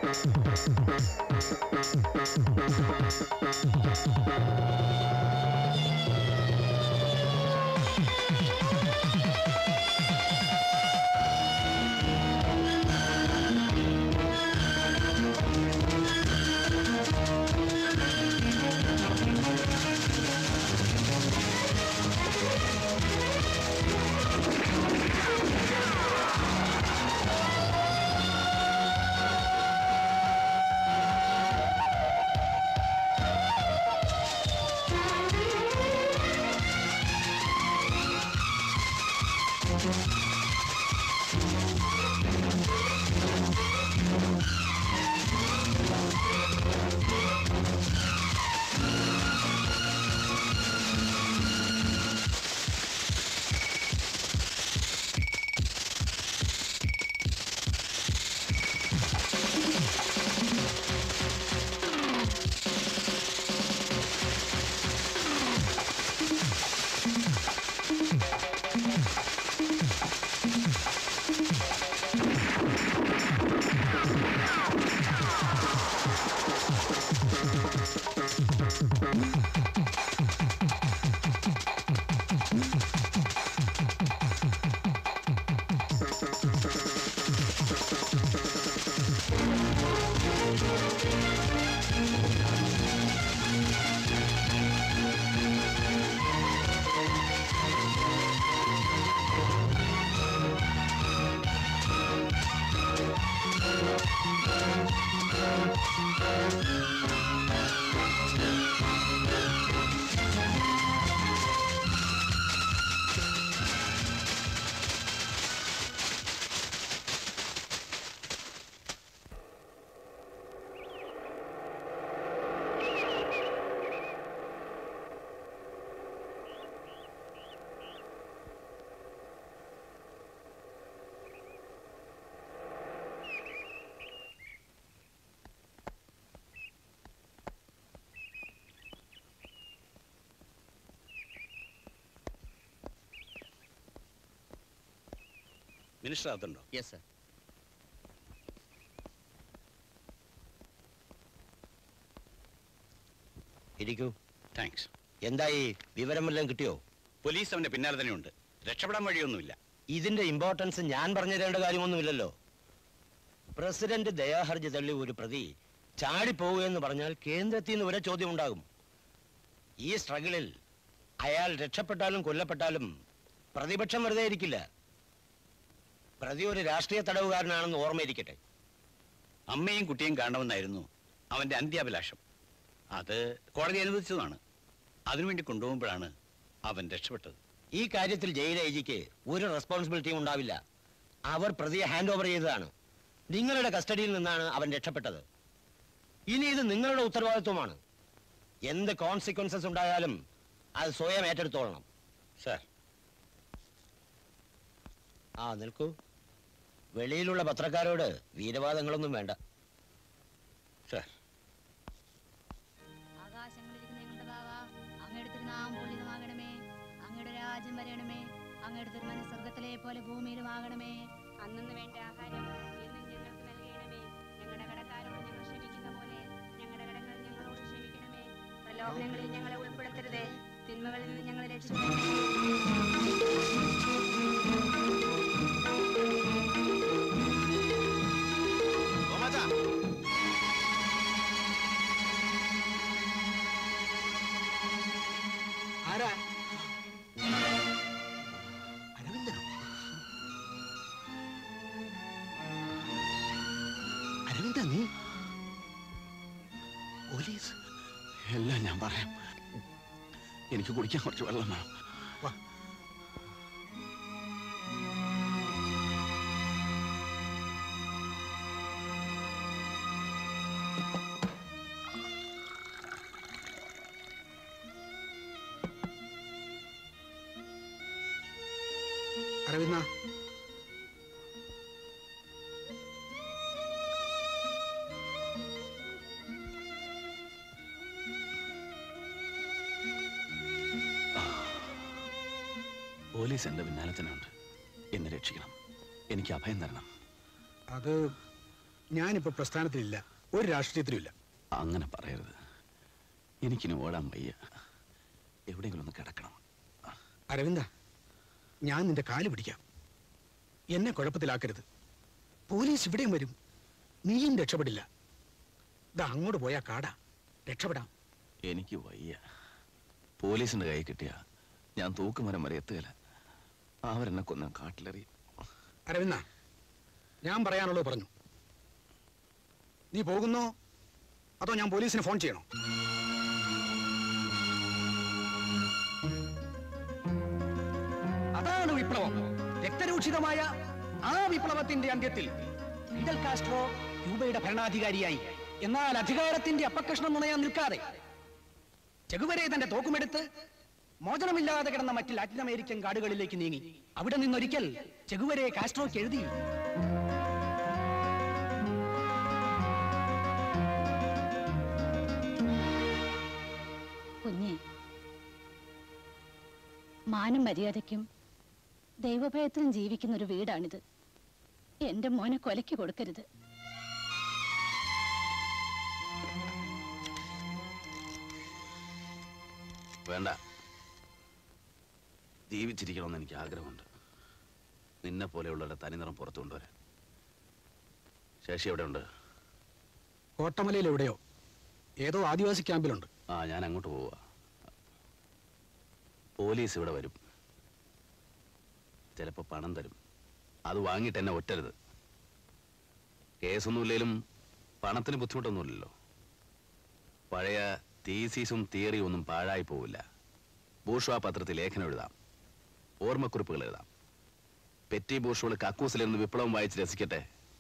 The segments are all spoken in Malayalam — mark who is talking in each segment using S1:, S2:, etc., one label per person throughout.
S1: മിനിസ്റ്റർ അകത്തുണ്ടോ
S2: യെസ് സർ
S3: ഇരിക്കൂ
S1: താങ്ക്സ്
S3: എന്തായി വിവരം വല്ലതും കിട്ടിയോ
S1: പോലീസ് അവന്റെ പിന്നാലെ തന്നെയുണ്ട് രക്ഷപ്പെടാൻ വഴിയൊന്നുമില്ല
S3: ഇതിന്റെ ഇമ്പോർട്ടൻസ് ഞാൻ പറഞ്ഞു തരേണ്ട കാര്യമൊന്നുമില്ലല്ലോ പ്രസിഡന്റ് ദയാഹർജി തള്ളി ഒരു പ്രതി ചാടിപ്പോവുകയെന്ന് പറഞ്ഞാൽ കേന്ദ്രത്തിൽ നിന്ന് വരെ ചോദ്യം ഉണ്ടാകും ഈ സ്ട്രഗിളിൽ അയാൾ രക്ഷപ്പെട്ടാലും കൊല്ലപ്പെട്ടാലും പ്രതിപക്ഷം വെറുതെ ഇരിക്കില്ല പ്രതി ഒരു രാഷ്ട്രീയ തടവുകാരനാണെന്ന് ഓർമ്മയിരിക്കട്ടെ
S1: അമ്മയും കുട്ടിയും കാണണമെന്നായിരുന്നു അവന്റെ അന്ത്യാഭിലാഷം അത് കോടതി അനുവദിച്ചതാണ് അതിനുവേണ്ടി കൊണ്ടുപോകുമ്പോഴാണ് അവൻ രക്ഷപ്പെട്ടത്
S3: ഈ കാര്യത്തിൽ ജയിൽ ഐ ജിക്ക് ഒരു റെസ്പോൺസിബിലിറ്റിയും ഉണ്ടാവില്ല അവർ പ്രതിയെ ഹാൻഡ് ഓവർ ചെയ്തതാണ് നിങ്ങളുടെ കസ്റ്റഡിയിൽ നിന്നാണ് അവൻ രക്ഷപ്പെട്ടത് ഇനി ഇത് നിങ്ങളുടെ ഉത്തരവാദിത്വമാണ് എന്ത് കോൺസിക്വൻസസ് ഉണ്ടായാലും അത് സ്വയം ഏറ്റെടുത്തോളണം
S1: സാർ
S3: ആ നിൽക്കൂ വെളിയിലുള്ള പത്രക്കാരോട് വീരവാദങ്ങളൊന്നും വേണ്ട
S1: സാർ
S4: ആകാശങ്ങളിലിരിക്കുന്ന ഞങ്ങളുടെ ബാവ അങ്ങയുടെ തിരുനാം പുള്ളിതമാകണമേ അങ്ങയുടെ രാജ്യം വരണമേ അങ്ങയുടെ തിരുമന സ്വർഗത്തിലെ പോലെ ഭൂമിയിലും ആകണമേ അന്നു വേണ്ട ആഹാരം എന്നും ഞങ്ങൾക്ക് നൽകണമേ ഞങ്ങളുടെ കടക്കാരോട് ഞങ്ങൾ ക്ഷമിക്കുന്ന പോലെ ഞങ്ങളുടെ കടങ്ങൾ ഞങ്ങളോട് ക്ഷമിക്കണമേ പ്രലോഭനങ്ങളിൽ ഞങ്ങളെ ഉൾപ്പെടുത്തരുതേ തിന്മകളിൽ നിന്ന് ഞങ്ങളെ രക്ഷിക്കണമേ
S5: ആരാ അരവിന്ദനോ അരവിന്ദ നീ പോലീസ്
S6: എല്ലാം ഞാൻ പറയാം എനിക്ക് കുടിക്കാൻ കുറച്ച് വെള്ളം വേണം
S5: വാ. അരവിന്ദ
S6: പോലീസ് എന്റെ പിന്നാലെ തന്നെ ഉണ്ട് എന്നെ രക്ഷിക്കണം എനിക്ക് അഭയം തരണം
S5: അത് ഞാനിപ്പോ പ്രസ്ഥാനത്തിലില്ല ഒരു രാഷ്ട്രീയത്തിലുമില്ല
S6: അങ്ങനെ പറയരുത് എനിക്കിനി ഓടാൻ വയ്യ എവിടെയെങ്കിലും ഒന്ന് കിടക്കണം
S5: അരവിന്ദ ഞാൻ നിന്റെ കാല് പിടിക്കാം എന്നെ കുഴപ്പത്തിലാക്കരുത് പോലീസ് ഇവിടെയും വരും നീയും രക്ഷപ്പെടില്ല ഇതാ അങ്ങോട്ട് പോയാ കാടാ രക്ഷപ്പെടാം
S6: എനിക്ക് വയ്യ പോലീസിന്റെ കൈ കിട്ടിയ ഞാൻ തൂക്കുമരം വരെ എത്തുകയില്ല അവരെന്നെ കൊന്ന കാട്ടിലെറിയും
S5: അരവിന്ദ ഞാൻ പറയാനുള്ളത് പറഞ്ഞു നീ പോകുന്നോ അതോ ഞാൻ പോലീസിന് ഫോൺ ചെയ്യണോ
S2: അതാണ് വിപ്ലവം രക്തരൂക്ഷിതമായ ആ വിപ്ലവത്തിന്റെ അന്ത്യത്തിൽ ഫിഡൽ കാസ്ട്രോ ക്യൂബയുടെ ഭരണാധികാരിയായി എന്നാൽ അധികാരത്തിന്റെ അപ്പകഷ്ണം നുണയാൻ നിൽക്കാതെ ചെകുവരെ തന്റെ തോക്കുമെടുത്ത് മോചനമില്ലാതെ കിടന്ന മറ്റ് ലാറ്റിൻ അമേരിക്കൻ കാടുകളിലേക്ക് നീങ്ങി അവിടെ നിന്നൊരിക്കൽ ചെകുവരെ കാസ്ട്രോക്ക് എഴുതി
S4: കുഞ്ഞെ മാനം മര്യാദയ്ക്കും ദൈവഭയത്തിലും ജീവിക്കുന്ന ഒരു വീടാണിത് എന്റെ മോനെ കൊലയ്ക്ക് കൊടുക്കരുത്
S6: വേണ്ട ജീവിച്ചിരിക്കണമെന്ന് എനിക്ക് ആഗ്രഹമുണ്ട് നിന്നെ പോലെയുള്ളവരുടെ തനിനിറം പുറത്തു കൊണ്ടുവരാൻ ശേഷി എവിടെ ഉണ്ട്
S5: കോട്ടമലയിൽ എവിടെയോ ഏതോ ആദിവാസി ക്യാമ്പിലുണ്ട്
S6: ആ ഞാൻ അങ്ങോട്ട് പോവുക പോലീസ് ഇവിടെ വരും ചിലപ്പോൾ പണം തരും അത് വാങ്ങിയിട്ട് എന്നെ ഒറ്റരുത് കേസൊന്നുമില്ലേലും പണത്തിന് ബുദ്ധിമുട്ടൊന്നുമില്ലല്ലോ പഴയ തീസീസും തിയറിയും ഒന്നും പാഴായി പോവില്ല ബൂഷ്വാ പത്രത്തിൽ ലേഖനം എഴുതാം ഓർമ്മക്കുറിപ്പുകൾ എഴുതാം പെറ്റി ബൂഷുകൾ കക്കൂസിലിരുന്ന് വിപ്ലവം വായിച്ച് രസിക്കട്ടെ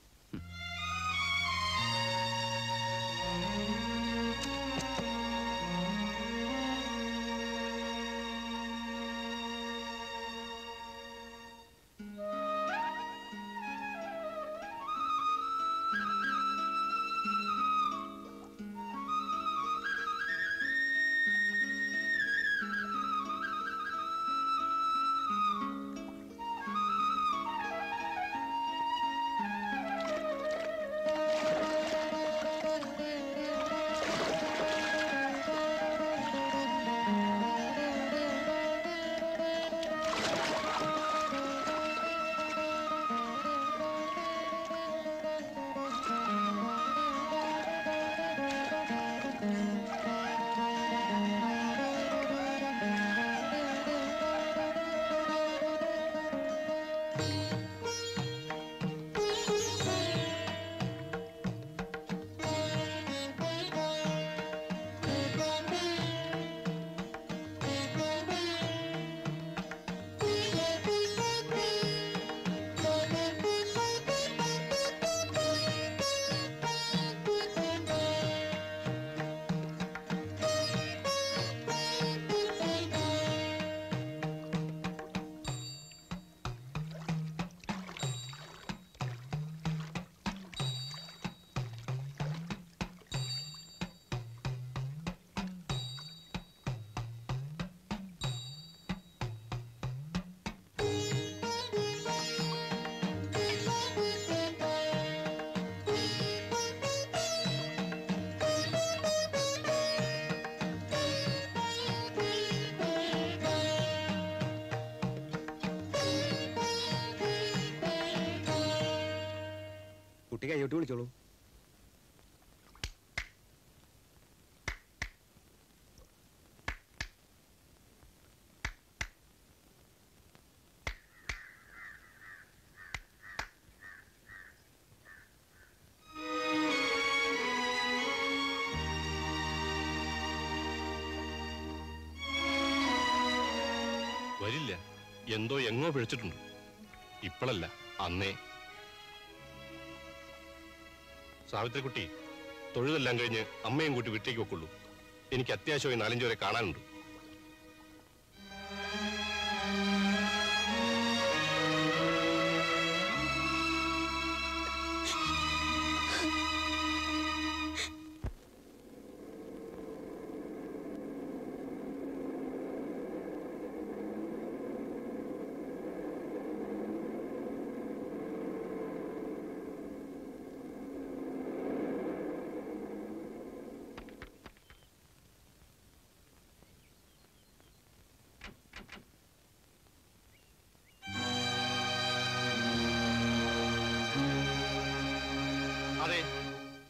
S5: കുട്ടി കൈയോട്ട് വിളിച്ചോളൂ
S7: വരില്ല എന്തോ എങ്ങോ പിഴച്ചിട്ടുണ്ട് ഇപ്പോഴല്ല അന്നേ സാവിത്രിക്കുട്ടി തൊഴുതെല്ലാം കഴിഞ്ഞ് അമ്മയും കൂട്ടി വീട്ടിലേക്ക് വെക്കുള്ളൂ എനിക്ക് അത്യാവശ്യമായി നാലഞ്ചു വരെ കാണാനുണ്ട്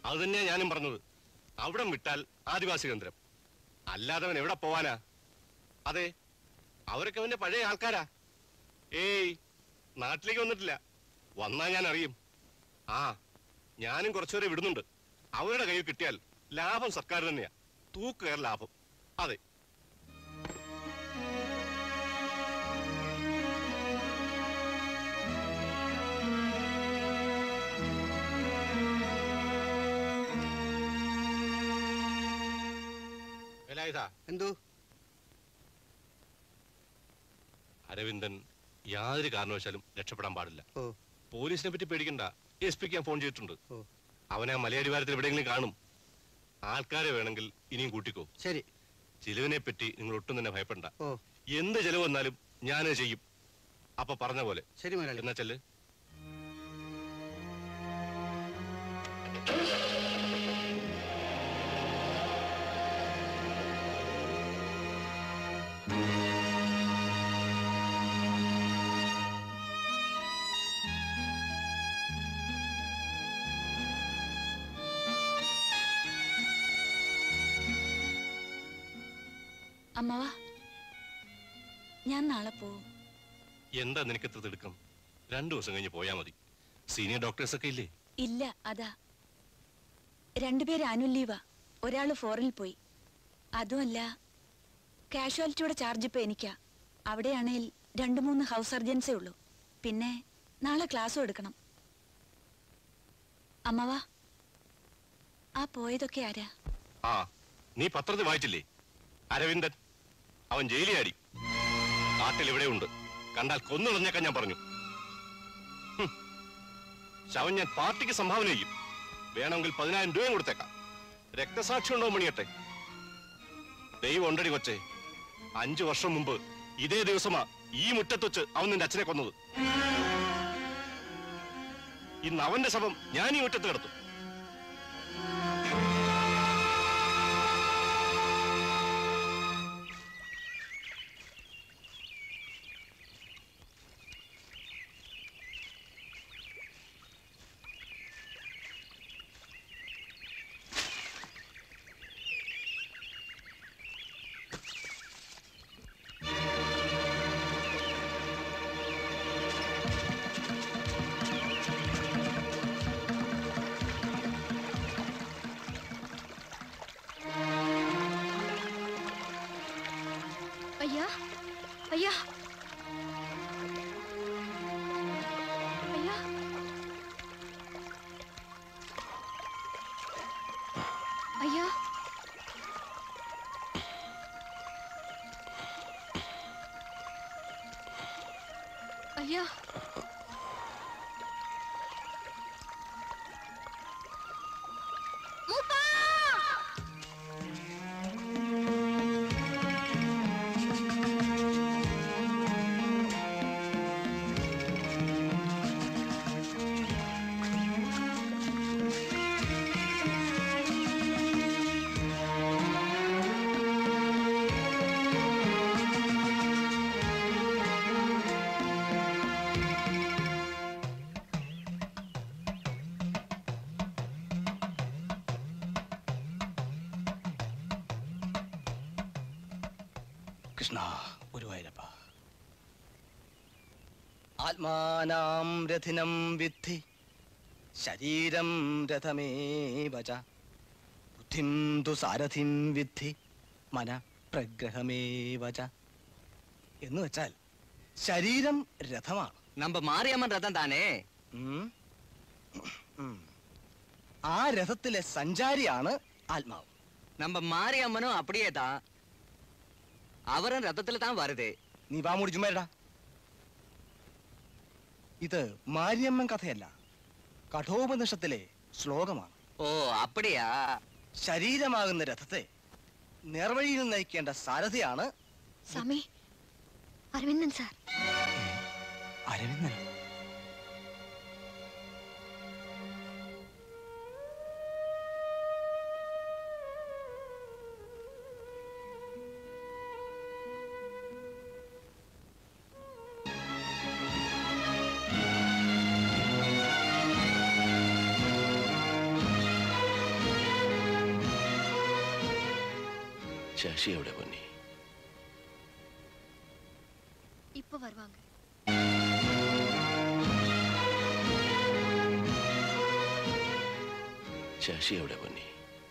S7: അത് തന്നെയാ ഞാനും പറഞ്ഞത് അവിടം വിട്ടാൽ ആദിവാസി കേന്ദ്രം അല്ലാതെ അവൻ എവിടെ പോവാനാ അതെ അവരൊക്കെ അവന്റെ പഴയ ആൾക്കാരാ ഏയ് നാട്ടിലേക്ക് വന്നിട്ടില്ല വന്നാ ഞാൻ അറിയും ആ ഞാനും കുറച്ചുപേരെ വിടുന്നുണ്ട് അവരുടെ കയ്യിൽ കിട്ടിയാൽ ലാഭം സർക്കാർ തന്നെയാ തൂക്കുകയർ ലാഭം അതെ വേലായുധ
S8: എന്തോ
S7: അരവിന്ദൻ യാതൊരു കാരണവശാലും രക്ഷപ്പെടാൻ പാടില്ല
S8: ഓ
S7: പോലീസിനെ പറ്റി പേടിക്കണ്ട എസ് പിക്ക് ഞാൻ ഫോൺ ചെയ്തിട്ടുണ്ട്
S8: ഓ
S7: അവനെ ആ മലയടിവാരത്തിൽ എവിടെയെങ്കിലും കാണും ആൾക്കാരെ വേണമെങ്കിൽ ഇനിയും കൂട്ടിക്കോ
S8: ശരി
S7: ചിലവിനെ പറ്റി നിങ്ങൾ ഒട്ടും തന്നെ ഭയപ്പെടണ്ട
S8: ഓ
S7: എന്ത് ചെലവ് വന്നാലും ഞാനത് ചെയ്യും അപ്പൊ പറഞ്ഞ പോലെ
S8: ശരി മുതലാളി
S7: എന്നാ ചെല്ല്
S9: അമ്മവാ ഞാൻ നാളെ പോവും
S7: എന്താ നിനക്ക് ഇത്ര തിടുക്കം രണ്ടു ദിവസം കഴിഞ്ഞ് പോയാ മതി സീനിയർ ഡോക്ടേഴ്സ് ഒക്കെ ഇല്ലേ
S9: ഇല്ല അതാ രണ്ടുപേര് ആനുവൽ ലീവാ ഒരാള് ഫോറിൽ പോയി അതുമല്ല കാഷ്വാലിറ്റിയുടെ ചാർജ് ഇപ്പൊ എനിക്കാ അവിടെയാണേൽ രണ്ടു മൂന്ന് ഹൗസ് സർജൻസേ ഉള്ളൂ പിന്നെ നാളെ ക്ലാസ്സും എടുക്കണം അമ്മവാ ആ പോയതൊക്കെ ആരാ
S7: ആ നീ പത്രത്തിൽ വായിച്ചില്ലേ അരവിന്ദൻ അവൻ ജയിലിയാടി കാട്ടിൽ ഇവിടെ ഉണ്ട് കണ്ടാൽ കൊന്നുകളഞ്ഞേക്കാൻ ഞാൻ പറഞ്ഞു ഹും. ശവൻ ഞാൻ പാർട്ടിക്ക് സംഭാവന ചെയ്യും വേണമെങ്കിൽ പതിനായിരം രൂപയും കൊടുത്തേക്കാം രക്തസാക്ഷി ഉണ്ടോ മണിയട്ടെ ദൈവം ഉണ്ടടി കൊച്ചെ അഞ്ചു വർഷം മുമ്പ് ഇതേ ദിവസമാ ഈ മുറ്റത്ത് വെച്ച് അവൻ നിന്റെ അച്ഛനെ കൊന്നത് ഇന്ന് അവന്റെ ശവം ഞാൻ ഈ മുറ്റത്ത് കിടത്തും
S9: അയ്യാ അയ്യാ അയ്യാ അയ്യാ അയ്യാ മൂപ്പാ
S2: കൃഷ്ണ ഗുരുവായൂരപ്പ ആത്മാനാം രഥിനം വിദ്ധി ശരീരം രഥമേവച ബുദ്ധിം തു സാരഥിം വിദ്ധി മന പ്രഗ്രഹമേവച എന്ന് വെച്ചാൽ ശരീരം രഥമാണ്
S8: நம்ம மாரியம்மன் ரதம் தானே
S2: ഉം. ഉം. ആ രഥത്തിലെ സഞ്ചാരിയാണ് ആത്മാവ്
S8: நம்ம மாரியம்மனும் அப்படியே தான் அவரும் ரதத்துல தான் வருது
S2: നീ വാ മൂടി ചുമ്മാരടാ ഇത് മാരിയമ്മൻ കഥയല്ല കഠോപനിഷത്തിലെ ശ്ലോകമാണ്
S8: ஓ அப்படியா
S2: ശരീരമാകുന്ന രഥത്തെ നേർവഴിയിൽ നയിക്കേണ്ട സാരഥിയാണ്
S9: സ്വാമി അരവിന്ദൻ സാർ
S2: അരവിന്ദൻ
S9: ആ
S10: ശശി എവിടെ പൊന്നി
S11: இப்ப வருவாங்க
S10: ശശി എവിടെ പൊന്നി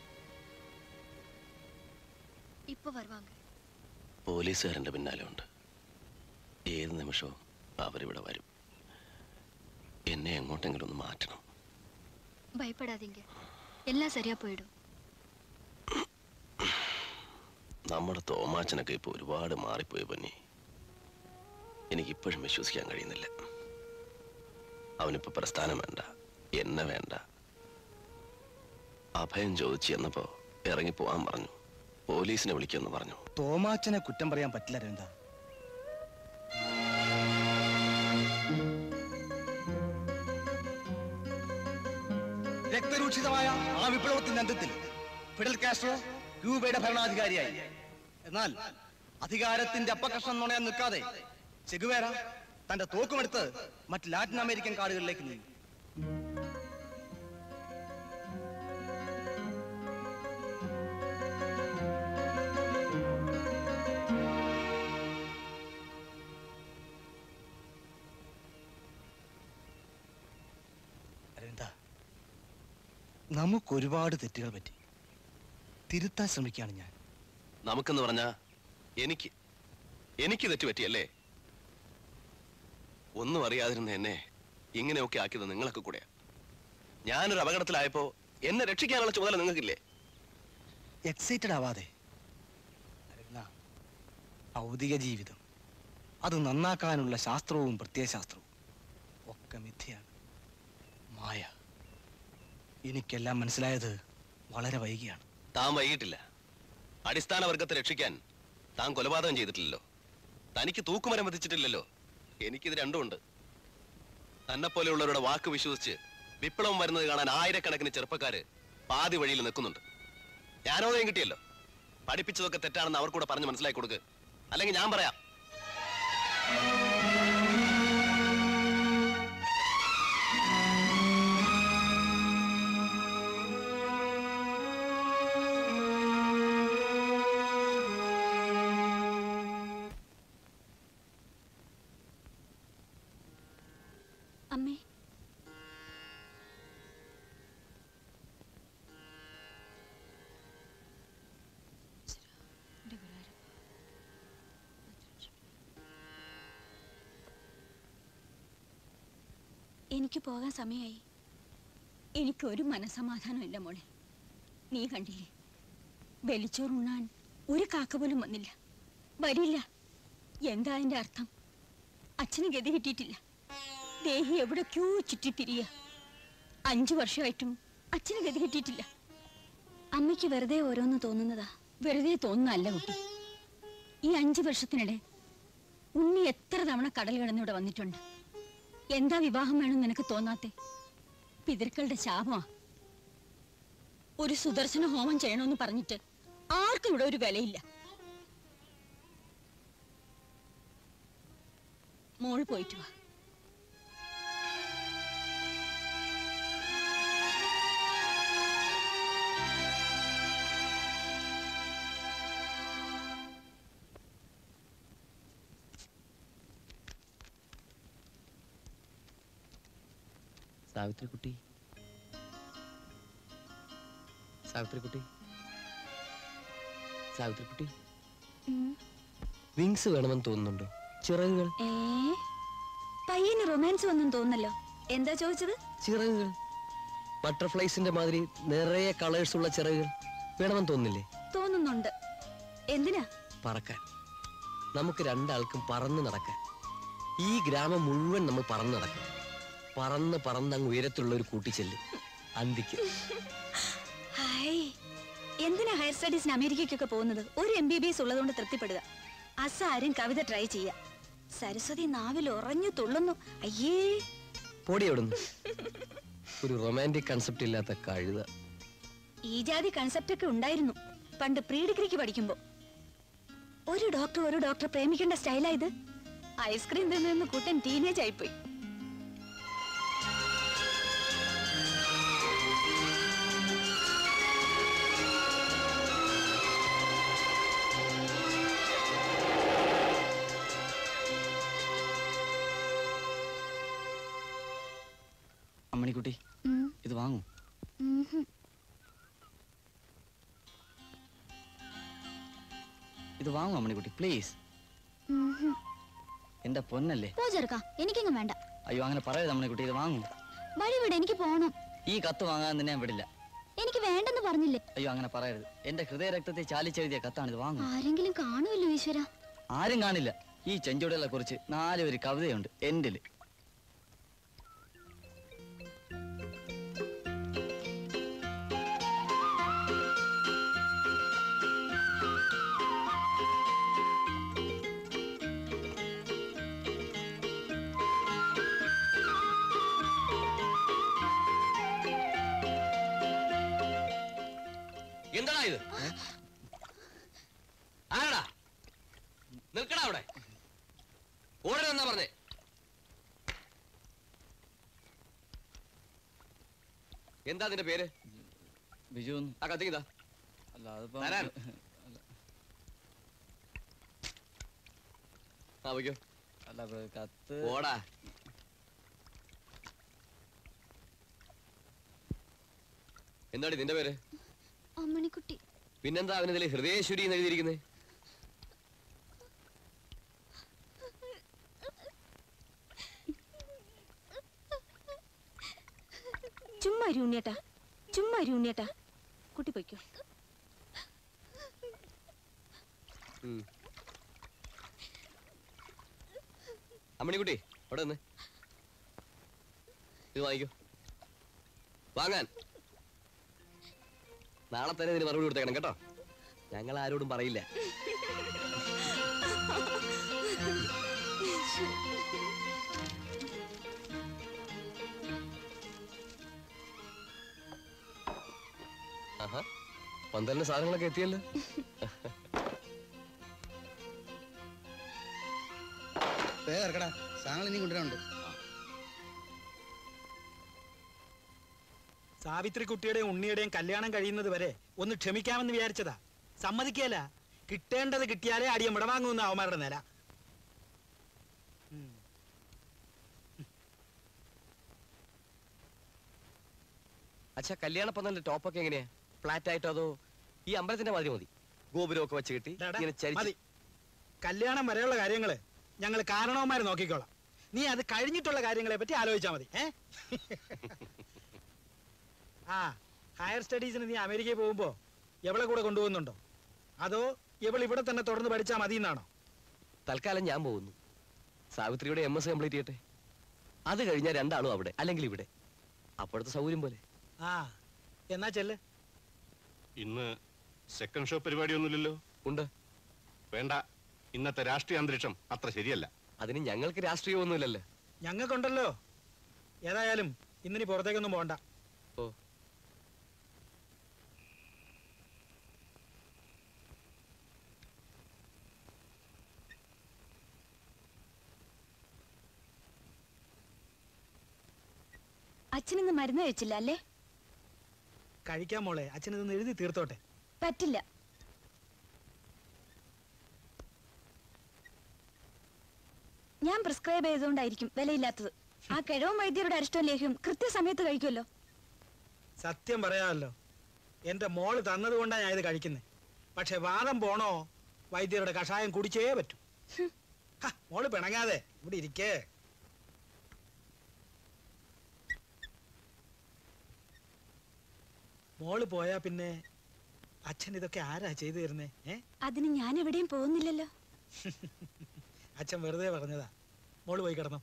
S11: இப்ப வருவாங்க
S10: പോലീസുകാരൻ്റെ പിന്നാലെ ഉണ്ട് ഏത് നിമിഷവും അവരിവിടെ വരും എന്നെ എങ്ങോട്ടെങ്കിലും ഒന്ന് മാറ്റണം
S11: பயப்படாதீங்க எல்லாம் சரியா போயிடும்
S10: നമ്മുടെ തോമാച്ചനൊക്കെ ഇപ്പോൾ ഒരുപാട് മാറിപ്പോയി പൊന്നി എനിക്കിപ്പോഴും വിശ്വസിക്കാൻ കഴിയുന്നില്ല അവനിപ്പോ പ്രസ്ഥാനം വേണ്ട എന്നെ വേണ്ട അഭയം ചോദിച്ചു എന്നപ്പോ ഇറങ്ങിപ്പോവാൻ പറഞ്ഞു പോലീസിനെ വിളിക്കുമെന്ന് പറഞ്ഞു
S2: തോമാച്ചനെ കുറ്റം പറയാൻ പറ്റില്ല രവിന്ദ രക്തരൂക്ഷിതമായ ആ വിപ്ലവത്തിന്റെ അന്ത്യത്തിൽ ഫിഡൽ കാസ്ട്രോ ക്യൂബയുടെ ഭരണാധികാരിയായി എന്നാൽ അധികാരത്തിന്റെ അപ്പകഷ്ണം നുണയാൻ നിൽക്കാതെ ചെഗുവേര തന്റെ തോക്കുമെടുത്ത് മറ്റ് ലാറ്റിൻ അമേരിക്കൻ കാടുകളിലേക്ക് നീങ്ങി അരവിന്ദ നമുക്ക് ഒരുപാട് തെറ്റുകൾ പറ്റി തിരുത്താൻ ശ്രമിക്കുകയാണ് ഞാൻ
S10: നമുക്കെന്ന് പറഞ്ഞാ എനിക്ക് എനിക്ക് തെറ്റ് പറ്റിയല്ലേ ഒന്നും അറിയാതിരുന്ന എന്നെ ഇങ്ങനെയൊക്കെ ആക്കിയത് നിങ്ങളൊക്കെ കൂടെയാ ഞാനൊരു അപകടത്തിലായപ്പോ എന്നെ രക്ഷിക്കാനുള്ള ചുമതല നിങ്ങൾക്കില്ലേ
S2: എക്സൈറ്റഡ് ആവാതെ അരവിന്ദ ഭൗതിക ജീവിതം അത് നന്നാക്കാനുള്ള ശാസ്ത്രവും പ്രത്യയശാസ്ത്രവും ഒക്കെ മിഥ്യയാണ് മായ എനിക്കെല്ലാം മനസ്സിലായത് വളരെ വൈകിയാണ്
S10: താൻ വൈകിട്ടില്ല അടിസ്ഥാന വർഗത്തെ രക്ഷിക്കാൻ താൻ കൊലപാതകം ചെയ്തിട്ടില്ലല്ലോ തനിക്ക് തൂക്കുമരം വധിച്ചിട്ടില്ലല്ലോ എനിക്കിത് രണ്ടുമുണ്ട് തന്നെ പോലെയുള്ളവരുടെ വാക്ക് വിശ്വസിച്ച് വിപ്ലവം വരുന്നത് കാണാൻ ആയിരക്കണക്കിന് ചെറുപ്പക്കാര് പാതി വഴിയിൽ നിൽക്കുന്നുണ്ട് ജ്ഞാനോദയം കിട്ടിയല്ലോ പഠിപ്പിച്ചതൊക്കെ തെറ്റാണെന്ന് അവർക്കൂടെ പറഞ്ഞ് മനസ്സിലാക്കി കൊടുക്ക് അല്ലെങ്കിൽ ഞാൻ പറയാം
S9: അമ്മേ എനിക്ക് പോകാൻ സമയമായി എനിക്കൊരു മനസമാധാനമില്ല മോളെ നീ കണ്ടില്ലേ വെലിച്ചോറുണ്ണാൻ ഒരു കാക്ക പോലും വന്നില്ല വരില്ല എന്താ അതിന്റെ അർത്ഥം അച്ഛന് ഗതി കിട്ടിയിട്ടില്ല ദേഹി എവിടൊക്കെയോ ചുറ്റിത്തിരിയ അഞ്ചു വർഷമായിട്ടും അച്ഛന് ഗതി കിട്ടിയിട്ടില്ല അമ്മയ്ക്ക് വെറുതെ ഓരോന്ന് തോന്നുന്നതാ വെറുതെ തോന്നുന്നല്ല കുട്ടി ഈ അഞ്ചു വർഷത്തിനിടെ ഉണ്ണി എത്ര തവണ കടൽ കിടന്നിവിടെ വന്നിട്ടുണ്ട് എന്താ വിവാഹം വേണം നിനക്ക് തോന്നാത്തെ പിതൃക്കളുടെ ശാപമാ ഒരു സുദർശന ഹോമം ചെയ്യണമെന്ന് പറഞ്ഞിട്ട് ആർക്കും ഇവിടെ ഒരു വിലയില്ല മോൾ പോയിട്ട് വാ
S12: സാവിത്രിക്കുട്ടി സാവിത്രിക്കുട്ടി സാവിത്രിക്കുട്ടി വിങ്സ് വേണമെന്ന് തോന്നുന്നുണ്ടോ ചിറകുകൾ
S9: ഏ പയ്യന് റൊമാൻസ് വന്നും തോന്നല്ലോ എന്താ ചോദിച്ചത്
S12: ചിറകുകൾ ബട്ടർഫ്ലൈസിന്റെ മാതിരി നിറയെ കളേഴ്സ് ഉള്ള ചിറകുകൾ വേണമെന്ന് തോന്നില്ലേ
S9: തോന്നുന്നുണ്ട് എന്തിനാ
S12: പറക്കാൻ നമുക്ക് രണ്ടാൾക്കും പറന്ന് നടക്കാൻ ഈ ഗ്രാമം മുഴുവൻ നമ്മൾ പറന്ന് നടക്കും പറന്ന് പറന്ന് അങ്ങ് ഉയരത്തുള്ള ഒരു കൂട്ടിച്ചെല്ലും അന്തിക്ക്
S9: ഹായ് എന്തിനാ ഹയർ സ്റ്റഡീസിന് അമേരിക്കയ്ക്കൊക്കെ പോകുന്നത് ഒരു എം ബി ബി എസ് ഉള്ളതുകൊണ്ട് തൃപ്തിപ്പെടുക അസാരും കവിത ട്രൈ ചെയ്യാ സരസ്വതി നാവിൽ ഉറഞ്ഞു തുള്ളുന്നു അയ്യേ
S12: പൊടി എവിടുന്നു ഒരു റൊമാൻറ്റിക് കൺസെപ്റ്റ് ഇല്ലാത്ത കഴുത
S9: ഈ ജാതി കൺസെപ്റ്റ് ഒക്കെ ഉണ്ടായിരുന്നു പണ്ട് പ്രീ ഡിഗ്രിക്ക് പഠിക്കുമ്പോ ഒരു ഡോക്ടർ ഒരു ഡോക്ടർ പ്രേമിക്കേണ്ട സ്റ്റൈലാ ഇത് ഐസ്ക്രീം തിന്നു കൂട്ടൻ ടീനേജ് ആയിപ്പോയി
S13: അമ്മണിക്കുട്ടി
S11: ഉം.
S13: ഇത് വാങ്ങൂ
S11: ഉംഹും.
S13: ഇത് വാങ്ങൂ അമ്മണിക്കുട്ടി പ്ലീസ്
S11: ഉംഹും.
S13: എന്റെ പൊന്നല്ലേ
S11: പോ ചെറുക്കാ എനിക്കെങ്ങും വേണ്ട
S13: അയ്യോ അങ്ങനെ പറയരുത് അമ്മണിക്കുട്ടി ഇത് വാങ്ങൂ
S11: വഴി വിട എനിക്ക് പോണം
S13: ഈ കത്ത് വാങ്ങാൻ തന്നെ ഞാൻ വിടില്ല
S11: എനിക്ക് വേണ്ടെന്ന് പറഞ്ഞില്ലേ
S13: അയ്യോ അങ്ങനെ പറയരുത് എന്റെ ഹൃദയ രക്തത്തെ ചാലിച്ചെഴുതിയ കത്താണ് ഇത് വാങ്ങൂ
S11: ആരെങ്കിലും കാണുമല്ലോ ഈശ്വര
S13: ആരും കാണില്ല ഈ ചെഞ്ചുടലെ കുറിച്ച് നാല് ഒരു കവിതയുണ്ട് എന്റില്
S12: എന്താടാ ഇത് ആരടാ നിൽക്കടാ അവിടെ ഓടരുതെന്നാ പറഞ്ഞേ എന്താ നിന്റെ പേര്
S13: ബിജു
S12: ആ കത്തിക്കതാ
S13: അല്ല അതിപ്പോ
S12: തരാൻ. ആ വയ്ക്കോ
S13: അല്ല ഇപ്പൊ കത്ത്
S12: ഓടാ എന്താടി നിന്റെ പേര്
S11: അമ്മണിക്കുട്ടി
S12: പിന്നെന്താ അവനിതിൽ ഹൃദയേശ്വരി എന്ന് എഴുതിയിരിക്കുന്നത്
S9: ചുമ്മാ ഇരി ഉണ്ണിയേട്ടാ ചുമ്മാ ഇരി ഉണ്ണിയേട്ടാ കുട്ടി പൊയ്ക്കോ
S12: ഉം. അമ്മണിക്കുട്ടി അവിടെ നിന്ന് ഇത് വാങ്ങിക്കോ വാങ്ങാൻ നാളെ തന്നെ ഇതിന് മറുപടി കൊടുത്തേക്കണം കേട്ടോ ഞങ്ങൾ ആരോടും പറയില്ല ആഹാ പന്തലിന് സാധനങ്ങളൊക്കെ എത്തിയല്ലോ
S14: വേർക്കടാ സാധനങ്ങൾ ഇനി കൊണ്ടുവരാനുണ്ട്
S5: സാവിത്രി കുട്ടിയുടെയും ഉണ്ണിയുടെയും കല്യാണം കഴിയുന്നത് വരെ ഒന്ന് ക്ഷമിക്കാമെന്ന് വിചാരിച്ചതാ സമ്മതിക്കല കിട്ടേണ്ടത് കിട്ടിയാലേ അടിയം വിടവാങ്ങുന്ന അവന്മാരുടെ നില
S12: അച്ഛാ കല്യാണ പന്തലിന്റെ ടോപ്പൊക്കെ എങ്ങനെയാ ഫ്ലാറ്റ് ആയിട്ടോ അതോ ഈ അമ്പലത്തിന്റെ മാതിരി മതി ഗോപുരമൊക്കെ വെച്ച് കിട്ടി
S5: ഡാ, ഡാ,
S12: ഇങ്ങനെ ചരിച്ച്
S5: മതി കല്യാണം വരെയുള്ള കാര്യങ്ങള് ഞങ്ങൾ കാരണവന്മാര് നോക്കിക്കോളാം നീ അത് കഴിഞ്ഞിട്ടുള്ള കാര്യങ്ങളെ പറ്റി ആലോചിച്ചാ മതി ഏ ആ ഹയർ സ്റ്റഡീസിന് നീ അമേരിക്കയിൽ പോകുമ്പോ എവളെ കൂടെ കൊണ്ടുപോകുന്നുണ്ടോ അതോ ഇവൾ ഇവിടെ തന്നെ തുടർന്ന് പഠിച്ചാൽ മതി എന്നാണോ
S12: തൽക്കാലം ഞാൻ പോകുന്നു സാവിത്രിയുടെ എം എസ് കംപ്ലീറ്റ് ചെയ്യട്ടെ അത് കഴിഞ്ഞാൽ രണ്ടാളും അവിടെ അല്ലെങ്കിൽ ഇവിടെ അപ്പോഴത്തെ സൗകര്യം പോലെ
S5: ആ എന്നാ ചെല്ല്
S7: ഇന്ന് സെക്കൻഡ് ഷോ പരിപാടിയൊന്നുമില്ലല്ലോ
S12: ഉണ്ട്
S7: വേണ്ട ഇന്നത്തെ രാഷ്ട്രീയ അന്തരീക്ഷം അത്ര ശരിയല്ല
S12: അതിന് ഞങ്ങൾക്ക് രാഷ്ട്രീയമൊന്നുമില്ലല്ലോ
S5: ഞങ്ങൾക്കുണ്ടല്ലോ ഏതായാലും ഇന്നിനി പുറത്തേക്കൊന്നും പോകണ്ട
S12: ഓ
S9: അച്ഛനിന്ന് മരുന്ന് കഴിച്ചില്ല അല്ലേ
S5: കഴിക്കാൻ മോളെ അച്ഛൻ ഇതൊന്ന് എഴുതി തീർത്തോട്ടെ
S9: പറ്റില്ല ഞാൻ പ്രിസ്ക്രൈബ് ചെയ്തുകൊണ്ടായിരിക്കും വിലയില്ലാത്തത് ആ കിഴവും വൈദ്യരുടെ അരിഷ്ടവും ലേഹ്യം കൃത്യസമയത്ത് കഴിക്കുമല്ലോ
S5: സത്യം പറയാമല്ലോ എന്റെ മോള് തന്നത് കൊണ്ടാണ് ഞാൻ ഇത് കഴിക്കുന്നത് പക്ഷെ വാദം പോണോ വൈദ്യരുടെ കഷായം കുടിച്ചേ പറ്റൂ ഹ, മോള് പിണങ്ങാതെ ഇവിടെ ഇരിക്കേ മോള് പോയാ പിന്നെ അച്ഛൻ ഇതൊക്കെ ആരാ ചെയ്തു തരുന്നേ ഏ
S9: അതിന് ഞാൻ എവിടെയും പോകുന്നില്ലല്ലോ
S5: അച്ഛൻ വെറുതെ പറഞ്ഞതാ മോള് പോയി കിടന്നു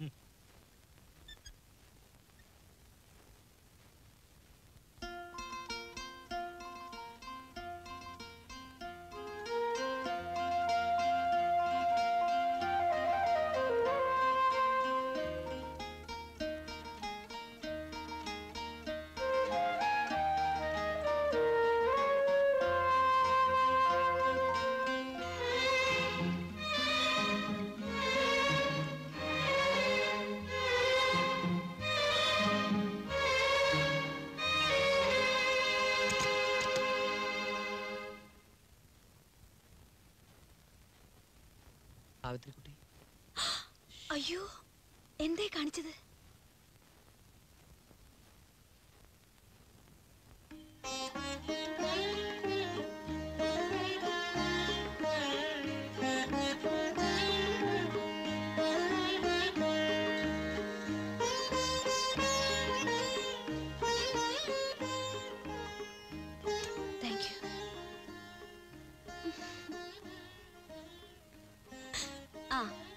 S12: സാവിത്രിക്കുട്ടി
S9: അയ്യോ എന്തേ കാണിച്ചത്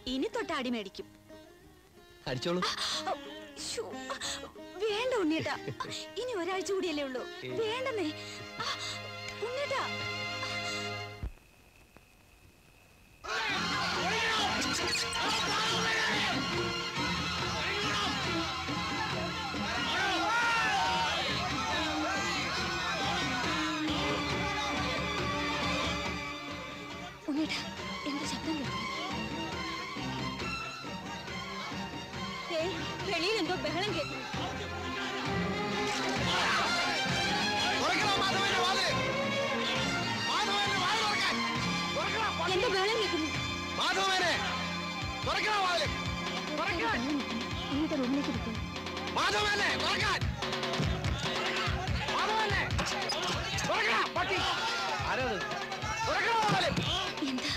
S9: ഇനി തൊട്ട് അടി മേടിക്കും
S12: അടിച്ചോളൂ
S9: ശ്ശോ, വേണ്ട ഉണ്ണിയേട്ടാ ഇനി ഒരാഴ്ച കൂടിയല്ലേ ഉള്ളൂ വേണ്ടെന്നേ ആ, ഉണ്ണിയേട്ടാ ഉണ്ണിയേട്ടാ എന്താ ശബ്ദം കേൾക്കുന്നു ഏയ്, വെളിയിൽ എന്തോ ബഹളം കേൾക്കുന്നു എന്തോ ബഹളം കേൾക്കുന്നു
S10: മാധവനെ തുറക്കണ വാതില്
S9: ഉണ്ണിയേട്ടാ റൂമിലേക്ക് എടുക്കും
S10: മാധവനെ തുറക്കാൻ മാധവനെ തുറക്കണ പട്ടി ആരത് തുറക്കണ വാതില്
S9: എന്താ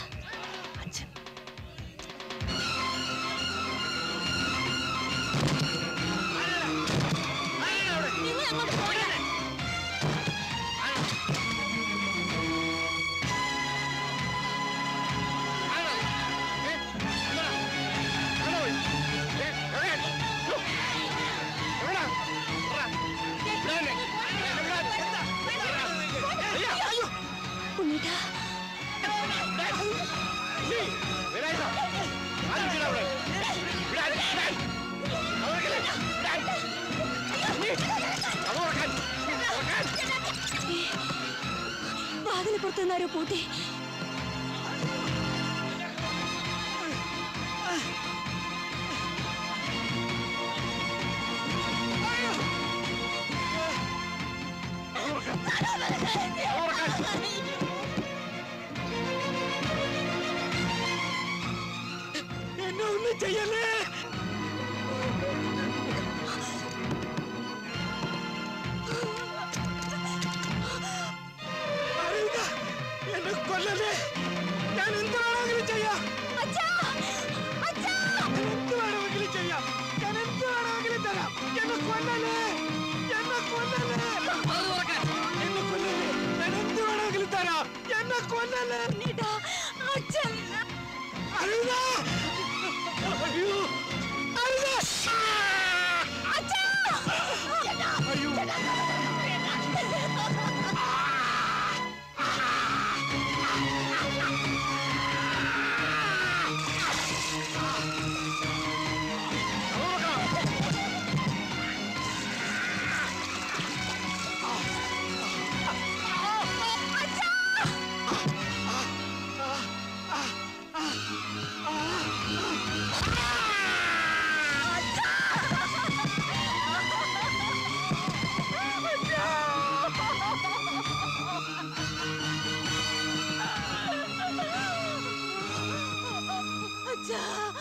S9: നിങ്ങൾ അങ്ങോട്ട് പോകണ്ട ഉണ്ണിയേട്ടാ വാതിന് പുറത്തു നിന്നാരോ പൂട്ടി
S5: എന്നെ ഒന്നും ചെയ്യല്ലേ അറിയില്ല എന്നെ കൊല്ലല്ലേ ഞാൻ എന്ത് വേണമെങ്കിലും ചെയ്യാം എന്ത് വേണമെങ്കിലും ചെയ്യാം ഞാൻ എന്ത് വേണമെങ്കിലും തരാം എന്നെ കൊല്ലല്ലേ എന്നെ കൊല്ലല്ലേ എന്നെ കൊല്ലല്ലേ ഞാൻ എന്ത് വേണമെങ്കിലും തരാം എന്നെ കൊല്ലല്ലേ അറിയില്ല അയ്യോ അറിയില്ല അയ്യോ
S9: അച്ഛാ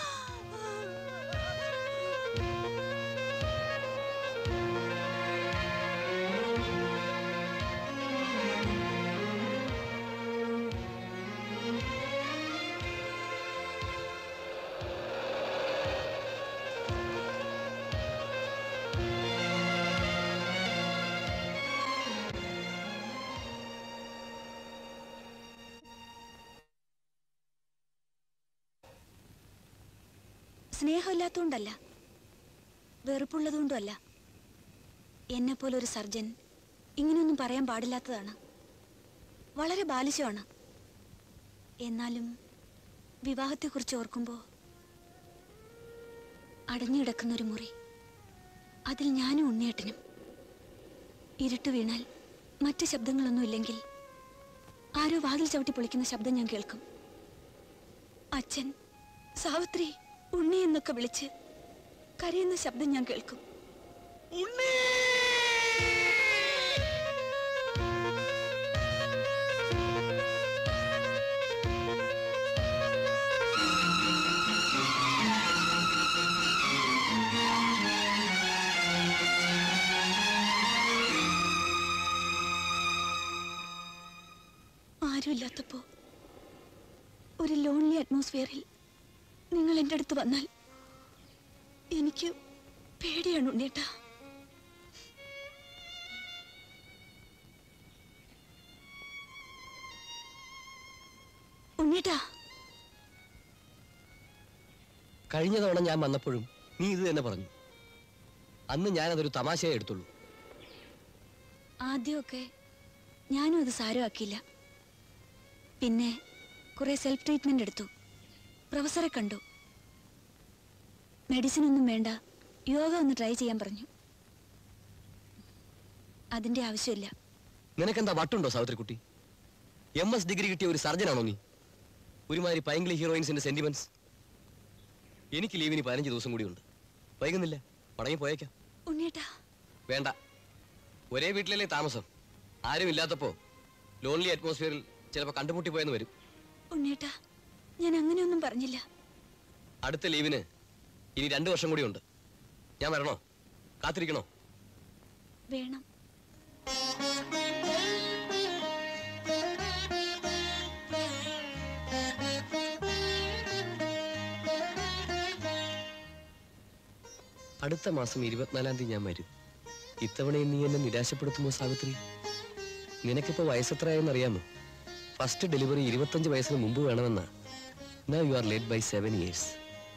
S9: സ്നേഹമില്ലാത്തതുകൊണ്ടല്ല വെറുപ്പുള്ളതുകൊണ്ടുമല്ല എന്നെ പോലെ ഒരു സർജൻ ഇങ്ങനെയൊന്നും പറയാൻ പാടില്ലാത്തതാണ് വളരെ ബാലിശമാണ് എന്നാലും വിവാഹത്തെക്കുറിച്ച് ഓർക്കുമ്പോൾ അടഞ്ഞുകിടക്കുന്ന ഒരു മുറി അതിൽ ഞാനും ഉണ്ണിയേട്ടനും ഇരുട്ട് വീണാൽ മറ്റ് ശബ്ദങ്ങളൊന്നും ഇല്ലെങ്കിൽ ആരോ വാതിൽ ചവിട്ടി പൊളിക്കുന്ന ശബ്ദം ഞാൻ കേൾക്കും അച്ഛൻ സാവിത്രി ഉണ്ണി എന്നൊക്കെ വിളിച്ച് കരയുന്ന ശബ്ദം ഞാൻ കേൾക്കും ആരുമില്ലാത്തപ്പോ ഒരു ലോൺലി അറ്റ്മോസ്ഫിയറിൽ നിങ്ങൾ എൻ്റെ അടുത്ത് വന്നാൽ എനിക്ക് പേടിയാണ് ഉണ്ണേട്ടാ ഉണ്ണേട്ടാ
S12: കഴിഞ്ഞ തവണ ഞാൻ വന്നപ്പോഴും നീ ഇത് തന്നെ പറഞ്ഞു അന്ന് ഞാനതൊരു തമാശയെ എടുത്തുള്ളൂ
S9: ആദ്യമൊക്കെ ഞാനും അത് സാരമാക്കിയില്ല പിന്നെ കുറെ സെൽഫ് ട്രീറ്റ്മെന്റ് എടുത്തു പ്രൊഫസറെ കണ്ടു മെഡിസിൻ ഒന്നും വേണ്ട യോഗ ഒന്ന് ട്രൈ ചെയ്യാൻ പറഞ്ഞു അതിന്റെ ആവശ്യമില്ല
S12: നിനക്കെന്താ വട്ടുണ്ടോ സാവിത്രിക്കുട്ടി എം എസ് ഡിഗ്രി കിട്ടിയ ഒരു സർജനാണോ നീ ഒരുമാതിരി പൈങ്കിളി ഹീറോയിൻസിന്റെ സെന്റിമെന്റ്സ് എനിക്ക് ലീവിന് പതിനഞ്ച് ദിവസം കൂടിയുണ്ട് വൈകുന്നില്ല മടങ്ങി പോയേക്കാം
S9: ഉണ്ണിയേട്ടാ
S12: വേണ്ട ഒരേ വീട്ടിലല്ലേ താമസം ആരും ഇല്ലാത്തപ്പോ ലോൺലി അറ്റ്മോസ്ഫിയറിൽ ചിലപ്പോൾ കണ്ടുമുട്ടി പോയെന്ന് വരും
S9: ഉണ്ണിയേട്ടാ ഞാൻ അങ്ങനെയൊന്നും പറഞ്ഞില്ല
S12: അടുത്ത ലീവിന് ഇനി രണ്ടു വർഷം കൂടിയുണ്ട് ഞാൻ വരണോ കാത്തിരിക്കണോ
S9: വേണം
S12: അടുത്ത മാസം ഇരുപത്തിനാലാം തീയതി ഞാൻ വരും ഇത്തവണയും നീ എന്നെ നിരാശപ്പെടുത്തുമോ സാവിത്രി നിനക്കിപ്പോ വയസ്സെത്രയായെന്ന് അറിയാമോ ഫസ്റ്റ് ഡെലിവറി ഇരുപത്തഞ്ച് വയസ്സിന് മുമ്പ് വേണമെന്നാ now you are late by seven years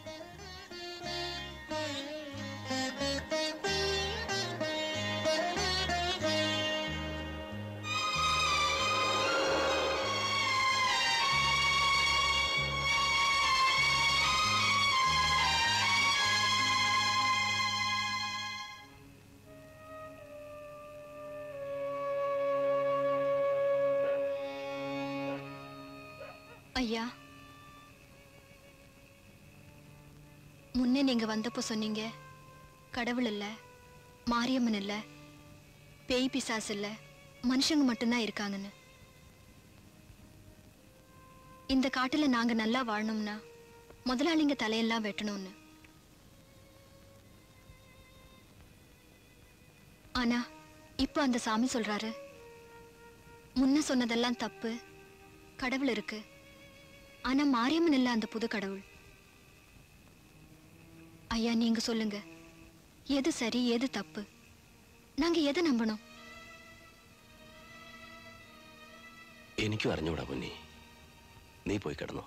S11: ஐயா முன்னே நீங்க வந்தப்போ சொன்னீங்க கடவுள் இல்ல மாரியம்மன் இல்ல பேய் பிசாசு இல்ல மனுஷங்க மட்டும்தான் இருக்காங்கன்னு இந்த காட்டுல நாங்க நல்லா வாழணும்னா முதலாளிங்க தலையெல்லாம் வெட்டணும்னு ஆனா இப்போ அந்த சாமி சொல்றாரு முன்ன சொன்னதெல்லாம் தப்பு கடவுள் இருக்கு ஆனா மாரியம்மன் இல்ல அந்த புது கடவுள் ஐயா நீங்க சொல்லுங்க எது சரி எது தப்பு நாங்க எதை நம்பணும்
S10: എനിക്കും അറിഞ്ഞൂടാ പൊന്നി നീ പോയി കിടന്നോ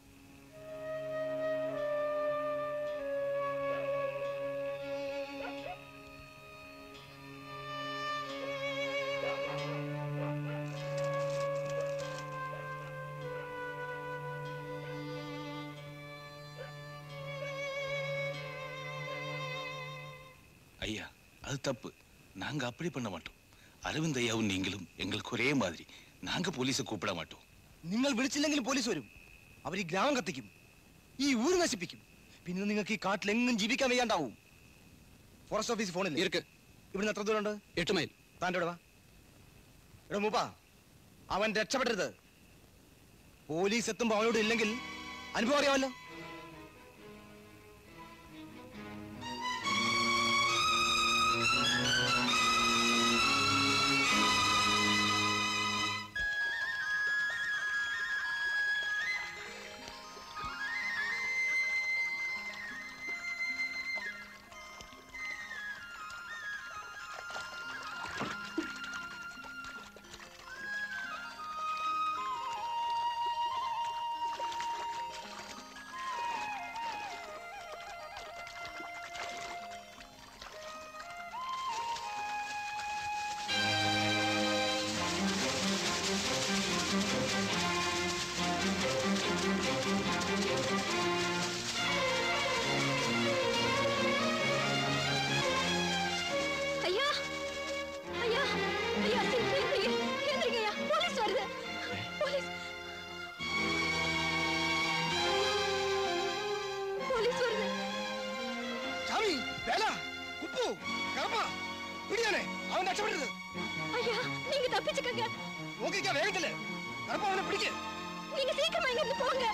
S15: ஐயா அது தப்பு நாங்க அப்படி பண்ண மாட்டோம் அரவிந்த் ஐயாவும் நீங்களும் எங்களுக்கு ஒரே மாதிரி நாங்க போலീஸை கூப்பிட மாட்டோம்
S14: നിങ്ങൾ വിളിച്ചില്ലെങ്കിലും പോലീസ് വരും അവർ ഈ ഗ്രാമം കത്തിക്കും ഈ ഊര് നശിപ്പിക്കും പിന്നെ നിങ്ങൾക്ക് ഈ കാട്ടിലെങ്ങും ജീവിക്കാൻ വയ്യാണ്ടാവും ഫോറസ്റ്റ് ഓഫീസ് ഫോണിൽ
S12: ഇருக்கு
S14: ഇവിടുന്ന് എത്ര ദൂരമുണ്ട്
S12: എട്ട് മൈൽ
S14: താൻ്റെ ഇവിടെ വാ എടാ മൂപ്പ അവൻ രക്ഷപ്പെടരുത് പോലീസ് എത്തുമ്പോ അവനോട് ഇല്ലെങ്കിൽ അനുഭവം അറിയാമല്ലോ
S11: ஐயா ஐயா ஐயா சீக்கிரம் எழுந்திரிங்க எழுந்திரிங்க ஐயா போலீஸ் வருது போலீஸ் போலீஸ் வருது
S14: ചാമി വേല കുപ്പു കറപ്പ പിടിയാനെ അവൻ രക്ഷപ്പെടരുത്
S11: ஐயா நீங்க தப்பிச்சுக்கங்க
S14: നോക്കിക്കാ വേഗത്തില് കറപ്പ അവനെ പിടിക്ക്
S11: நீங்க சீக்கிரமா இங்க இருந்து போங்க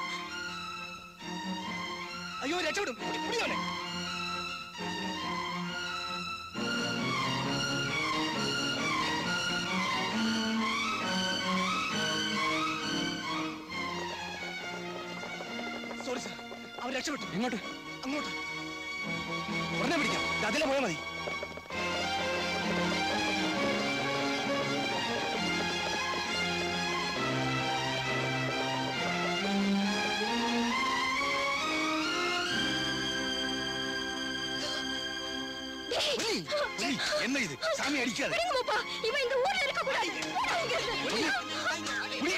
S14: അയ്യോ രക്ഷപ്പെടും പിടി- പിടിയോനെ സോറി സാർ അവൻ രക്ഷപ്പെട്ടു എങ്ങോട്ട് അങ്ങോട്ട് ഉടനെ പിടിക്കാം ഇത് അതിലെ പോയാൽ മതി
S15: என்ன இது சாமி அடிக்காத
S11: விடுங்கப்பா இவன் இந்த ஊர்ல இருக்க கூடாது போடா இங்க இருந்து.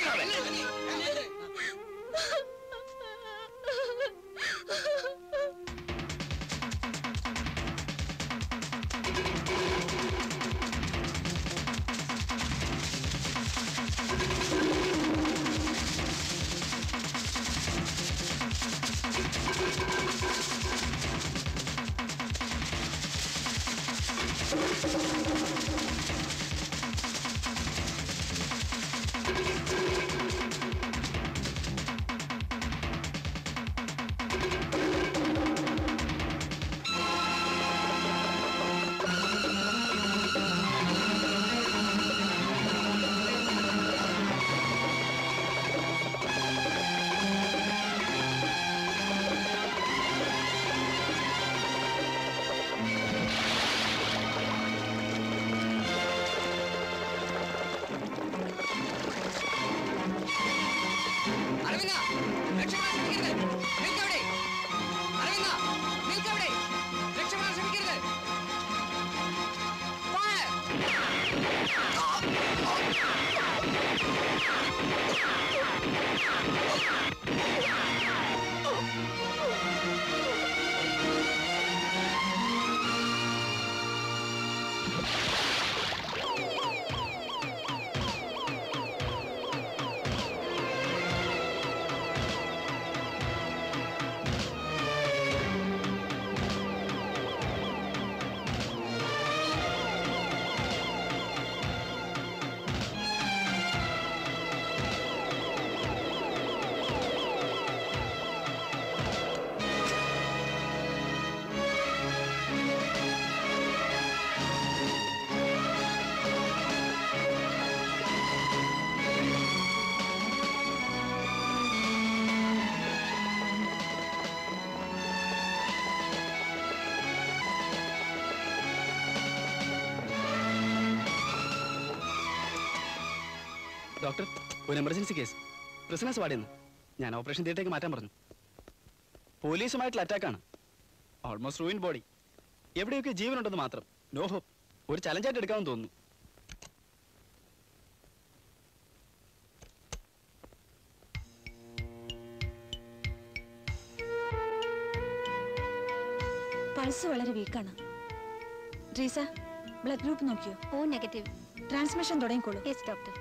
S8: അരവിന്ദ രക്ഷപ്പെടാൻ ശ്രമിക്കരുത് നിൽക്കവിടെ അരവിന്ദ നിൽക്കവിടെ രക്ഷപ്പെടാൻ ശ്രമിക്കരുത് Fire!
S12: ഡോക്ടർ ഒരു എമർജൻസി കേസ് പ്രിസണേഴ്സ് വാർഡിൽ നിന്ന് ഞാൻ ഓപ്പറേഷൻ തിയേറ്ററിലേക്ക് മാറ്റാൻ പറഞ്ഞു പോലീസുമായിട്ടുള്ള അറ്റാക്കാണ് ഓൾമോസ്റ്റ് റൂയിൻ ബോഡി എവിടെയൊക്കെ ജീവനുണ്ടെന്ന് മാത്രം നോ ഹോപ്പ് ഒരു ചലഞ്ചായിട്ട് എടുക്കാമെന്ന് തോന്നുന്നു
S9: പൾസ് വളരെ വീക്കാണ് ട്രീസ ബ്ലഡ് ഗ്രൂപ്പ് നോക്കിയോ
S11: ഓ നെഗറ്റീവ്
S9: ട്രാൻസ്മിഷൻ തുടങ്ങിക്കോളൂ
S11: yes doctor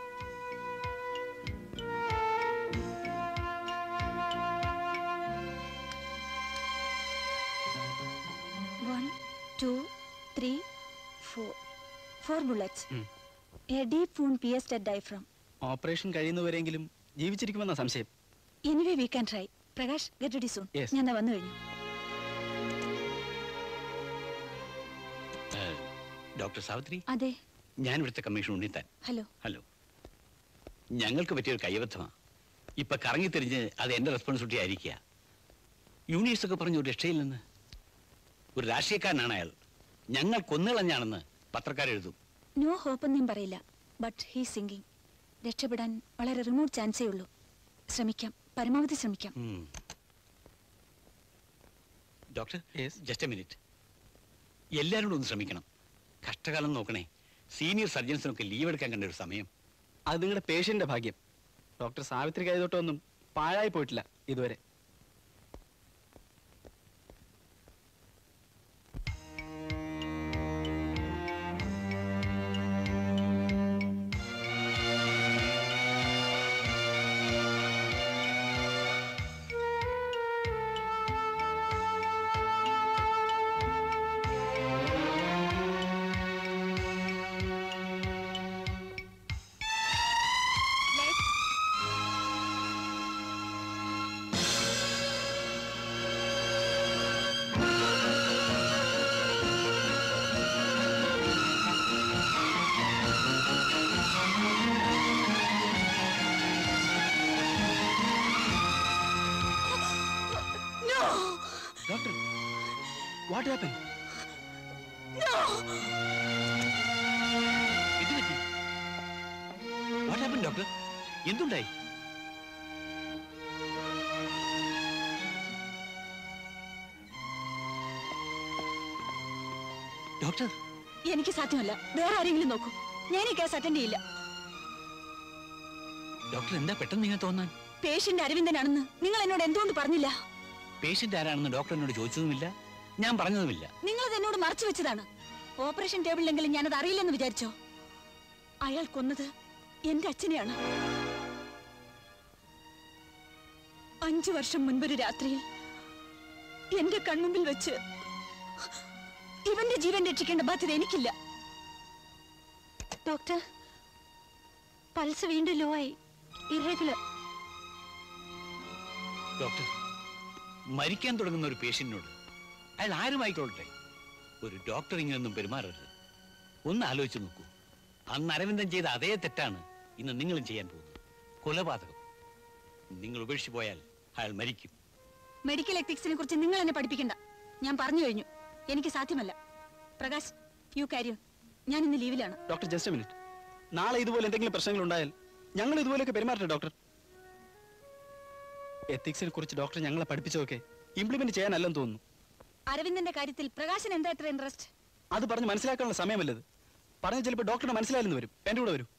S9: one two three four four bullets
S12: ഉം.
S9: A deep wound pierced at diaphragm
S12: operation കഴിയുന്നവരെങ്കിലും ജീവിച്ചിരിക്കുമെന്ന സംശയം
S9: anyway we can try Prakash get ready soon
S12: Yes.
S9: ഞാൻ ദാ വന്നു കഴിഞ്ഞു
S1: ഡോക്ടർ സാവിത്രി
S9: അതെ
S1: ഞാൻ ഇവിടുത്തെ കമ്മീഷൻ ഉണ്ണിത്താൻ
S9: ഹലോ
S1: ഹലോ ഞങ്ങൾക്ക് പറ്റിയൊരു കൈവത്തമാണ് ഇപ്പൊ കറങ്ങി തിരിഞ്ഞ് അത് എന്റെ റെസ്പോൺസിബിലിറ്റി ആയിരിക്കുക യൂണിവേഴ്സ് ഒക്കെ പറഞ്ഞു ഒരു രക്ഷയിൽ നിന്ന് ഒരു രാഷ്ട്രീയക്കാരനാണ് അയാൾ ഞങ്ങൾ കൊന്നുകളഞ്ഞാണെന്ന് പത്രക്കാരെഴുതും
S9: നോ ഹോപ്പ് ഒന്നും പറയില്ല ബട്ട് ഹീ സിംഗിങ് രക്ഷപ്പെടാൻ വളരെ റിമോട്ട് ചാൻസേ ഉള്ളൂ ശ്രമിക്കാം പരമാവധി ശ്രമിക്കാം
S1: ഡോക്ടർ ജസ്റ്റ് എ മിനിറ്റ് എല്ലാവരും കൂടെ ഒന്ന് ശ്രമിക്കണം കഷ്ടകാലം നോക്കണേ സീനിയർ സർജൻസിനൊക്കെ ലീവ് എടുക്കാൻ കണ്ട ഒരു സമയം
S12: അത് നിങ്ങളുടെ പേഷ്യന്റെ ഭാഗ്യം ഡോക്ടർ സാവിത്രി കൈതൊട്ടൊന്നും പാഴായി പോയിട്ടില്ല ഇതുവരെ ഡോക്ടർ വാട്ട് ഹാപ്പൻ
S1: എന്ത് പറ്റി വാട്ട് ഹാപ്പൻ ഡോക്ടർ എന്തുണ്ടായി ഡോക്ടർ
S9: എനിക്ക് സാധ്യമല്ല വേറെ ആരെങ്കിലും നോക്കൂ ഞാൻ ഈ കേസ് അറ്റൻഡ് ചെയ്യില്ല
S1: ഡോക്ടർ എന്താ പെട്ടെന്ന് ഇങ്ങനെ തോന്നാൻ
S9: പേഷ്യന്റ് അരവിന്ദനാണെന്ന് നിങ്ങൾ എന്നോട് എന്തുകൊണ്ട് പറഞ്ഞില്ല
S1: പേഷ്യന്റ് ആരാണെന്ന് ഡോക്ടർ എന്നോട് ചോദിച്ചതുമില്ല ഞാൻ പറഞ്ഞതുമില്ല
S9: നിങ്ങളത് എന്നോട് മറച്ചു വെച്ചതാണ് ഓപ്പറേഷൻ ടേബിളിലെങ്കിലും ഞാനത് അറിയില്ലെന്ന് വിചാരിച്ചോ അയാൾ കൊന്നത് എന്റെ അച്ഛനെയാണ് അഞ്ചു വർഷം മുൻപൊരു രാത്രിയിൽ എന്റെ കൺമുമ്പിൽ വെച്ച് ഇവന്റെ ജീവൻ രക്ഷിക്കേണ്ട ബാധ്യത എനിക്കില്ല
S11: ഡോക്ടർ പൾസ് വീണ്ടും ലോ ആയി ഇറഗുലർ
S1: ഡോക്ടർ മരിക്കാൻ തുടങ്ങുന്ന ഒരു പേഷ്യന്റിനോട് അയാൾ ആരുമായിക്കൊള്ളട്ടെ ഒരു ഡോക്ടർ ഇങ്ങനെയൊന്നും പെരുമാറരുത് ഒന്ന് ആലോചിച്ച് നോക്കൂ അന്ന് അരവിന്ദൻ ചെയ്ത അതേ തെറ്റാണ് ഇന്ന് നിങ്ങളും ചെയ്യാൻ പോകുന്നത് കൊലപാതകം നിങ്ങൾ ഉപേക്ഷിച്ചു പോയാൽ അയാൾ മരിക്കും
S9: മെഡിക്കൽ എത്തിക്സിനെ കുറിച്ച് നിങ്ങൾ എന്നെ പഠിപ്പിക്കണ്ട ഞാൻ പറഞ്ഞു കഴിഞ്ഞു എനിക്ക് സാധ്യമല്ല പ്രകാശ് യു കാരിയോ ഞാൻ ഇന്ന് ലീവിലാണ്
S2: ഡോക്ടർ ജസ്റ്റ് മിനിറ്റ് നാളെ ഇതുപോലെ എന്തെങ്കിലും പ്രശ്നങ്ങൾ ഉണ്ടായാൽ ഞങ്ങൾ ഇതുപോലെയൊക്കെ പെരുമാറട്ടെ ഡോക്ടർ എത്തിക്സിനെ കുറിച്ച് ഡോക്ടർ ഞങ്ങളെ പഠിപ്പിച്ചതൊക്കെ ഇംപ്ലിമെന്റ് ചെയ്യാനല്ലെന്ന് തോന്നുന്നു
S9: അരവിന്ദന്റെ കാര്യത്തിൽ പ്രകാശൻ എന്താ ഇത്ര ഇൻട്രസ്റ്റ്
S2: അത് പറഞ്ഞ് മനസ്സിലാക്കാനുള്ള സമയമല്ലത് പറഞ്ഞ ചിലപ്പോൾ ഡോക്ടറിന് മനസ്സിലായെന്ന് വരും എന്റെ കൂടെ വരൂ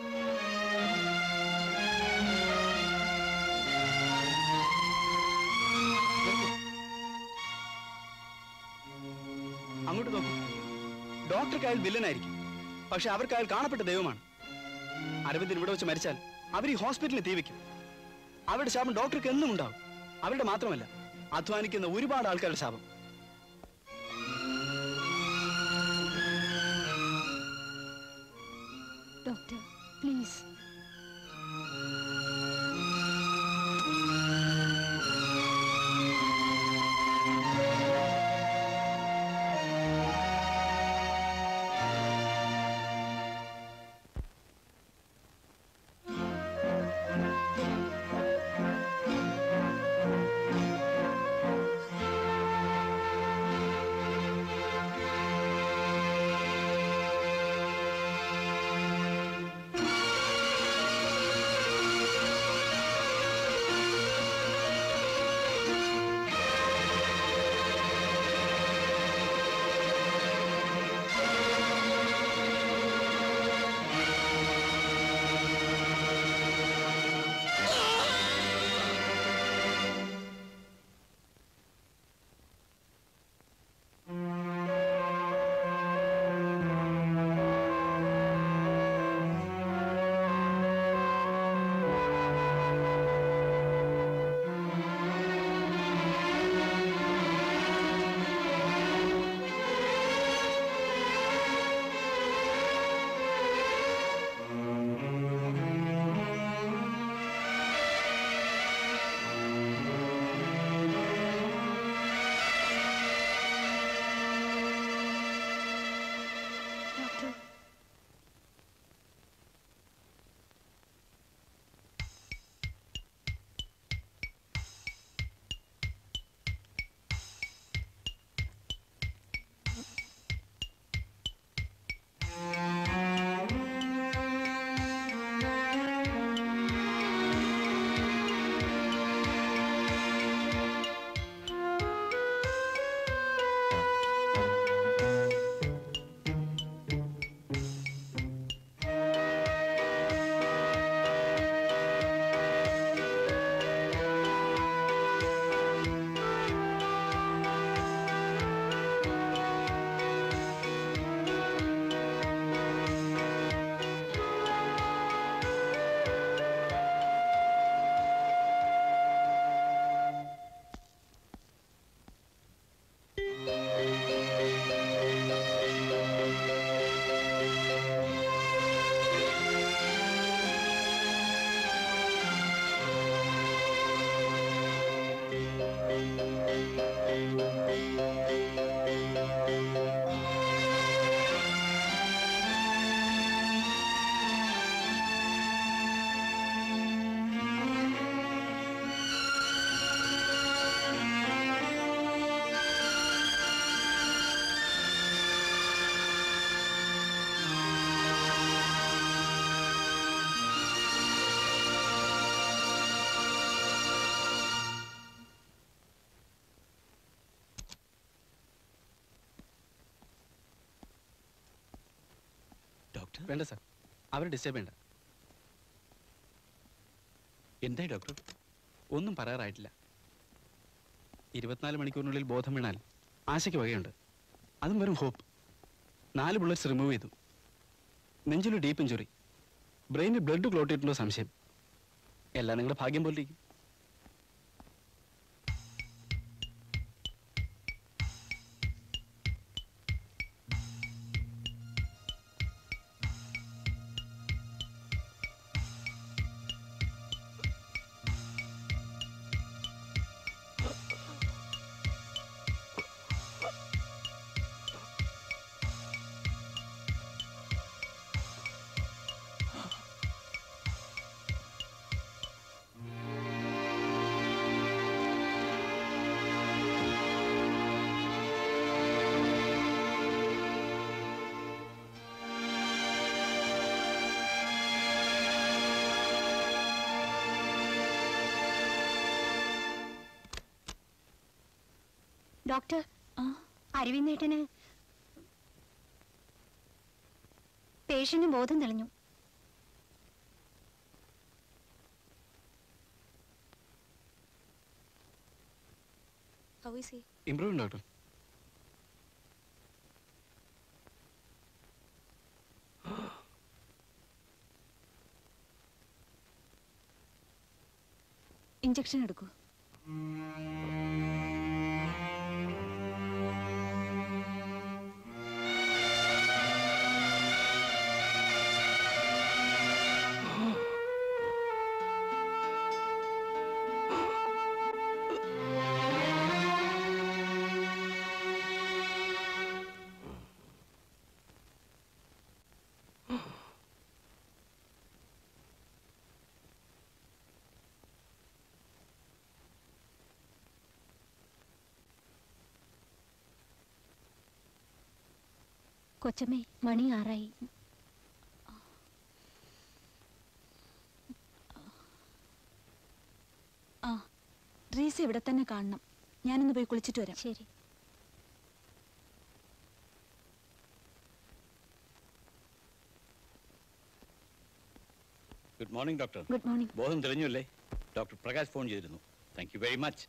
S2: അങ്ങോട്ട് നോക്കൂ ഡോക്ടർക്ക് അയാൾ വില്ലനായിരിക്കും പക്ഷെ അവർക്ക് അയാൾ കാണപ്പെട്ട ദൈവമാണ് അരവിന്ദൻ ഇവിടെ വെച്ച് മരിച്ചാൽ അവർ ഈ ഹോസ്പിറ്റലിൽ തീ വെക്കും അവരുടെ ശാപം ഡോക്ടർക്ക് എന്നും ഉണ്ടാവും അവരുടെ മാത്രമല്ല അധ്വാനിക്കുന്ന ഒരുപാട് ആൾക്കാരുടെ ശാപം
S11: ഡോക്ടർ പ്ലീസ്
S9: ആ
S1: ഡോക്ടർ
S16: വേണ്ട സാർ അവരെ ഡിസ്റ്റർബ് ചെയ്യണ്ട
S1: എന്തായി ഡോക്ടർ
S16: ഒന്നും പറയാറായിട്ടില്ല ഇരുപത്തിനാല് മണിക്കൂറിനുള്ളിൽ ബോധം വീണാൽ ആശയ്ക്ക് വകയുണ്ട് അതും വെറും ഹോപ്പ് നാല് ബുള്ളറ്റ്സ് റിമൂവ് ചെയ്തു നെഞ്ചിലൊരു ഡീപ്പ് ഇഞ്ചുറി ബ്രെയിനിൽ ബ്ലഡ് ക്ലോട്ട് ചെയ്തിട്ടുണ്ടോ സംശയം എല്ലാം നിങ്ങളുടെ ഭാഗ്യം പോലെ ഇരിക്കും
S11: ഡോക്ടർ അരവിന്ദേട്ടന് പേഷ്യന്റ് ബോധം തെളിഞ്ഞു
S9: How is he?
S16: Improve doctor
S9: injection എടുക്കൂ
S11: കൊച്ചമ്മേ മണി ആറായി
S9: ആ റീസ ഇവിടെ തന്നെ കാണണം ഞാനൊന്ന് പോയി കുളിച്ചിട്ട് വരാം
S11: ശരി
S1: good morning doctor
S11: good morning
S1: ബോധം തെളിഞ്ഞു അല്ലേ ഡോക്ടർ പ്രകാശ് ഫോൺ ചെയ്തിരുന്നു താങ്ക് യു വെരി മച്ച്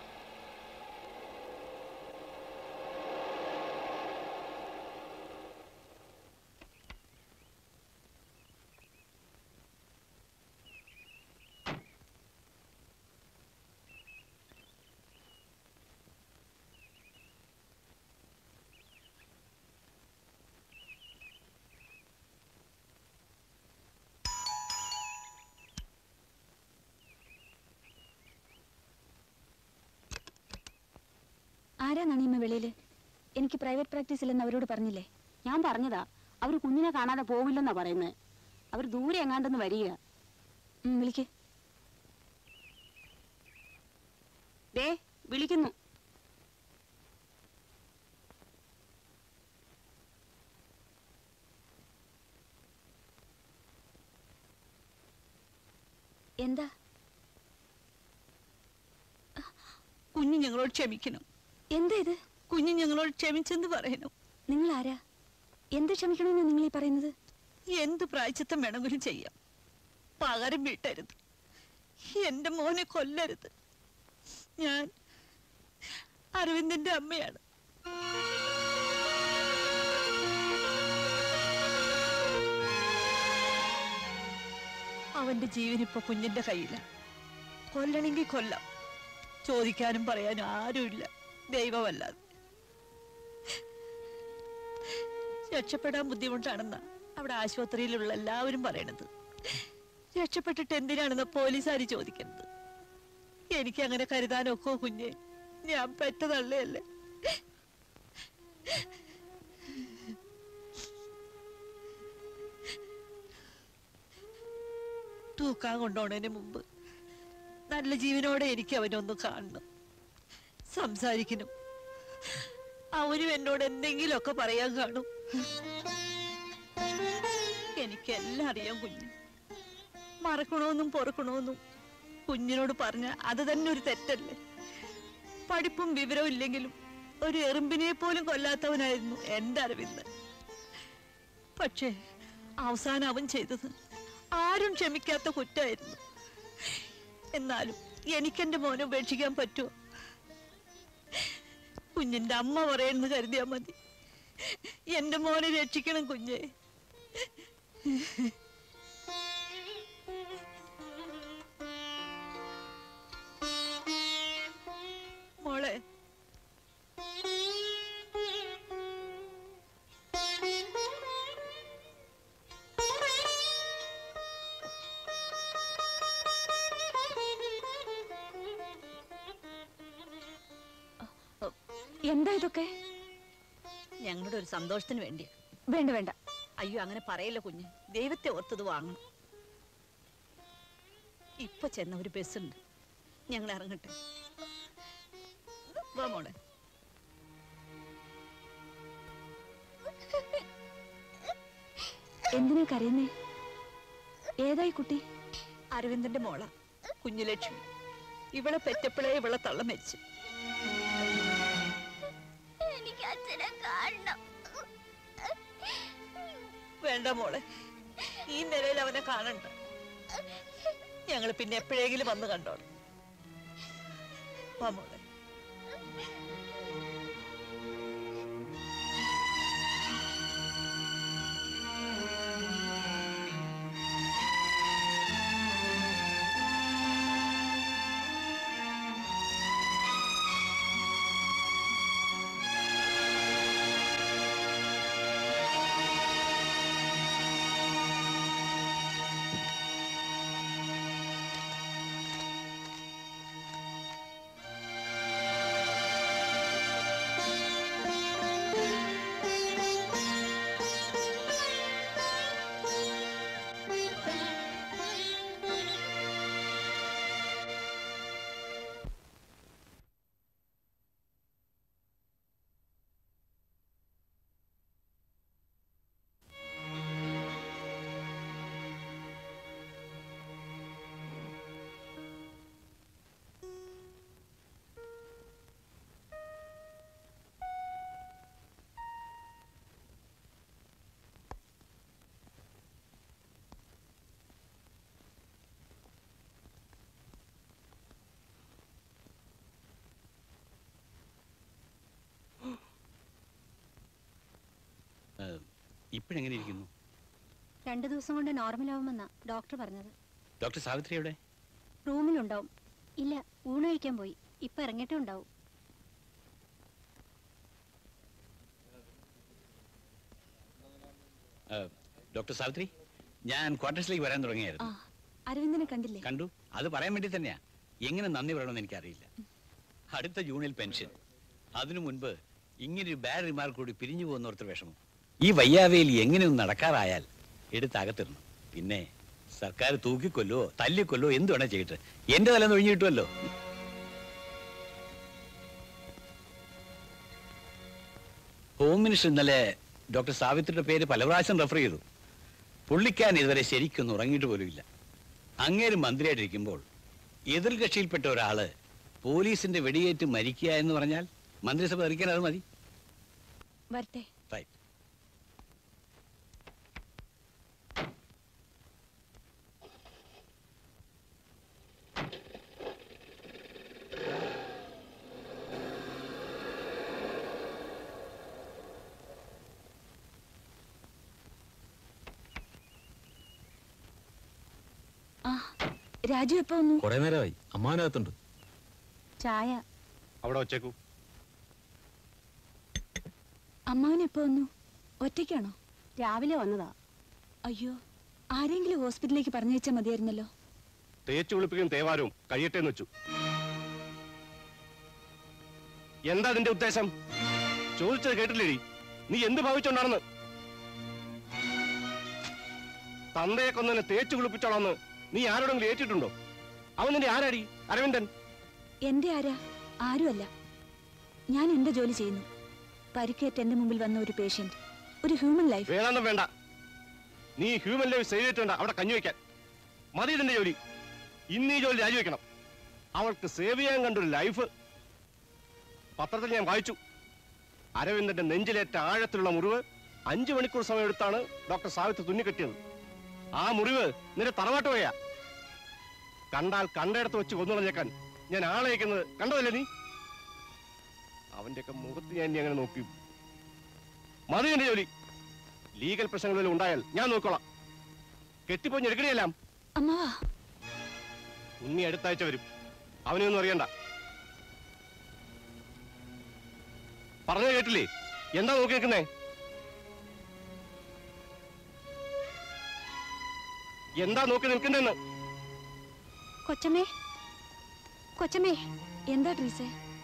S9: ആരാ നണിയമ്മ വെളിയില് എനിക്ക് പ്രൈവറ്റ് പ്രാക്ടീസ് ഇല്ലെന്ന് അവരോട് പറഞ്ഞില്ലേ
S17: ഞാൻ പറഞ്ഞതാ അവർ കുഞ്ഞിനെ കാണാതെ പോവില്ലെന്നാ പറയുന്നത് അവർ ദൂരെ എങ്ങാണ്ടെന്ന് വരിക
S9: ഉം, വിളിക്ക്
S17: ദേ വിളിക്കുന്നു
S9: എന്താ
S18: കുഞ്ഞ് ഞങ്ങളോട് ക്ഷമിക്കണം
S9: എന്താ ഇത്
S18: കുഞ്ഞ് ഞങ്ങളോട് ക്ഷമിച്ചെന്ന് പറയണം
S9: നിങ്ങൾ ആരാ എന്ത് ക്ഷമിക്കണമെന്ന് നിങ്ങൾ ഈ പറയുന്നത്
S18: എന്ത് പ്രായച്ചിത്തം വേണമെങ്കിലും ചെയ്യാം പകരം വീട്ടരുത് എന്റെ മോനെ കൊല്ലരുത് ഞാൻ അരവിന്ദന്റെ അമ്മയാണ് അവന്റെ ജീവൻ ഇപ്പൊ കുഞ്ഞിന്റെ കയ്യിലാണ് കൊല്ലണമെങ്കിൽ കൊല്ലാം ചോദിക്കാനും പറയാനും ആരുമില്ല ദൈവമല്ലാതെ രക്ഷപ്പെടാൻ ബുദ്ധിമുട്ടാണെന്നാ അവിടെ ആശുപത്രിയിലുള്ള എല്ലാവരും പറയണത് രക്ഷപ്പെട്ടിട്ട് എന്തിനാണെന്ന് പോലീസുകാർ ചോദിക്കുന്നത് എനിക്ക് അങ്ങനെ കരുതാനൊക്കോ കുഞ്ഞെ ഞാൻ പെറ്റ തള്ളയല്ലേ തൂക്കാൻ കൊണ്ടുപോണതിന് മുമ്പ് നല്ല ജീവനോടെ എനിക്ക് അവനൊന്ന് കാണണം സംസാരിക്കണം അവനും എന്നോട് എന്തെങ്കിലുമൊക്കെ പറയാൻ കാണും എനിക്കെല്ലാം അറിയാം കുഞ്ഞ് മറക്കണമെന്നും പൊറുക്കണമെന്നും കുഞ്ഞിനോട് പറഞ്ഞ അത് തന്നെ ഒരു തെറ്റല്ലേ പഠിപ്പും വിവരവും ഇല്ലെങ്കിലും ഒരു എറുമ്പിനെ പോലും കൊല്ലാത്തവനായിരുന്നു എൻ്റെ അറിവിന്ന് പക്ഷേ അവസാനം അവൻ ചെയ്തത് ആരും ക്ഷമിക്കാത്ത കുറ്റമായിരുന്നു എന്നാലും എനിക്കെന്റെ മോനെ ഉപേക്ഷിക്കാൻ പറ്റുമോ കുഞ്ഞിന്റെ അമ്മ പറയുന്നത് കരുതിയാ മതി എന്റെ മോനെ രക്ഷിക്കണം കുഞ്ഞെ മോളെ
S9: എന്താ ഇതൊക്കെ
S18: ഞങ്ങളുടെ ഒരു സന്തോഷത്തിന് വേണ്ടി
S9: വേണ്ട വേണ്ട
S18: അയ്യോ അങ്ങനെ പറയല്ല കുഞ്ഞ് ദൈവത്തെ ഓർത്തത് വാങ്ങണം ഇപ്പൊ ചെന്ന ഒരു ബസ്സുണ്ട് ഞങ്ങൾ ഇറങ്ങട്ടെ വാ മോളെ
S9: എന്തിനാ കരയുന്നേ ഏതായി കുട്ടി
S18: അരവിന്ദന്റെ മോള കുഞ്ഞുലക്ഷ്മി ഇവളെ പെറ്റപ്പോഴേ ഇവളെ തള്ള മരിച്ചു
S11: എനിക്ക് അച്ഛനെ കാണണം
S18: വേണ്ട മോളെ ഈ നിലയിൽ അവനെ കാണണ്ട ഞങ്ങൾ പിന്നെ എപ്പോഴെങ്കിലും വന്ന് കണ്ടോളാം വാ മോളെ
S1: ഇപ്പോഴെങ്ങനെ ഇരിക്കുന്നു
S11: രണ്ടു ദിവസം കൊണ്ട് നോർമൽ ആവുമെന്നാ ഡോക്ടർ പറഞ്ഞത്
S1: ഡോക്ടർ സാവിത്രി എവിടെ
S11: റൂമിലുണ്ടാവും ഇല്ല ഊണ് കഴിക്കാൻ പോയി ഇപ്പൊ ഇറങ്ങിയിട്ടും ഉണ്ടാവും
S1: ആ, ഡോക്ടർ സാവിത്രി ഞാൻ ക്വാർട്ടേഴ്സിലേക്ക് വരാൻ തുടങ്ങിയായിരുന്നു
S9: അരവിന്ദനെ കണ്ടില്ലേ
S1: കണ്ടു അത് പറയാൻ വേണ്ടി തന്നെയാ എങ്ങനെ നന്ദി പറയണമെന്ന് എനിക്കറിയില്ല അടുത്ത ജൂണിൽ പെൻഷൻ അതിനു മുൻപ് ഇങ്ങനൊരു ബാഡ് റിമാർക്ക് കൂടി പിരിഞ്ഞു പോകുന്നോർത്ത് വിഷമം ഈ വയ്യാവേലി എങ്ങനെയൊന്ന് നടക്കാറായാൽ എടുത്ത് അകത്തിടണം പിന്നെ സർക്കാർ തൂക്കിക്കൊല്ലോ തല്ലിക്കൊല്ലോ എന്ത് വേണേ ചെയ്യട്ടെ എന്റെ തല ഒഴിഞ്ഞു കിട്ടുമല്ലോ ഹോം മിനിസ്റ്റർ ഇന്നലെ ഡോക്ടർ സാവിത്രിയുടെ പേര് പല പ്രാവശ്യം റെഫർ ചെയ്തു പുള്ളിക്കാൻ ഇതുവരെ ശരിക്കൊന്നും ഉറങ്ങിയിട്ട് പോലുമില്ല അങ്ങേര് മന്ത്രിയായിട്ടിരിക്കുമ്പോൾ എതിർ കക്ഷിയിൽപ്പെട്ട ഒരാള് പോലീസിന്റെ വെടിയേറ്റ് മരിക്കുക എന്ന് പറഞ്ഞാൽ മന്ത്രിസഭ തെറിക്കാൻ അത് മതി
S9: വരട്ടെ
S1: Right.
S9: ആ രാജു എപ്പോ വന്നു
S19: കുറെ നേരമായി അമ്മാനകത്തുണ്ട്
S9: ചായ
S7: അവിടെ വച്ചേക്കൂ
S9: അമ്മാവൻ എപ്പോ വന്നു ഒറ്റയ്ക്കാണോ
S17: രാവിലെ വന്നതാ
S9: അയ്യോ ആരെങ്കിലും ഹോസ്പിറ്റലിലേക്ക് പറഞ്ഞയച്ചാൽ മതിയായിരുന്നല്ലോ
S7: തേച്ചു കുളിപ്പിക്കും തേവാരവും കഴിയട്ടെ എന്ന് വെച്ചു എന്താ നിന്റെ ഉദ്ദേശം ചോദിച്ചത് കേട്ടില്ലേടി നീ എന്ത് ഭാവിച്ചോണ്ടാണെന്ന് തന്തയെ കൊന്നെ തേച്ചു കുളിപ്പിച്ചോളാന്ന് നീ ആരോടെങ്കിലും ഏറ്റിട്ടുണ്ടോ അവൻ നിന്റെ ആരാടി അരവിന്ദൻ
S9: എന്റെ ആരാ ആരുമല്ല ഞാൻ എന്റെ ജോലി ചെയ്യുന്നു പരിക്കേറ്റ് എന്റെ മുമ്പിൽ വന്ന ഒരു പേഷ്യന്റ് ഒരു ഹ്യൂമൻ ലൈഫ്
S7: വേദാന്തം വേണ്ട നീ ഹ്യൂമൻ ലൈഫ് സേവ് ചെയ്തിട്ടുണ്ട് അവിടെ കഞ്ഞി വെക്കാൻ മതി ഇതിന്റെ ജോലി ഇന്ന് ഈ ജോലി രാജിവെക്കണം അവൾക്ക് സേവ് ചെയ്യാൻ കണ്ടൊരു ലൈഫ് പത്രത്തിൽ ഞാൻ വായിച്ചു അരവിന്ദന്റെ നെഞ്ചിലേറ്റ ആഴത്തിലുള്ള മുറിവ്
S19: അഞ്ചു മണിക്കൂർ സമയം എടുത്താണ് ഡോക്ടർ സാവിത്രി തുന്നിക്കെട്ടിയത് ആ മുറിവ് നിന്റെ തറവാട്ട് പോയാ കണ്ടാൽ കണ്ടയിടത്ത് വെച്ച് കൊന്നുകളഞ്ഞേക്കാൻ ഞാൻ ആളയക്കുന്നത് കണ്ടതല്ലേ നീ അവന്റെയൊക്കെ മുഖത്ത് ഞാൻ ഇനി അങ്ങനെ നോക്കി മതി എന്റെ ജോലി ലീഗൽ പ്രശ്നങ്ങൾ വല്ലതും ഉണ്ടായാൽ ഞാൻ നോക്കോളാം കെട്ടിപ്പോഞ്ഞെടുക്കണിയെല്ലാം
S9: അമ്മാവാ
S19: ഉണ്ണി അടുത്താഴ്ച വരും അവനെയൊന്നും അറിയണ്ട പറഞ്ഞു കേട്ടില്ലേ എന്താ നോക്കി നിൽക്കുന്നേ എന്താ നോക്കി നിൽക്കുന്നെന്ന്
S9: കൊച്ചമ്മേ കൊച്ചമ്മേ എന്താ ട്രീസേ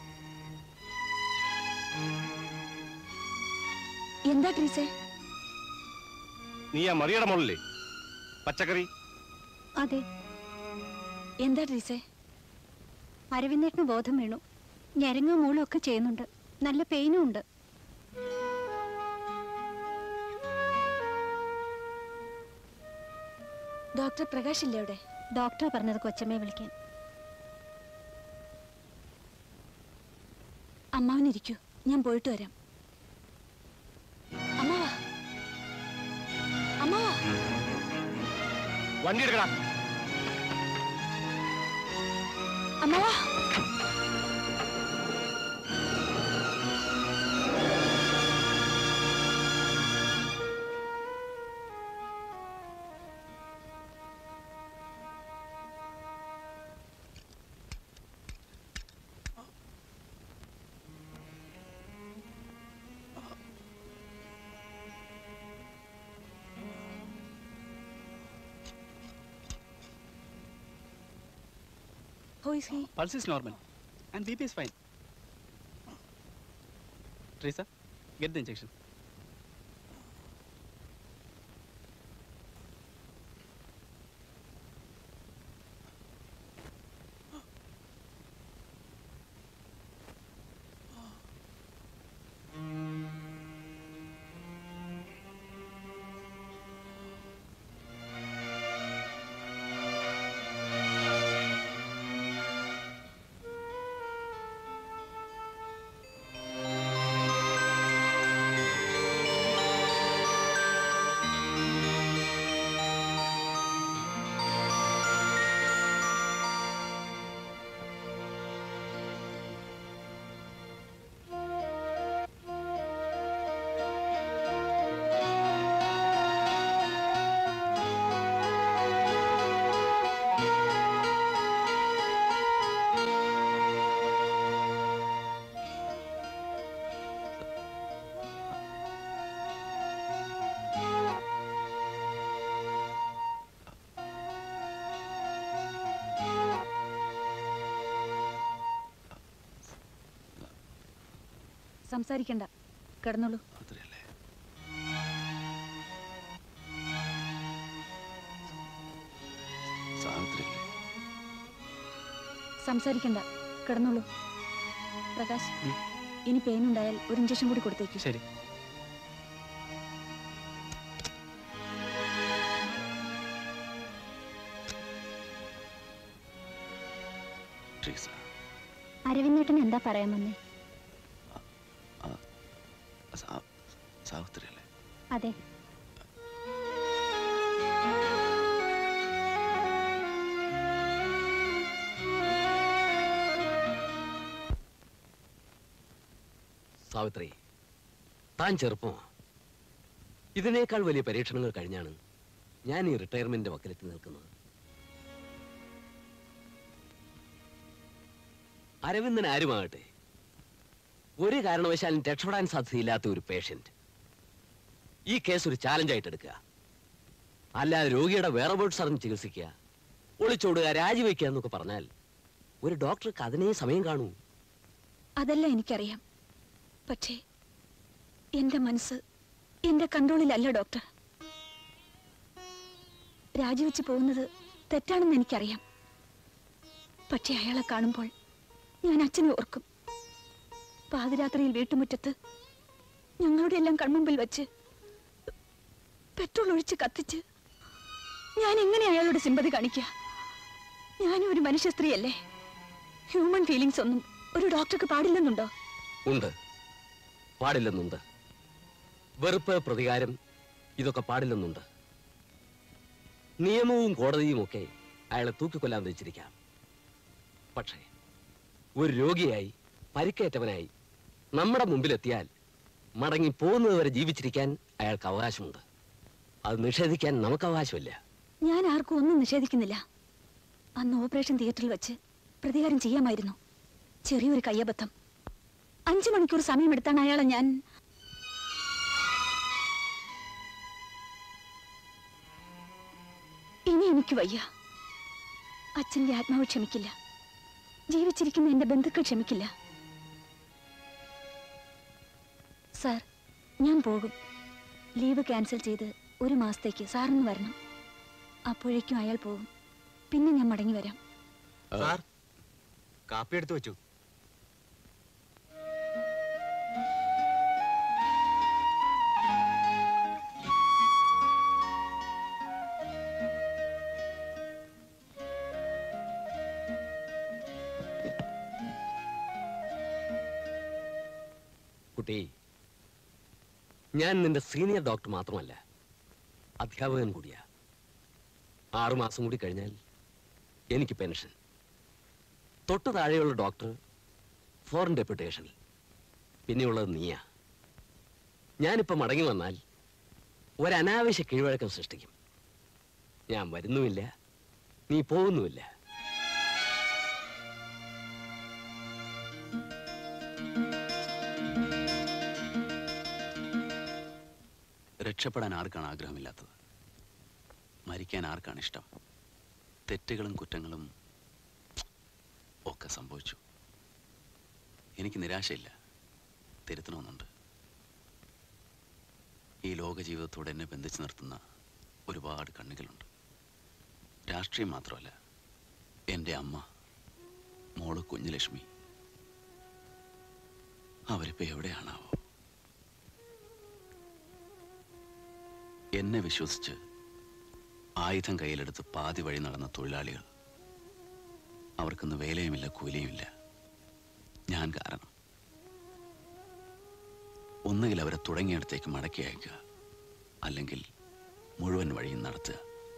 S9: എന്താ ട്രീസേ
S19: നീ ആ മറിയുടെ മോളല്ലേ പച്ചക്കറി
S9: അതെ എന്താ ട്രീസേ
S20: അരവിന്ദേട്ടന് ബോധം വീണു ഞരങ്ങും മൂളും ഒക്കെ ചെയ്യുന്നുണ്ട് നല്ല പെയിനും ഉണ്ട്
S9: ഡോക്ടർ പ്രകാശ് ഇല്ലേ അവിടെ
S20: ഡോക്ടർ പറഞ്ഞത് കൊച്ചമ്മയെ വിളിക്കാൻ
S9: അമ്മാവനിരിക്കൂ ഞാൻ പോയിട്ട് വരാം അമ്മാവാ അമ്മാവാ
S19: വണ്ടി എടുക്കടാ
S9: അമ്മാവാ Who is he?
S16: Pulse is normal and BP is fine. Teresa, get the injection.
S9: സംസാരിക്കണ്ട കിടന്നോളൂ
S6: സാവിത്രി
S9: സംസാരിക്കണ്ട കിടന്നോളൂ പ്രകാശ് ഇനി പെയിൻ ഉണ്ടായാൽ ഒരു ഇഞ്ചക്ഷൻ കൂടി കൊടുത്തേക്ക്
S16: ശരി
S6: ട്രീസ
S20: അരവിന്ദേട്ടൻ എന്താ പറയാൻ വന്നേ
S6: സാ- സാവിത്രി അല്ലേ
S20: അതെ
S12: സാവിത്രി താൻ ചെറുപ്പമാ ഇതിനേക്കാൾ വലിയ പരീക്ഷണങ്ങൾ കഴിഞ്ഞാണ് ഞാൻ ഈ റിട്ടയർമെന്റ് വക്കലെത്തി നിൽക്കുന്നത് അരവിന്ദൻ ആരുമാകട്ടെ ഒരു കാരണവശാലും രക്ഷപ്പെടാൻ സാധ്യതയില്ലാത്ത ഒരു പേഷ്യന്റ് ഈ കേസ് ഒരു ചാലഞ്ചായിട്ട് എടുക്കുക അല്ലാതെ രോഗിയുടെ വേറെ ബോർഡ്സ് അറിഞ്ഞ് ചികിത്സിക്കുക ഒളിച്ചോടുക രാജിവെക്കുക എന്നൊക്കെ പറഞ്ഞാൽ ഒരു ഡോക്ടർക്ക് അതിനേ സമയം കാണൂ
S9: അതല്ല എനിക്കറിയാം പക്ഷേ എന്റെ മനസ്സ് എന്റെ കൺട്രോളിലല്ല ഡോക്ടർ രാജിവെച്ച് പോകുന്നത് തെറ്റാണെന്ന് എനിക്കറിയാം പക്ഷേ അയാളെ കാണുമ്പോൾ ഞാൻ അച്ഛനെ ഓർക്കും പാതിരാത്രിയിൽ വീട്ടുമുറ്റത്ത് ഞങ്ങളുടെ എല്ലാം കൺമുമ്പിൽ വെച്ച് പെട്രോൾ ഒഴിച്ച് കത്തിച്ച് ഞാൻ എങ്ങനെ അയാളോട് സിമ്പതി കാണിക്കുക ഞാനും ഒരു മനുഷ്യ സ്ത്രീയല്ലേ ഹ്യൂമൻ ഫീലിങ്സ് ഒന്നും ഒരു ഡോക്ടർക്ക് പാടില്ലെന്നുണ്ടോ
S12: ഉണ്ട് പാടില്ലെന്നുണ്ട് വെറുപ്പ് പ്രതികാരം ഇതൊക്കെ പാടില്ലെന്നുണ്ട് നിയമവും കോടതിയും ഒക്കെ അയാളെ തൂക്കിക്കൊല്ലാൻ വെച്ചിരിക്കാം പക്ഷേ ഒരു രോഗിയായി പരിക്കേറ്റവനായി നമ്മുടെ മുമ്പിലെത്തിയാൽ മടങ്ങി പോകുന്നത് വരെ ജീവിച്ചിരിക്കാൻ അയാൾക്ക് അവകാശമുണ്ട് അത് നിഷേധിക്കാൻ നമുക്ക് അവകാശമില്ല
S9: ഞാൻ ആർക്കും ഒന്നും നിഷേധിക്കുന്നില്ല അന്ന് ഓപ്പറേഷൻ തിയേറ്ററിൽ വെച്ച് പ്രതികാരം ചെയ്യാമായിരുന്നു ചെറിയൊരു കയ്യബദ്ധം അഞ്ചു മണിക്കൂർ സമയമെടുത്താണ് അയാളെ ഞാൻ ഇനി എനിക്ക് വയ്യ അച്ഛന്റെ ആത്മാവ് ക്ഷമിക്കില്ല ജീവിച്ചിരിക്കുന്ന എന്റെ ബന്ധുക്കൾ ക്ഷമിക്കില്ല സാർ ഞാൻ പോകും ലീവ് ക്യാൻസൽ ചെയ്ത് ഒരു മാസത്തേക്ക് സാറിന് വരണം അപ്പോഴേക്കും അയാൾ പോകും പിന്നെ ഞാൻ മടങ്ങി വരാം
S14: സാർ കാപ്പി എടുത്തു വെച്ചു
S12: കുട്ടി ഞാൻ നിന്റെ സീനിയർ ഡോക്ടർ മാത്രമല്ല അധ്യാപകൻ കൂടിയാ ആറുമാസം കൂടി കഴിഞ്ഞാൽ എനിക്ക് പെൻഷൻ തൊട്ട് താഴെയുള്ള ഡോക്ടർ ഫോറിൻ ഡെപ്യൂട്ടേഷനിൽ പിന്നെയുള്ളത് നീയാ ഞാനിപ്പോൾ മടങ്ങി വന്നാൽ ഒരനാവശ്യ കീഴ്വഴക്കം സൃഷ്ടിക്കും ഞാൻ വരുന്നുമില്ല നീ പോകുന്നുമില്ല
S6: രക്ഷപ്പെടാൻ ആർക്കാണ് ആഗ്രഹമില്ലാത്തത് മരിക്കാൻ ആർക്കാണ് ഇഷ്ടം തെറ്റുകളും കുറ്റങ്ങളും ഒക്കെ സംഭവിച്ചു എനിക്ക് നിരാശയില്ല തിരുത്തണമെന്നുണ്ട് ഈ ലോക ജീവിതത്തോട് എന്നെ ബന്ധിച്ചു നിർത്തുന്ന ഒരുപാട് കണ്ണുകളുണ്ട് രാഷ്ട്രീയം മാത്രമല്ല എൻ്റെ അമ്മ മോള് കുഞ്ഞുലക്ഷ്മി അവരിപ്പോ എവിടെയാണാവോ എന്നെ വിശ്വസിച്ച് ആയുധം കയ്യിലെടുത്ത് പാതി വഴി നടന്ന തൊഴിലാളികൾ അവർക്കൊന്ന് വേലയുമില്ല കൂലിയുമില്ല ഞാൻ കാരണം ഒന്നുകിൽ അവരെ തുടങ്ങിയിടത്തേക്ക് മടക്കി അയക്കുക അല്ലെങ്കിൽ മുഴുവൻ വഴിയും നടത്തുക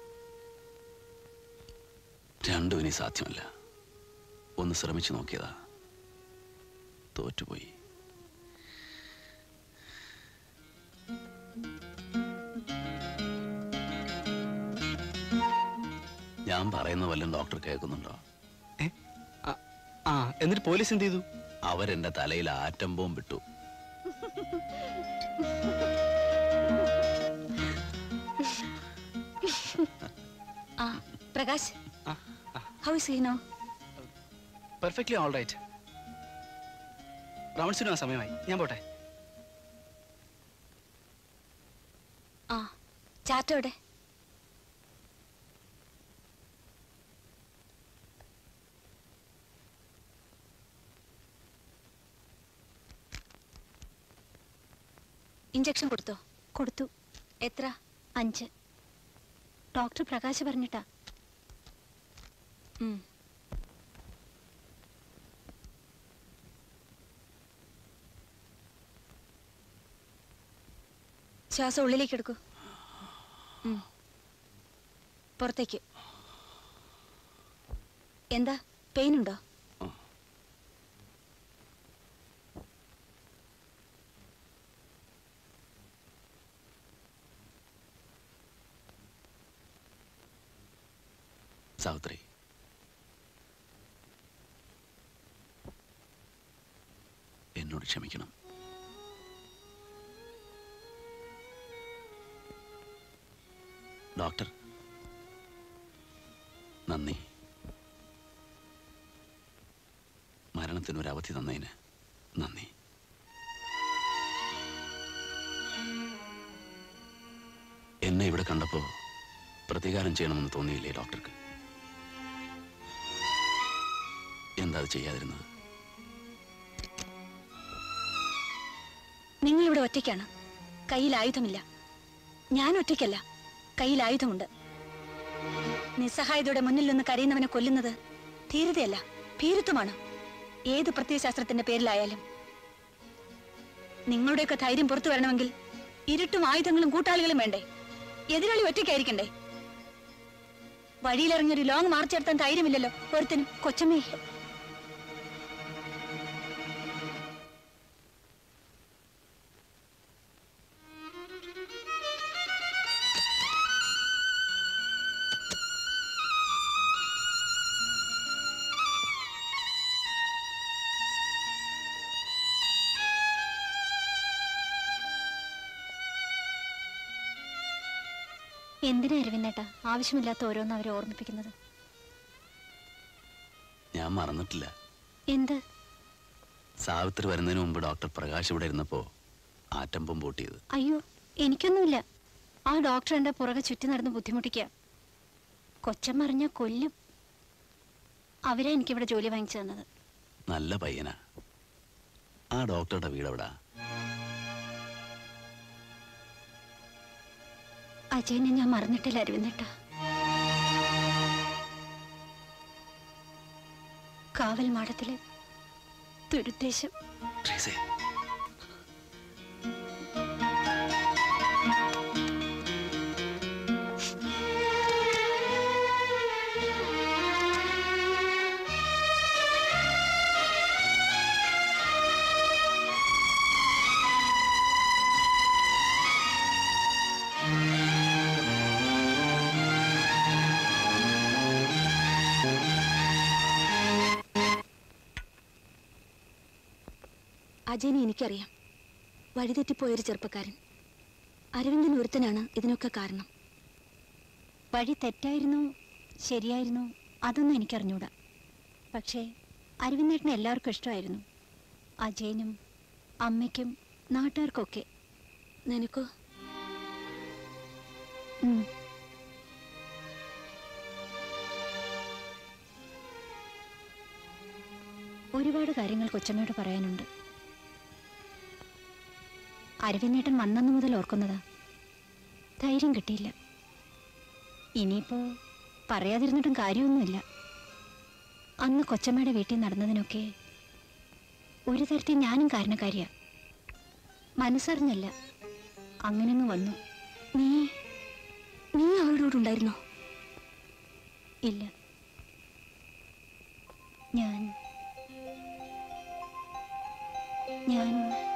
S6: രണ്ടും ഇനി സാധ്യമല്ല ഒന്ന് ശ്രമിച്ചു നോക്കിയതാ തോറ്റുപോയി ഞാൻ പറയുന്ന വല്ലതും ഡോക്ടർ കേൾക്കുന്നുണ്ടോ
S16: ആ എന്നിട്ട് പോലീസ് എന്ത് ചെയ്തു
S6: അവരെന്റെ തലയിൽ ആറ്റം ബോംബ് ഇട്ടു
S9: ആ Prakash how is he no
S16: perfectly all right റൗണ്ട്സിന് ആ സമയമായി ഞാൻ പോട്ടെ
S9: ആ ചാറ്റോടെ ഇഞ്ചക്ഷൻ കൊടുത്തോ
S20: കൊടുത്തു
S9: എത്ര
S20: അഞ്ച് ഡോക്ടർ പ്രകാശ് പറഞ്ഞിട്ടാ
S9: ഉം. ശ്വാസം ഉള്ളിലേക്ക് എടുക്കൂ ഉം. പുറത്തേക്ക് എന്താ പെയിൻ ഉണ്ടോ
S6: സാവിത്രി എന്നോട് ക്ഷമിക്കണം ഡോക്ടർ നന്ദി മരണത്തിനൊരു അവധി തന്നതിന് നന്ദി എന്നെ ഇവിടെ കണ്ടപ്പോ പ്രതികാരം ചെയ്യണമെന്ന് തോന്നിയില്ലേ ഡോക്ടർക്ക് എന്താ അത് ചെയ്യാതിരുന്നത്
S9: നിങ്ങൾ ഇവിടെ ഒറ്റയ്ക്കാണ് കയ്യിൽ ആയുധമില്ല ഞാൻ ഒറ്റയ്ക്കല്ല കയ്യിൽ ആയുധമുണ്ട് നിസ്സഹായതയുടെ മുന്നിൽ നിന്ന് കരയുന്നവനെ കൊല്ലുന്നത് ധീരതയല്ല ഭീരുത്വമാണ് ഏത് പ്രത്യയശാസ്ത്രത്തിന്റെ പേരിലായാലും നിങ്ങളുടെയൊക്കെ ധൈര്യം പുറത്തു വരണമെങ്കിൽ ഇരുട്ടും ആയുധങ്ങളും കൂട്ടാളികളും വേണ്ടേ എതിരാളി ഒറ്റയ്ക്കായിരിക്കണ്ടേ വഴിയിലിറങ്ങി ഒരു ലോങ് മാർച്ച് നടത്താൻ ധൈര്യമില്ലല്ലോ ഒരുത്തനും കൊച്ചമ്മേ
S20: എന്തിനാ അരവിന്ദേട്ടാ ആവശ്യമില്ലാത്ത ഓരോന്ന് അവരെ ഓർമ്മിപ്പിക്കുന്നത്
S6: ഞാൻ മറന്നിട്ടില്ല
S20: എന്ത്
S6: സാവിത്രി വരുന്നതിന് മുമ്പ് ഡോക്ടർ പ്രകാശ് ഇവിടെ ഇരുന്നപ്പോ ആറ്റം ബോംബ് പൊട്ടിയത്
S20: അയ്യോ എനിക്കൊന്നുമില്ല ആ ഡോക്ടർ എന്റെ പുറകെ ചുറ്റി നടന്ന് ബുദ്ധിമുട്ടിക്കുക കൊച്ചമ്മ അറിഞ്ഞ കൊല്ലും അവരെ എനിക്കിവിടെ ജോലി വാങ്ങിച്ചു തന്നത്
S6: നല്ല പയ്യനാ ആ ഡോക്ടറുടെ വീട് എവിടാ
S20: അജയനെ ഞാൻ മറന്നിട്ടില്ല അരവിന്ദേട്ടാ കാവൽ മാടത്തിലെ തുരുദ്ദേശം
S6: ട്രീസേ
S9: അജയനെ എനിക്കറിയാം വഴിതെറ്റിപ്പോയൊരു ചെറുപ്പക്കാരൻ അരവിന്ദൻ ഒരുത്തനാണ് ഇതിനൊക്കെ കാരണം
S20: വഴി തെറ്റായിരുന്നോ ശരിയായിരുന്നോ അതൊന്നും എനിക്കറിഞ്ഞൂടാ പക്ഷേ അരവിന്ദേട്ടനെ എല്ലാവർക്കും ഇഷ്ടമായിരുന്നു അജയനും അമ്മയ്ക്കും നാട്ടുകാർക്കൊക്കെ
S9: നിനക്കോ
S20: ഉം. ഒരുപാട് കാര്യങ്ങൾ കൊച്ചമ്മയോട് പറയാനുണ്ട് അരവിന്ദേട്ടൻ വന്നന്നു മുതൽ ഓർക്കുന്നതാ ധൈര്യം കിട്ടിയില്ല ഇനിയിപ്പോ പറയാതിരുന്നിട്ടും കാര്യമൊന്നുമില്ല അന്ന് കൊച്ചമ്മയുടെ വീട്ടിൽ നടന്നതിനൊക്കെ ഒരു തരത്തിൽ ഞാനും കാരണക്കാരിയാ മനസ്സറിഞ്ഞല്ല അങ്ങനെങ്ങ് വന്നു
S9: നീ നീ അവളുടെ കൂടെ ഉണ്ടായിരുന്നോ
S20: ഇല്ല ഞാൻ ഞാൻ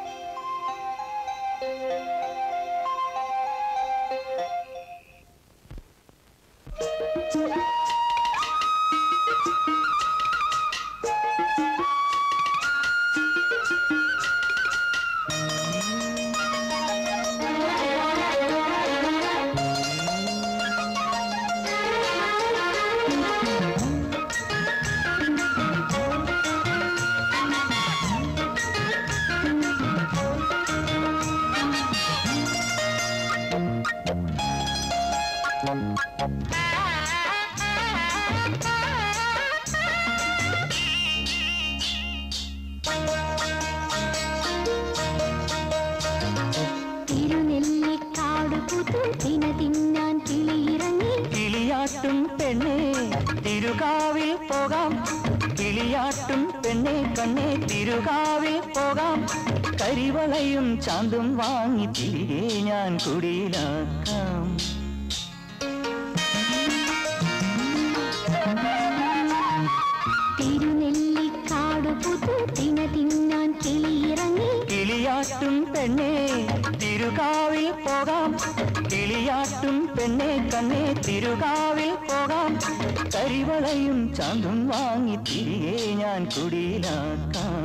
S21: തിരുനെല്ലിക്കാട് പുതു തിന തിന്നാൻ കിളിയിറങ്ങി
S22: കിളിയാട്ടും പെണ്ണെ തിരുകാവിൽ പോകാം കിളിയാട്ടും പെണ്ണെ കണ്ണെ തിരുകാവിൽ പോകാം കരിവളയും ചാന്തും വാങ്ങി തിരികെ ഞാൻ കുടിയിലാക്കാം
S21: തിരുനെല്ലിക്കാട് പുതു തിന തിന്നാൻ കിളിയിറങ്ങി
S22: കിളിയാട്ടും പെണ്ണെ തിരുകാവിൽ പോകാം കിളിയാട്ടും പെണ്ണെ കണ്ണെ തിരുകാവിൽ പോകാം കരിവളയും ചാന്തും വാങ്ങി തിരികെ ഞാൻ കുടിയിലാക്കാം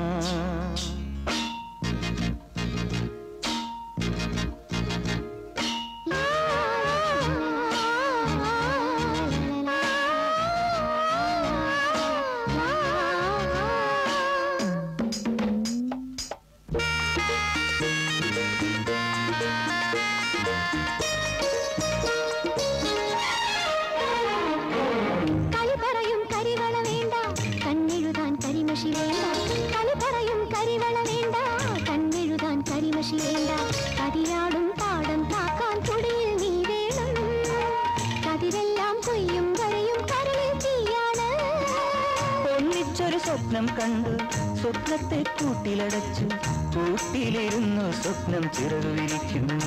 S21: കളി പറയും കരിവള വേണ്ട കണ്ണെഴുതാൻ കരിമഷി വേണ്ട കളി പറയും
S22: സ്വപ്നം കണ്ടു സ്വപ്നത്തെ കൂട്ടിലടച്ചു കൂട്ടിലിരുന്നു സ്വപ്നം ചിറകു വിരിക്കുന്നു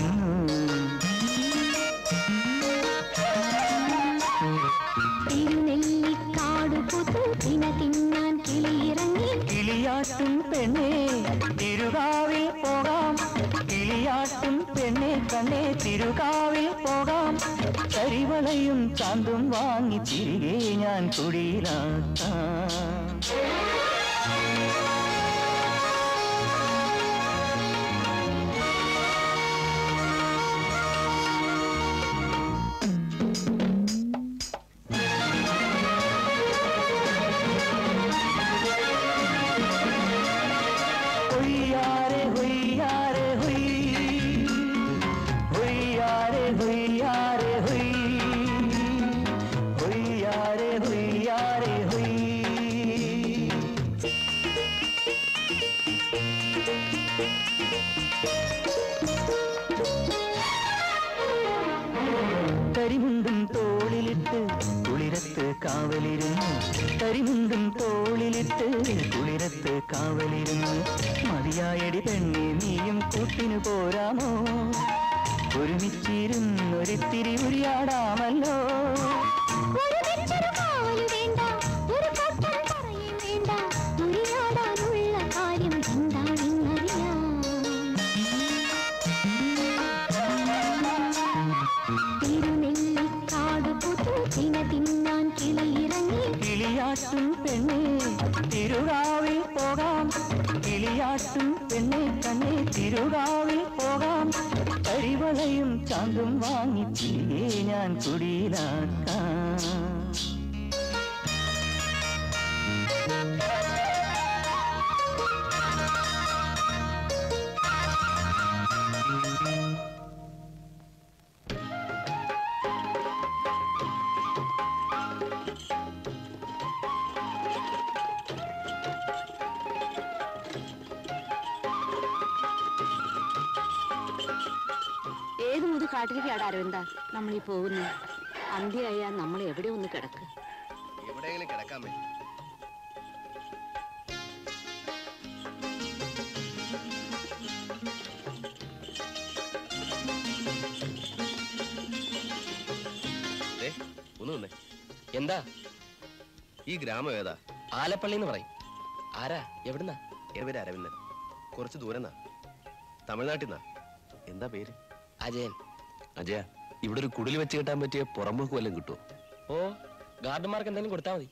S21: തിരുനെല്ലിക്കാട് പുതു തിന തിന്നാൻ കിളിയിറങ്ങി
S22: കിളിയാട്ടും പെണ്ണേ തിരുകാവിൽ പോകാം കിളിയാട്ടും പെണ്ണെ കണ്ണേ തിരുകാവിൽ പോകാം കരിവളയും ചാന്തും വാങ്ങി തിരികെ ഞാൻ കുടിയിലാക്കാം ഹൊയ്യാരെ ഹൊയ്യാരെ ഹൊയ് ഹൊയ്യാരെ ഹൊയ്യാരെ ഹൊയ് ഹൊയ്യാരെ ഹൊയ്യാരെ ഹൊയ് കരിമുണ്ടും തോളിലിട്ട് കുളിരത്ത് കാവലിരുന്നു കരിമുണ്ടും തോളിലിട്ട് കുളിരത്ത് കാവലിരുന്നു മതിയായടി പെണ്ണെ നീയും കൂട്ടിനു പോരാമോ ഒരുമിച്ചിരുന്നൊരിത്തിരി ഉരിയാടാമല്ലോ
S21: ഒരുമിച്ചൊരു കാവല് വേണ്ട ഒരു കൊട്ടം പറയും വേണ്ട ഉരിയാടാനുള്ള കാര്യം എന്താണെന്നറിയാം തിരുനെല്ലിക്കാട് പുതു തിന തിന്നാൻ കിളിയിറങ്ങി
S22: കിളിയാട്ടും പെണ്ണെ തിരുകാവിൽ പോകാം കിളിയാട്ടും പെണ്ണെ കണ്ണെ തിരുകാവിൽ പോകാം കരിവളയും ചാന്തും വാങ്ങി തിരികെ ഞാൻ കുടിയിലാക്കാം
S17: ഏത് മുതു കാട്ടിലേക്കാണ് അരവിന്ദ നമ്മൾ ഈ പോകുന്നത് അന്ത്യയായാൽ നമ്മൾ എവിടെ ഒന്ന് കിടക്കുക
S10: എവിടെയെങ്കിലും കിടക്കാൻ പറ്റും ദേ, ഒന്ന് നിന്നേ
S12: എന്താ
S10: ഈ ഗ്രാമം ഏതാ
S12: ആലപ്പള്ളി എന്ന് പറയും ആരാ എവിടുന്നാ
S10: എന്റെ പേര് അരവിന്ദൻ കുറച്ച് ദൂരെന്നാ തമിഴ്നാട്ടിൽ നിന്നാ എന്താ പേര്
S12: അജയൻ
S6: അജയ ഇവിടെ ഒരു കുടിൽ വെച്ച് കിട്ടാൻ പറ്റിയ പുറമ്പോക്ക് വല്ലതും കിട്ടുമോ
S12: ഓ ഗാർഡന്മാർക്ക് എന്തെങ്കിലും കൊടുത്താൽ മതി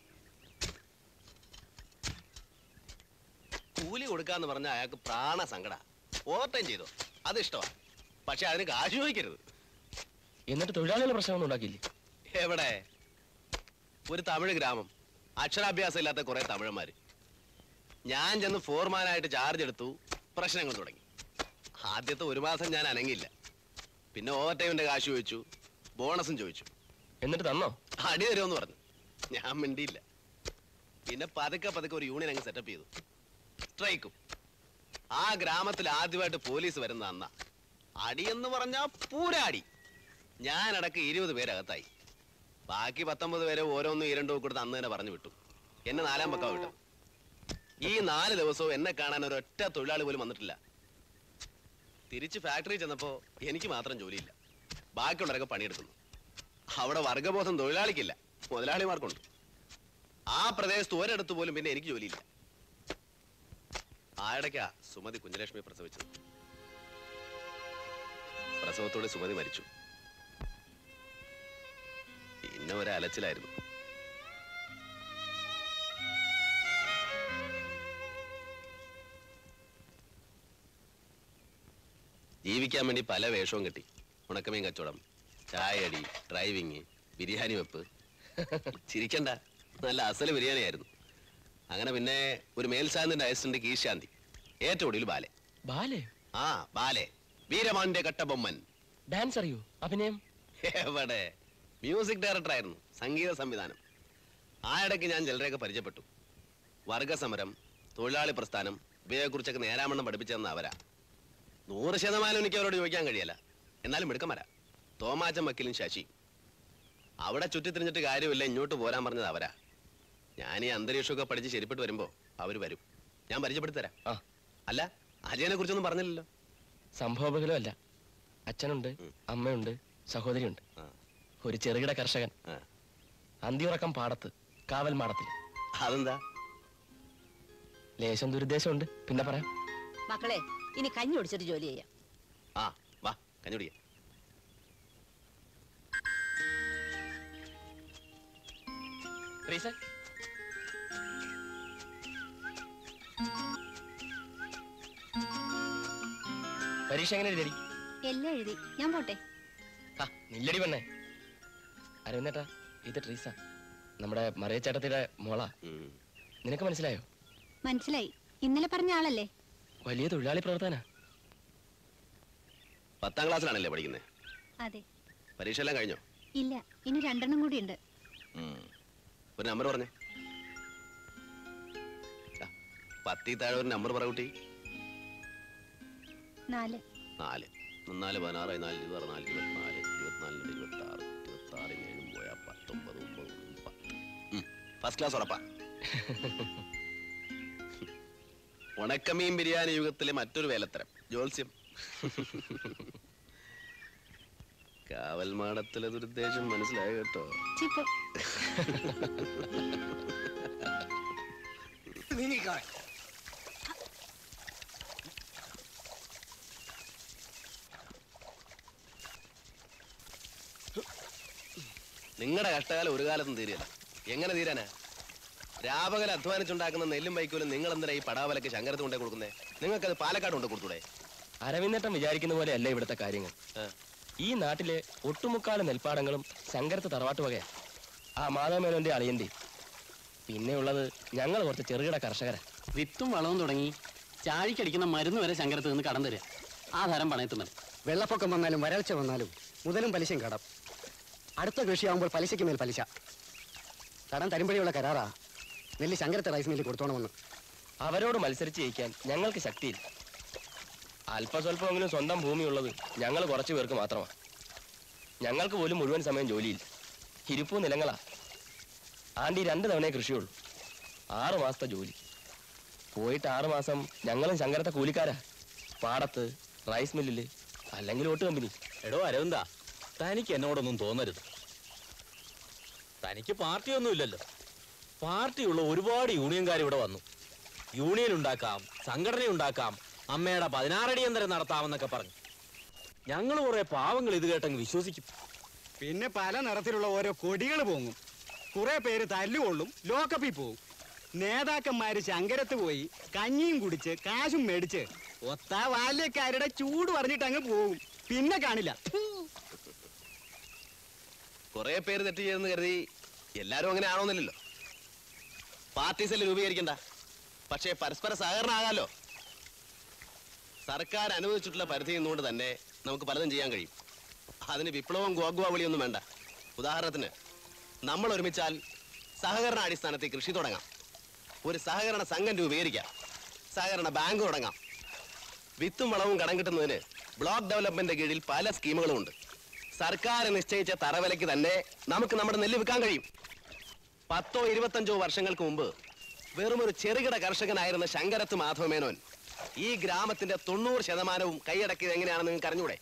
S10: കൂലി കൊടുക്കാന്ന് പറഞ്ഞാൽ അയാൾക്ക് പ്രാണ സങ്കട ഓവർ ടൈം ചെയ്തോ അത് ഇഷ്ടമാ പക്ഷെ അതിന് കാശ് ചോദിക്കരുത്
S12: എന്നിട്ട് തൊഴിലാളികളുടെ പ്രശ്നമൊന്നും ഉണ്ടാക്കിയില്ലേ
S10: എവിടെ ഒരു തമിഴ് ഗ്രാമം അക്ഷരാഭ്യാസം ഇല്ലാത്ത കുറെ തമിഴന്മാര് ഞാൻ ചെന്ന് ഫോർമാനായിട്ട് ചാർജ് എടുത്തു പ്രശ്നങ്ങൾ തുടങ്ങി ആദ്യത്തെ ഒരു മാസം ഞാൻ അനങ്ങില്ല പിന്നെ ഓവർ ടൈമിന്റെ കാശ് ചോദിച്ചു ബോണസും ചോദിച്ചു
S12: എന്നിട്ട് തന്നോ
S10: അടി തരുമെന്ന് പറഞ്ഞു ഞാൻ മിണ്ടിയില്ല പിന്നെ പതുക്കെ പതുക്കെ ഒരു യൂണിയൻ അങ്ങ് സെറ്റപ്പ് ചെയ്തു സ്ട്രൈക്കും ആ ഗ്രാമത്തിൽ ആദ്യമായിട്ട് പോലീസ് വരുന്ന അന്ന അടിയെന്ന് പറഞ്ഞാ പൂരാടി ഞാനടക്കം ഇരുപത് പേരകത്തായി ബാക്കി പത്തൊമ്പത് പേരെ ഓരോന്നും ഇരണ്ടും കൊടുത്ത് അന്ന് തന്നെ പറഞ്ഞു വിട്ടു എന്നെ നാലാം പക്കം വിട്ടു ഈ നാല് ദിവസവും എന്നെ കാണാൻ ഒരൊറ്റ തൊഴിലാളി പോലും വന്നിട്ടില്ല തിരിച്ച് ഫാക്ടറി ചെന്നപ്പോ എനിക്ക് മാത്രം ജോലിയില്ല ബാക്കിയുള്ളവരൊക്കെ പണിയെടുക്കുന്നു അവിടെ വർഗബോധം തൊഴിലാളിക്കില്ല മുതലാളിമാർക്കുണ്ട് ആ പ്രദേശത്ത് ഒരിടത്ത് പോലും പിന്നെ എനിക്ക് ജോലിയില്ല ആയിടയ്ക്കാ സുമതി കുഞ്ഞലക്ഷ്മി പ്രസവിച്ചത് പ്രസവത്തോടെ സുമതി മരിച്ചു പിന്നെ ഒരു അലച്ചിലായിരുന്നു ജീവിക്കാൻ വേണ്ടി പല വേഷവും കിട്ടി ഉണക്കമീൻ കച്ചവടം ചായയടി ഡ്രൈവിങ് ബിരിയാണി വെപ്പ് ചിരിക്കണ്ട നല്ല അസല് ബിരിയാണി ആയിരുന്നു അങ്ങനെ പിന്നെ ഒരു മേൽശാന്തിന്റെ അസിസ്റ്റന്റ് കീശാന്തി ഏറ്റവും ഒടുവിൽ ബാലെ
S12: ബാലേ
S10: ആ ബാലെ വീരമാന്റെ കട്ടബൊമ്മൻ
S12: ഡാൻസ് അറിയോ അഭിനയം
S10: എവിടെ മ്യൂസിക് ഡയറക്ടർ ആയിരുന്നു സംഗീത സംവിധാനം ആ ഇടയ്ക്ക് ഞാൻ ചിലരെയൊക്കെ പരിചയപ്പെട്ടു വർഗസമരം തൊഴിലാളി പ്രസ്ഥാനം ഇവയെക്കുറിച്ചൊക്കെ നേരാമണ്ണം പഠിപ്പിച്ചു തന്ന അവരാ നൂറ് ശതമാനം എനിക്ക് അവരോട് ചോദിക്കാൻ കഴിയല്ല എന്നാലും മിടുക്കന്മാരാ തോമാച്ചൻ വക്കീലും ശശി അവിടെ ചുറ്റിത്തിരിഞ്ഞിട്ട് കാര്യമില്ല ഇങ്ങോട്ട് പോരാൻ പറഞ്ഞത് അവരാ ഞാൻ ഈ അന്തരീക്ഷമൊക്കെ പഠിച്ച് ശരിപ്പെട്ട് വരുമ്പോ അവര് വരും ഞാൻ പരിചയപ്പെടുത്തി തരാം
S12: ആ
S10: അല്ല അജയനെ കുറിച്ചൊന്നും പറഞ്ഞില്ലല്ലോ
S12: സംഭവബഹലം അല്ല അച്ഛനുണ്ട് അമ്മയുണ്ട് സഹോദരിയുണ്ട് ഒരു ചെറുകിട കർഷകൻ അന്തിയുറക്കം പാടത്ത് കാവൽ മാടത്തിൽ
S10: അതെന്താ
S12: ലേശം ദുരുദ്ദേശമുണ്ട് പിന്നെ പറയാം
S17: മക്കളെ ഇനി കഞ്ഞി ഒടിച്ചിട്ട് ജോലി ചെയ്യാം
S10: ആ വാ കഞ്ഞുടിക്ക
S12: റീസ പരീക്ഷ എങ്ങനെ എഴുതി
S11: എല്ലാം എഴുതി ഞാൻ പോട്ടെ
S12: ആ നില്ലടി പെണ്ണേ അരവിന്ദേട്ടാ ഇത് ട്രീസ നമ്മുടെ മറിയച്ചേട്ടത്തിയുടെ മോളാ നിനക്ക് മനസ്സിലായോ
S11: മനസ്സിലായി ഇന്നലെ പറഞ്ഞ ആളല്ലേ
S12: വലിയ തൊഴിലാളി പ്രവർത്തന
S10: പത്താം ക്ലാസ്സിലാണല്ലേ പഠിക്കുന്നത്
S11: അതെ
S10: പരീക്ഷ എല്ലാം കഴിഞ്ഞോ
S11: ഇല്ല ഇനി രണ്ടെണ്ണം കൂടി ഉണ്ട്
S10: ഉം. ഒരു നമ്പർ പറഞ്ഞേ ആ, പത്തിൽ താഴെ ഒരു നമ്പർ പറ കുട്ടി
S11: നാല്
S10: നാല് നാല് പതിനാറ് നാല് ഇരുപത് നാല് ഇരുപത്തിനാല് ഇരുപത്തിനാലിന് ഇരുപത്തി ആറ് ഇരുപത്തി ആറ് ഏഴും പോയാ പത്തൊമ്പത് ഒമ്പത് ഒന്നും പത്ത് ഫസ്റ്റ് ക്ലാസ് ഉറപ്പാ ഉണക്കമീൻ ബിരിയാണി യുഗത്തിലെ മറ്റൊരു വേലത്തരം ജോത്സ്യം കാവൽമാടത്തിലെ ദുരുദ്ദേശം മനസ്സിലായ കേട്ടോ
S11: ചിപ്പ്
S2: നീങ്ങിക്കാൻ
S10: നിങ്ങളുടെ കഷ്ടകാലം ഒരു കാലത്തും തീരില്ല എങ്ങനെ തീരാനാ രാപകൽ അധ്വാനിച്ചുണ്ടാക്കുന്ന നെല്ലും വൈക്കോലും നിങ്ങൾ എന്തിനാ ഈ പടാവലക്ക് ശങ്കരത്ത് കൊണ്ടേ കൊടുക്കുന്നേ നിങ്ങൾക്കത് പാലക്കാട് കൊണ്ട് കൊടുത്തൂടെ
S12: അരവിന്ദേട്ടൻ വിചാരിക്കുന്ന പോലെ അല്ല ഇവിടുത്തെ കാര്യങ്ങൾ ഈ നാട്ടിലെ ഒട്ടുമുക്കാല് നെൽപ്പാടങ്ങളും ശങ്കരത്ത് തറവാട്ട് വകയാ ആ മാധവമേനോന്റെ അളിയന്റെ പിന്നെ ഉള്ളത് ഞങ്ങൾ കുറച്ച് ചെറുകിട കർഷകരാ
S16: വിത്തും വളവും തുടങ്ങി ചാഴിക്കടിക്കുന്ന മരുന്ന് വരെ ശങ്കരത്ത് നിന്ന് കടം തരിക ആ തരം പണയത്തുന്നത്
S2: വെള്ളപ്പൊക്കം വന്നാലും വരൾച്ച വന്നാലും മുതലും പലിശയും കടം അടുത്ത കൃഷിയാകുമ്പോൾ പലിശയ്ക്ക് മേൽ പലിശ കടം തരുമ്പോഴേയുള്ള കരാറാ നെല്ല് ശങ്കരത്തെ റൈസ് മില്ലിൽ കൊടുത്തോണമെന്ന്
S12: അവരോട് മത്സരിച്ച് ജയിക്കാൻ ഞങ്ങൾക്ക് ശക്തിയില്ല അല്പസ്വല്പമെങ്കിലും സ്വന്തം ഭൂമിയുള്ളത് ഞങ്ങൾ കുറച്ചു പേർക്ക് മാത്രമാണ് ഞങ്ങൾക്ക് പോലും മുഴുവൻ സമയം ജോലിയില്ല ഇരിപ്പു നിലങ്ങളാ ആണ്ടി രണ്ട് തവണയെ കൃഷിയുള്ളൂ ആറ് മാസത്തെ ജോലി പോയിട്ട് ആറ് മാസം ഞങ്ങളും ശങ്കരത്തെ കൂലിക്കാരാ പാടത്ത് റൈസ് മില്ലില് അല്ലെങ്കിൽ ഓട്ട് കമ്പനി
S3: എടോ അരവിന്ദ തനിക്ക് എന്നോടൊന്നും തോന്നരുത് തനിക്ക് പാർട്ടിയൊന്നും ഇല്ലല്ലോ പാർട്ടിയുള്ള ഒരുപാട് യൂണിയൻകാർ ഇവിടെ വന്നു യൂണിയൻ ഉണ്ടാക്കാം സംഘടന ഉണ്ടാക്കാം അമ്മയുടെ പതിനാറടിയന്തരം നടത്താമെന്നൊക്കെ പറഞ്ഞു ഞങ്ങൾ കുറെ പാവങ്ങൾ ഇത് കേട്ടങ്ങ് വിശ്വസിക്കും
S5: പിന്നെ പല നിറത്തിലുള്ള ഓരോ കൊടികൾ പൊങ്ങും കുറെ പേര് തല്ലുകൊള്ളും ലോക്കപ്പിൽ പോകും നേതാക്കന്മാര് ശങ്കരത്ത് പോയി കഞ്ഞിയും കുടിച്ച് കാശും മേടിച്ച് ഒത്ത ബാല്യക്കാരുടെ ചൂട് പറഞ്ഞിട്ട് അങ്ങ് പോകും പിന്നെ കാണില്ല
S10: കുറെ പേര് തെറ്റ് ചെയ്തെന്ന് കരുതി എല്ലാരും അങ്ങനെ ആണോന്നില്ലല്ലോ പാർട്ടി സെല്ല് രൂപീകരിക്കണ്ട പക്ഷേ പരസ്പര സഹകരണം ആകാലോ സർക്കാർ അനുവദിച്ചിട്ടുള്ള പരിധി നിന്നുകൊണ്ട് തന്നെ നമുക്ക് പലതും ചെയ്യാൻ കഴിയും അതിന് വിപ്ലവം ഗോഗ്വാവിളിയൊന്നും വേണ്ട ഉദാഹരണത്തിന് നമ്മൾ ഒരുമിച്ചാൽ സഹകരണ അടിസ്ഥാനത്തിൽ കൃഷി തുടങ്ങാം ഒരു സഹകരണ സംഘം രൂപീകരിക്കാം സഹകരണ ബാങ്ക് തുടങ്ങാം വിത്തും വളവും കടം കിട്ടുന്നതിന് ബ്ലോക്ക് ഡെവലപ്മെന്റ് കീഴിൽ പല സ്കീമുകളും ഉണ്ട് സർക്കാർ നിശ്ചയിച്ച തറവിലയ്ക്ക് തന്നെ നമുക്ക് നമ്മുടെ നെല്ല് വിൽക്കാൻ കഴിയും പത്തോ ഇരുപത്തഞ്ചോ വർഷങ്ങൾക്ക് മുമ്പ് വെറും ഒരു ചെറുകിട കർഷകനായിരുന്ന ശങ്കരത്ത് മാധവമേനോൻ ഈ ഗ്രാമത്തിന്റെ തൊണ്ണൂറ് ശതമാനവും കൈയടക്കിയത് എങ്ങനെയാണെന്ന് നിങ്ങൾക്ക് അറിഞ്ഞൂടെ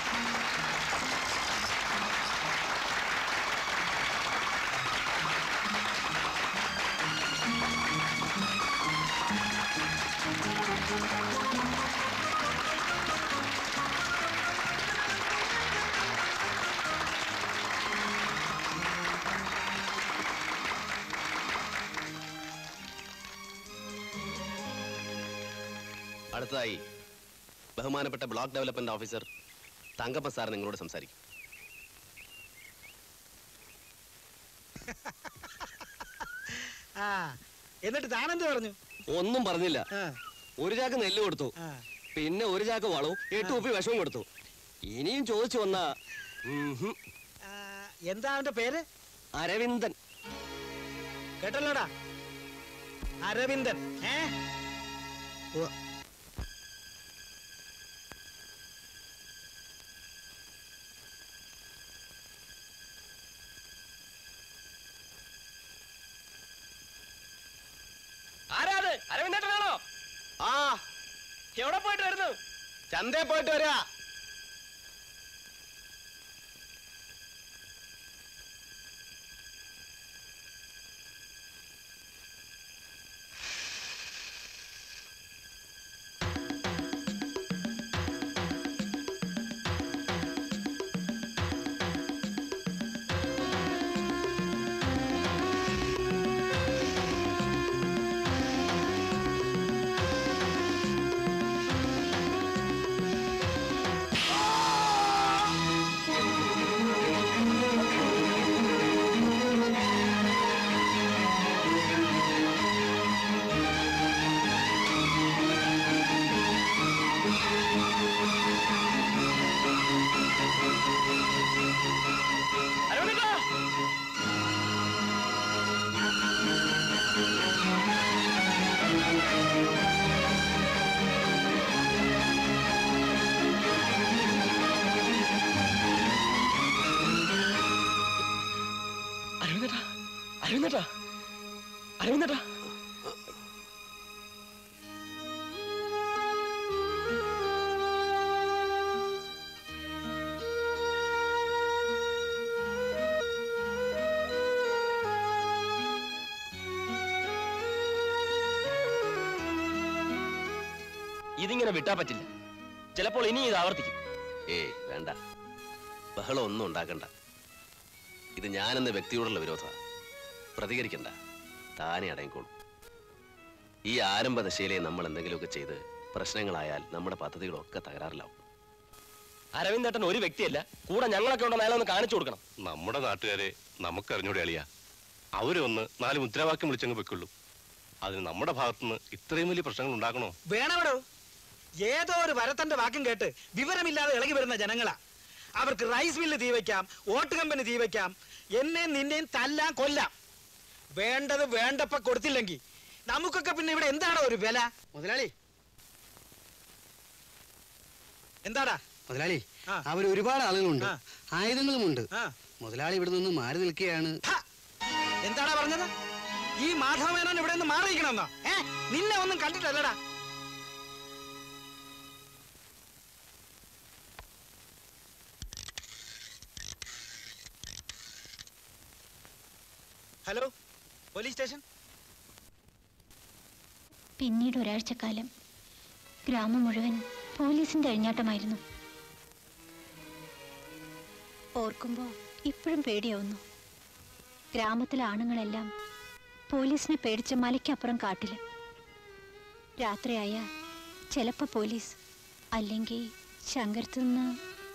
S10: അടുത്തതായി ബഹുമാനപ്പെട്ട block development officer Thankappa sir നിങ്ങളോട് സംസാരിക്കും
S5: ആ എന്നിട്ട് താനെന്ത് പറഞ്ഞു
S14: ഒന്നും പറഞ്ഞില്ല ഒരു ചാക്ക് നെല്ല് കൊടുത്തു പിന്നെ ഒരു ചാക്ക് വളവും എട്ട് കുപ്പി വിഷവും കൊടുത്തു ഇനിയും ചോദിച്ചു വന്നാ ഉംഹും.
S5: എന്താ അവന്റെ പേര്
S14: അരവിന്ദൻ
S5: കേട്ടല്ലോടാ അരവിന്ദൻ ഏ
S3: അരവിന്ദേട്ടനാണോ ആ എവിടെ പോയിട്ട് വരുന്നു
S5: ചന്തയിൽ പോയിട്ട് വരാ
S3: അരവിന്ദേട്ടാ അരവിന്ദേട്ടാ അരവിന്ദേട്ടാ അരവിന്ദേട്ടാ ഇതിങ്ങനെ വിട്ടാ പറ്റില്ല ചിലപ്പോൾ ഇനി ഇത് ആവർത്തിക്കും
S10: ഏയ് വേണ്ട ബഹളം ഒന്നും ഉണ്ടാക്കണ്ട ഇത് ഞാനെന്ന വ്യക്തിയോടുള്ള വിരോധ പ്രതികരിക്കണ്ട താനെ അടങ്ങിക്കോളും ഈ ആരംഭ ദശയിലെ നമ്മൾ എന്തെങ്കിലുമൊക്കെ ചെയ്ത് പ്രശ്നങ്ങളായാൽ നമ്മുടെ പദ്ധതികളൊക്കെ തകരാറിലാവും
S3: അരവിന്ദേട്ടൻ ഒരു വ്യക്തിയല്ല കൂടെ ഞങ്ങളൊക്കെ ഉണ്ടെന്ന് അയാളൊന്ന് കാണിച്ചു കൊടുക്കണം
S7: നമ്മുടെ നാട്ടുകാരെ നമുക്കറിഞ്ഞൂടെ അളിയാ അവരൊന്ന് നാല് മുദ്രാവാക്യം വിളിച്ചങ്ങ് വെക്കുള്ളൂ അതിന് നമ്മുടെ ഭാഗത്തുനിന്ന് ഇത്രയും വലിയ പ്രശ്നങ്ങൾ ഉണ്ടാക്കണോ
S2: വേണമെടോ ഏതോ ഒരു വരത്തന്റെ വാക്കും കേട്ട് വിവരമില്ലാതെ ഇളകി വരുന്ന ജനങ്ങളാ അവർക്ക് റൈസ് മില്ല് തീ വയ്ക്കാം ഓട്ട് കമ്പനി തീ വയ്ക്കാം എന്നെയും നിന്നെയും തല്ലാൻ കൊല്ലാം വേണ്ടത് വേണ്ടപ്പ കൊടുത്തില്ലെങ്കിൽ നമുക്കൊക്കെ പിന്നെ ഇവിടെ എന്താണോ ഒരു വില
S5: മുതലാളി
S2: എന്താടാ
S5: മുതലാളി അവർ ഒരുപാട് ആളുകളുണ്ട് ആയുധങ്ങളുമുണ്ട് മുതലാളി ഇവിടെ നിന്ന് മാറി നിൽക്കുകയാണ്
S2: എന്താടാ പറഞ്ഞത് ഈ മാധവമേനോൻ ഇവിടെ നിന്ന് മാറിയിരിക്കണമെന്നോ ഏ നിന്നെ ഒന്നും കണ്ടിട്ടല്ലടാ ഹലോ പോലീസ് സ്റ്റേഷൻ
S20: പിന്നീട് ഒരാഴ്ചക്കാലം ഗ്രാമം മുഴുവൻ പോലീസിന്റെ അഴിഞ്ഞാട്ടമായിരുന്നു ഓർക്കുമ്പോൾ ഇപ്പോഴും പേടിയാവുന്നു ഗ്രാമത്തിലെ ആണുങ്ങളെല്ലാം പോലീസിനെ പേടിച്ച് മലയ്ക്കപ്പുറം കാട്ടില് രാത്രിയായ ചിലപ്പോൾ പോലീസ് അല്ലെങ്കിൽ ശങ്കരത്തു നിന്ന്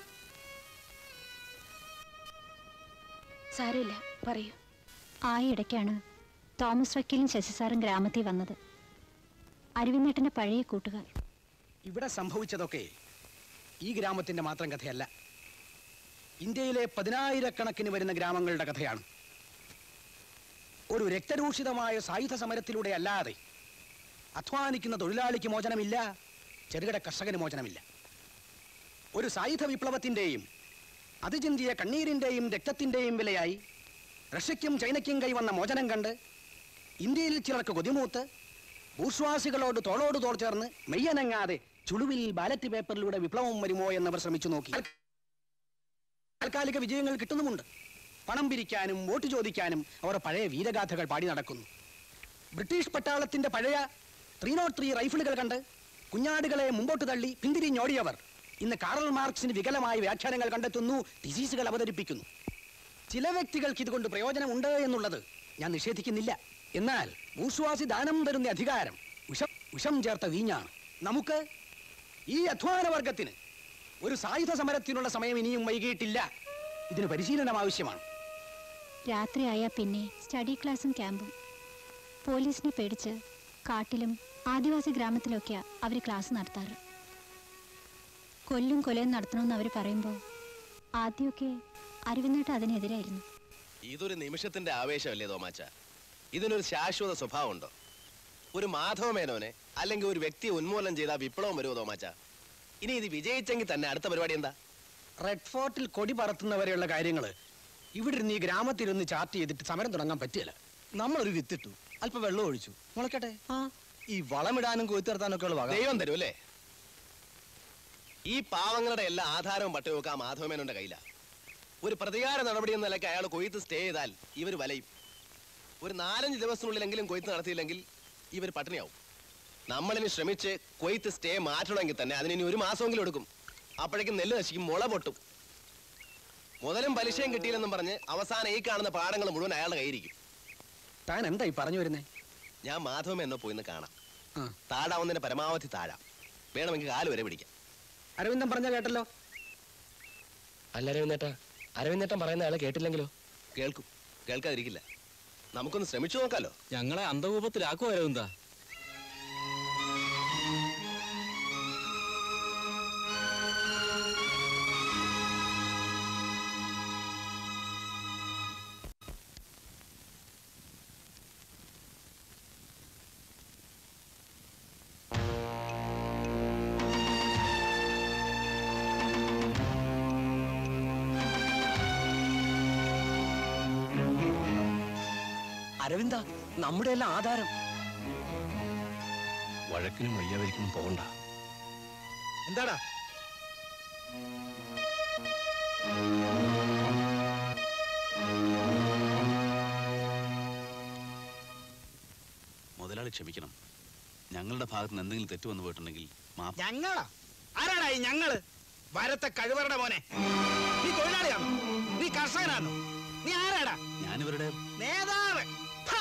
S9: സാരമില്ല പറയൂ
S20: ആ ഇടയ്ക്കാണ് തോമസ് വക്കീലും ശശി സാറും ഗ്രാമത്തിൽ വന്നത് അരവിന്ദേട്ടന്റെ പഴയ കൂട്ടുകാർ
S2: ഇവിടെ സംഭവിച്ചതൊക്കെ ഈ ഗ്രാമത്തിന്റെ മാത്രം കഥയല്ല ഇന്ത്യയിലെ പതിനായിരക്കണക്കിന് വരുന്ന ഗ്രാമങ്ങളുടെ കഥയാണ് ഒരു രക്തരൂഷിതമായ സായുധ സമരത്തിലൂടെ അല്ലാതെ അധ്വാനിക്കുന്ന തൊഴിലാളിക്ക് മോചനമില്ല ചെറുകിട കർഷകന് മോചനമില്ല ഒരു സായുധ വിപ്ലവത്തിന്റെയും അതിചിന്തിയ കണ്ണീരിന്റെയും രക്തത്തിന്റെയും വിലയായി റഷ്യയ്ക്കും ചൈനയ്ക്കും കൈവന്ന മോചനം കണ്ട് ഇന്ത്യയിൽ ചിലർക്ക് കൊതിമൂത്ത് ഭൂശ്വാസികളോട് തോളോട് തോൾ ചേർന്ന് മെയ്യനങ്ങാതെ ചുളുവിൽ ബാലറ്റ് പേപ്പറിലൂടെ വിപ്ലവം വരുമോ എന്നവർ ശ്രമിച്ചു നോക്കി താൽക്കാലിക വിജയങ്ങൾ കിട്ടുന്നുമുണ്ട് പണം പിരിക്കാനും വോട്ട് ചോദിക്കാനും അവർ പഴയ വീരഗാഥകൾ പാടി നടക്കുന്നു ബ്രിട്ടീഷ് പട്ടാളത്തിന്റെ പഴയ ത്രീ നോട്ട് ത്രീ റൈഫിളുകൾ കണ്ട് കുഞ്ഞാടുകളെ മുമ്പോട്ട് തള്ളി പിന്തിരിഞ്ഞോടിയവർ ഇന്ന് കാറൽ മാർക്സിന് വികലമായ വ്യാഖ്യാനങ്ങൾ കണ്ടെത്തുന്നു ഡിസീസുകൾ അവതരിപ്പിക്കുന്നു ചില വ്യക്തികൾക്ക് ഇതുകൊണ്ട് പ്രയോജനമുണ്ട് എന്നുള്ളത് ഞാൻ നിഷേധിക്കുന്നില്ല എന്നാൽ ഭൂശ്വാസി ദാനം തരുന്ന അധികാരം വിഷം വിഷം ചേർത്ത വീഞ്ഞാണ് നമുക്ക് ഈ അധ്വാന വർഗത്തിന് ഒരു സായുധ സമരത്തിനുള്ള സമയം ഇനിയും വൈകിയിട്ടില്ല ഇതിന് പരിശീലനം ആവശ്യമാണ്
S20: രാത്രിയായ പിന്നെ സ്റ്റഡി ക്ലാസ്സും ക്യാമ്പും പോലീസിനെ പേടിച്ച് കാട്ടിലും ആദിവാസി ഗ്രാമത്തിലൊക്കെയാ അവർ ക്ലാസ് നടത്താറ് കൊല്ലും കൊലയും നടത്തണമെന്ന് അവർ പറയുമ്പോൾ ആദ്യമൊക്കെ അരവിന്ദേട്ട അതിനെതിരായിരുന്നു
S10: ഇതൊരു നിമിഷത്തിന്റെ ആവേശമല്ലേ തോമാച്ച ഇതിനൊരു ശാശ്വത സ്വഭാവമുണ്ടോ ഒരു മാധവ മേനോനെ അല്ലെങ്കിൽ ഒരു വ്യക്തിയെ ഉന്മൂലനം ചെയ്താൽ വിപ്ലവം വരുമോ തോമാച്ച ഇനി ഇത് വിജയിച്ചെങ്കിൽ തന്നെ അടുത്ത പരിപാടി എന്താ
S2: റെഡ് ഫോർട്ടിൽ കൊടി പറത്തുന്നവരെയുള്ള കാര്യങ്ങൾ ഇവിടെ ഇരുന്ന് ഈ ഗ്രാമത്തിരുന്ന് ചാർട്ട് ചെയ്തിട്ട് സമരം തുടങ്ങാൻ പറ്റില്ല
S14: നമ്മളൊരു വിത്തിട്ടു അല്പം വെള്ളം ഒഴിച്ചു മുളക്കട്ടെ ആ ഈ വളമിടാനും കൊയ്ത്ത് നടത്താനൊക്കെ ഉള്ള വക
S10: ദൈവം തരും അല്ലേ ഈ പാവങ്ങളുടെ എല്ലാ ആധാരവും പട്ടയൊക്കെ ആ മാധവമേനോന്റെ കയ്യിലാ ഒരു പ്രതികാര നടപടി എന്ന നിലയ്ക്ക് അയാൾ കൊയ്ത്ത് സ്റ്റേ ചെയ്താൽ ഇവർ വലയും ഒരു നാലഞ്ച് ദിവസത്തിനുള്ളിലെങ്കിലും കൊയ്ത്ത് നടത്തിയില്ലെങ്കിൽ ഇവർ പട്ടിണിയാവും നമ്മളിനി ശ്രമിച്ച് കൊയ്ത്ത് സ്റ്റേ മാറ്റണമെങ്കിൽ തന്നെ അതിനി ഒരു മാസമെങ്കിലും എടുക്കും അപ്പോഴേക്കും നെല്ല് നശിക്കും മുള പൊട്ടും മുതലും പലിശയും കിട്ടിയില്ലെന്നും പറഞ്ഞ് അവസാനം ഈ കാണുന്ന പാടങ്ങൾ മുഴുവൻ അയാളുടെ കയ്യിരിക്കും
S2: താൻ എന്തായി പറഞ്ഞു വരുന്നേ
S10: ഞാൻ മാധവം എന്നോ പോയിന്ന് കാണാം താഴാവുന്നതിന് പരമാവധി താഴാം വേണമെങ്കിൽ കാല് വരെ പിടിക്കാം
S2: അരവിന്ദൻ പറഞ്ഞ കേട്ടല്ലോ
S12: അല്ല അരവിന്ദേട്ടാ അരവിന്ദേട്ടൻ പറയുന്ന ആളെ കേട്ടില്ലെങ്കിലോ
S10: കേൾക്കും കേൾക്കാതിരിക്കില്ല നമുക്കൊന്ന് ശ്രമിച്ചു നോക്കാലോ
S3: ഞങ്ങളെ അന്ധകൂപത്തിലാക്കുമോ അരവിന്ദ
S14: അരവിന്ദ നമ്മുടെ എല്ലാം ആധാരം
S1: വഴക്കിനും വയ്യാവരിക്കും പോകണ്ട
S5: എന്താടാ
S6: മുതലാളി ക്ഷമിക്കണം ഞങ്ങളുടെ ഭാഗത്ത് നിന്ന് എന്തെങ്കിലും തെറ്റ് വന്നു പോയിട്ടുണ്ടെങ്കിൽ മാപ്പ്
S5: ഞങ്ങളാ ആരാടാ ഈ ഞങ്ങള് വരത്തെ കഴിവറുടെ മോനെ നീ തൊഴിലാളിയാണോ നീ കർഷകനാണോ നീ ആരാടാ
S6: ഞാനിവരുടെ
S5: നേതാവ് ഹ!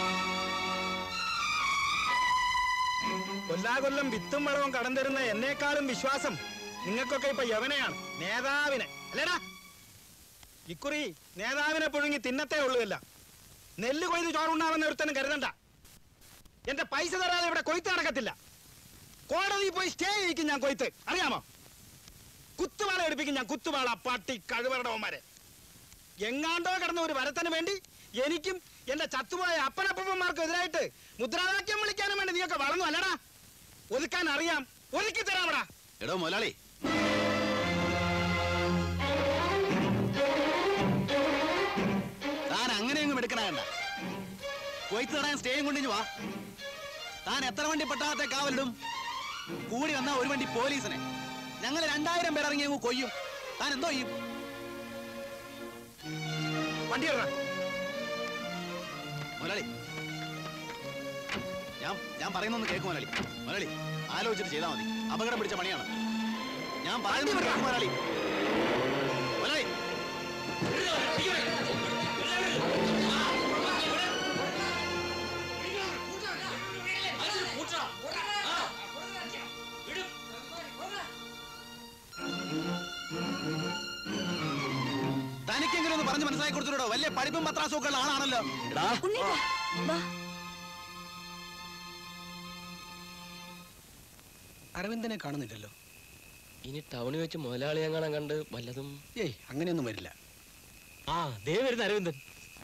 S5: കൊല്ലാകൊല്ലം വിത്തും വളവും കടം തരുന്ന എന്നേക്കാളും വിശ്വാസം നിങ്ങൾക്കൊക്കെ ഇപ്പൊ യവനെയാണ് നേതാവിനെ അല്ലേടാ ഇക്കുറി നേതാവിനെ പുഴുങ്ങി തിന്നത്തേ ഉള്ളൂല്ല നെല്ല് കൊയ്ത് ചോറുണ്ടാവുന്ന ഒരുത്തനും കരുതണ്ട എന്റെ പൈസ തരാതെ ഇവിടെ കൊയ്ത്ത് നടക്കത്തില്ല കോടതി പോയി സ്റ്റേ ചെയ്യിക്കും ഞാൻ കൊയ്ത്ത് അറിയാമോ കുത്തുവാള എടുപ്പിക്കും ഞാൻ കുത്തുവാള പട്ടി കഴിവറടവന്മാരെ എങ്ങാണ്ടോ കിടന്ന ഒരു വരത്തിന് വേണ്ടി എനിക്കും എന്റെ ചത്തുപോയ അപ്പനപ്പന്മാർക്കും എതിരായിട്ട് മുദ്രാവാക്യം വിളിക്കാനും വേണ്ടി നീയൊക്കെ വളർന്നു അല്ലടാ ഒതുക്കാൻ അറിയാം ഒതുക്കി തരാമടാ
S6: എടോ മുതലാളി താൻ അങ്ങനെയൊന്നും എടുക്കണ കണ്ട കൊയ്ത്ത് തടാൻ സ്റ്റേയും കൊണ്ടിഞ്ഞു വാ താൻ എത്ര വണ്ടി പട്ടാളത്തെ കാവലിടും കൂടി വന്ന ഒരു വണ്ടി പോലീസിനെ ഞങ്ങൾ രണ്ടായിരം പേർ ഇറങ്ങി അങ്ങ് കൊയ്യും താൻ എന്തോ ചെയ്യും
S5: വണ്ടി
S6: മുതലാളി ഞാൻ ഞാൻ പറയുന്നൊന്ന് കേൾക്കും മുതലാളി മുതലാളി ആലോചിച്ചിട്ട് ചെയ്താൽ മതി അപകടം പിടിച്ച പണിയാണ് ഞാൻ പറയുന്നത് കേൾക്കും മുതലാളി മുതലാളി തനിക്കെങ്കിലും ഒന്ന് പറഞ്ഞ് മനസ്സിലാക്കി കൊടുത്തിട്ടോ വലിയ പഠിപ്പും പത്രാസും ഒക്കെ ഉള്ള ആളാണല്ലോ എടാ
S2: അരവിന്ദനെ കാണുന്നില്ലല്ലോ
S12: ഇനി ടൗണിൽ വെച്ച് മുതലാളി എങ്ങാനും കണ്ട് വല്ലതും
S2: ഏയ് അങ്ങനെയൊന്നും വരില്ല
S3: ആ ദേ വരുന്ന അരവിന്ദൻ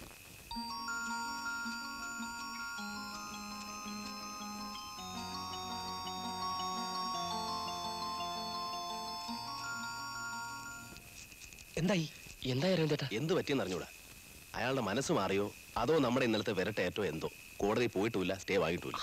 S2: എന്തായി
S12: എന്താ അരവിന്ദേട്ടാ
S10: എന്ത് പറ്റിയെന്ന് അറിഞ്ഞൂടാ അയാളുടെ മനസ്സ് മാറിയോ അതോ നമ്മുടെ ഇന്നലത്തെ വിരട്ടേറ്റോ എന്തോ കോടതി പോയിട്ടുമില്ല സ്റ്റേ വാങ്ങിയിട്ടില്ല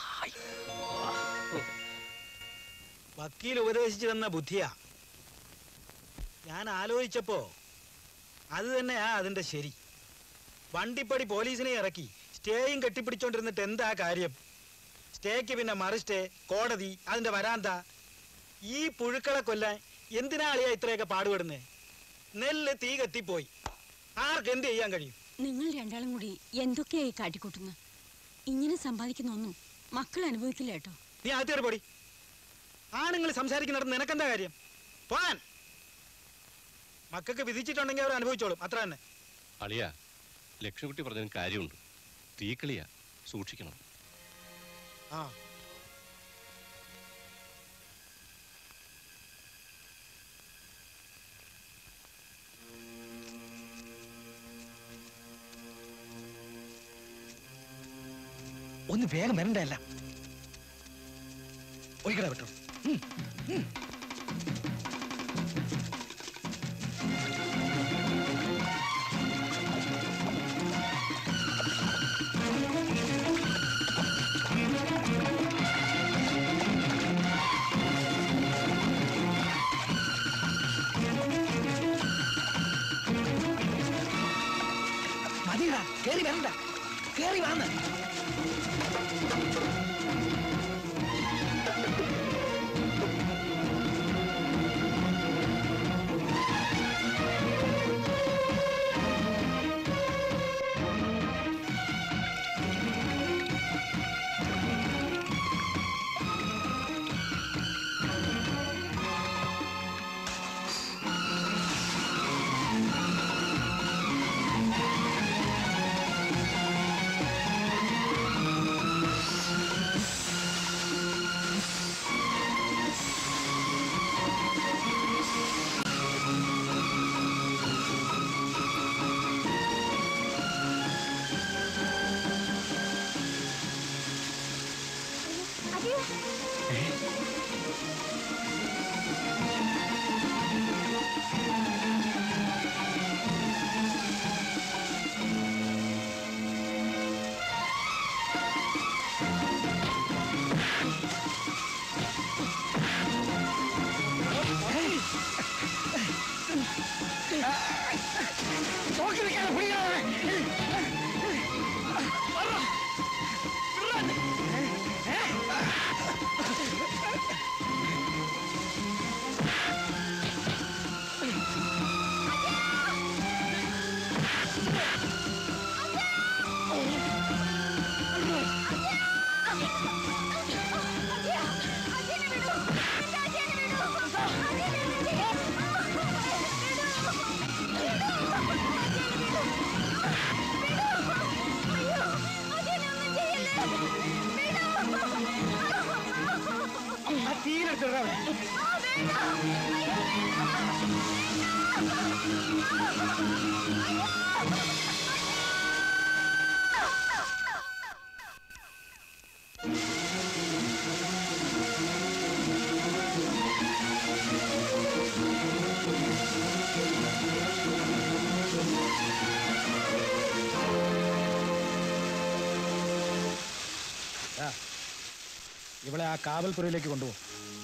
S5: വക്കീൽ ഉപദേശിച്ചു തന്ന ബുദ്ധിയാ ഞാൻ ആലോചിച്ചപ്പോ അത് തന്നെയാ അതിന്റെ ശരി വണ്ടിപ്പടി പോലീസിനെ ഇറക്കി സ്റ്റേയും കെട്ടിപ്പിടിച്ചോണ്ടിരുന്നിട്ട് എന്താ കാര്യം സ്റ്റേക്ക് പിന്നെ മറു സ്റ്റേ കോടതി അതിന്റെ വരാന്ത ഈ പുഴുക്കളെ കൊല്ലാൻ എന്തിനാ അളിയാ ഇത്രയൊക്കെ പാടുപെടുന്നേ നെല്ല് തീ കത്തിപ്പോയി ആർക്ക് എന്ത് ചെയ്യാൻ കഴിയും
S4: നിങ്ങൾ രണ്ടാളും കൂടി എന്തൊക്കെയായി കാട്ടിക്കൂട്ടുന്നു ഇങ്ങനെ സമ്പാദിക്കുന്ന ഒന്നും മക്കൾ അനുഭവിക്കില്ല കേട്ടോ
S5: നീ ആദ്യം പൊടി ആണുങ്ങൾ സംസാരിക്കുന്നിടത്ത് നിനക്കെന്താ കാര്യം പോകാൻ മക്കൾക്ക് വിധിച്ചിട്ടുണ്ടെങ്കിൽ അവർ അനുഭവിച്ചോളും അത്ര തന്നെ
S7: അളിയ ലക്ഷ്മിക്കുട്ടി പറഞ്ഞതിന് കാര്യമുണ്ട് തീക്കളിയാ സൂക്ഷിക്കണം
S5: ആ
S2: ഒന്ന് വേഗം വരണ്ട എല്ലാം ഒഴിക്കട വിട്ടോ
S22: ആ
S2: കേറി വരണ്ട കേറി വാന്ന് നോക്കി നിൽക്കാതെ പിടിക്കാതെ തീരെടുത്തിടാ
S13: ഇവളെ ആ കാവൽപുരയിലേക്ക് കൊണ്ടുപോകും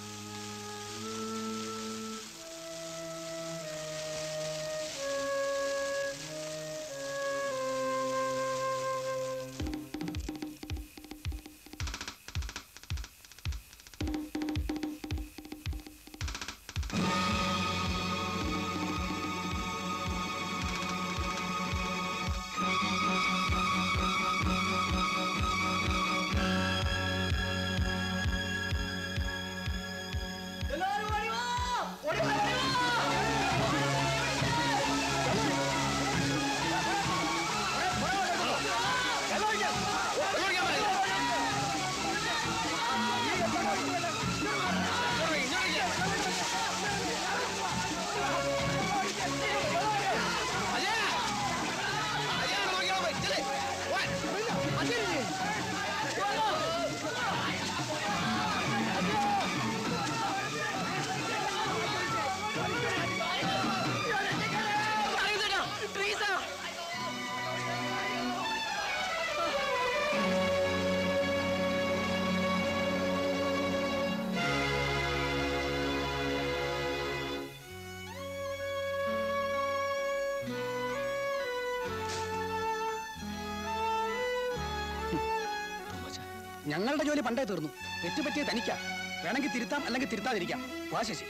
S2: ഞങ്ങളുടെ ജോലി പണ്ടേ തീർന്നു തെറ്റുപറ്റിയ തനിക്കാം വേണമെങ്കിൽ തിരുത്താം അല്ലെങ്കിൽ തിരുത്താതിരിക്കാം വാ ശശി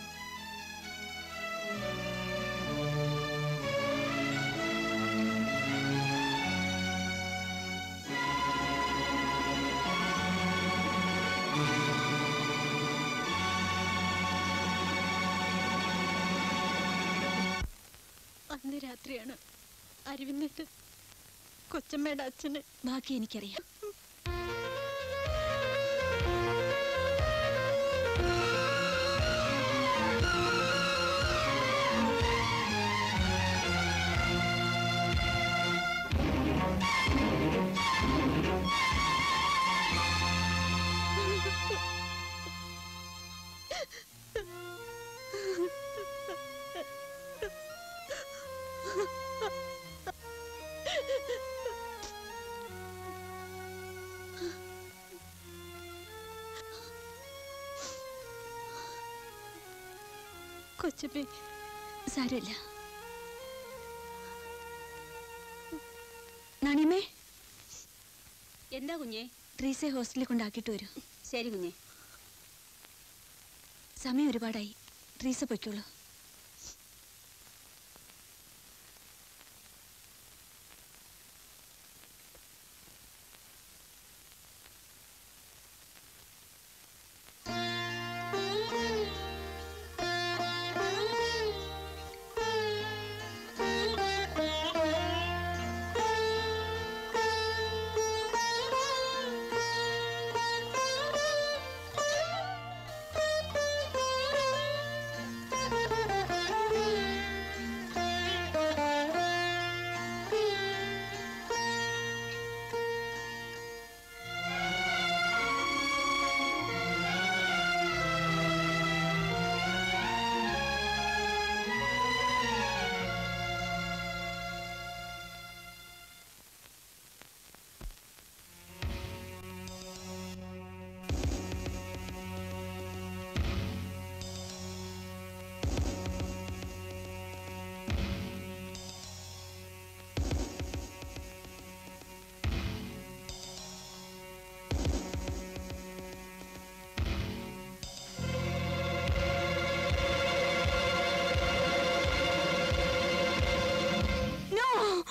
S18: അന്ന് രാത്രിയാണ് അരവിന്ദട്ട് കൊച്ചമ്മയുടെ അച്ഛന്
S9: ബാക്കി എനിക്കറിയാം
S18: കൊച്ചമ്മേ
S9: സാരമില്ല നണിമേ
S4: എന്താ കുഞ്ഞേ
S9: ട്രീസെ ഹോസ്റ്റലിൽ കൊണ്ടാക്കിയിട്ട് വരൂ
S4: ശരി കുഞ്ഞേ
S9: സമയം ഒരുപാടായി ട്രീസ പൊയ്ക്കോളൂ
S4: No!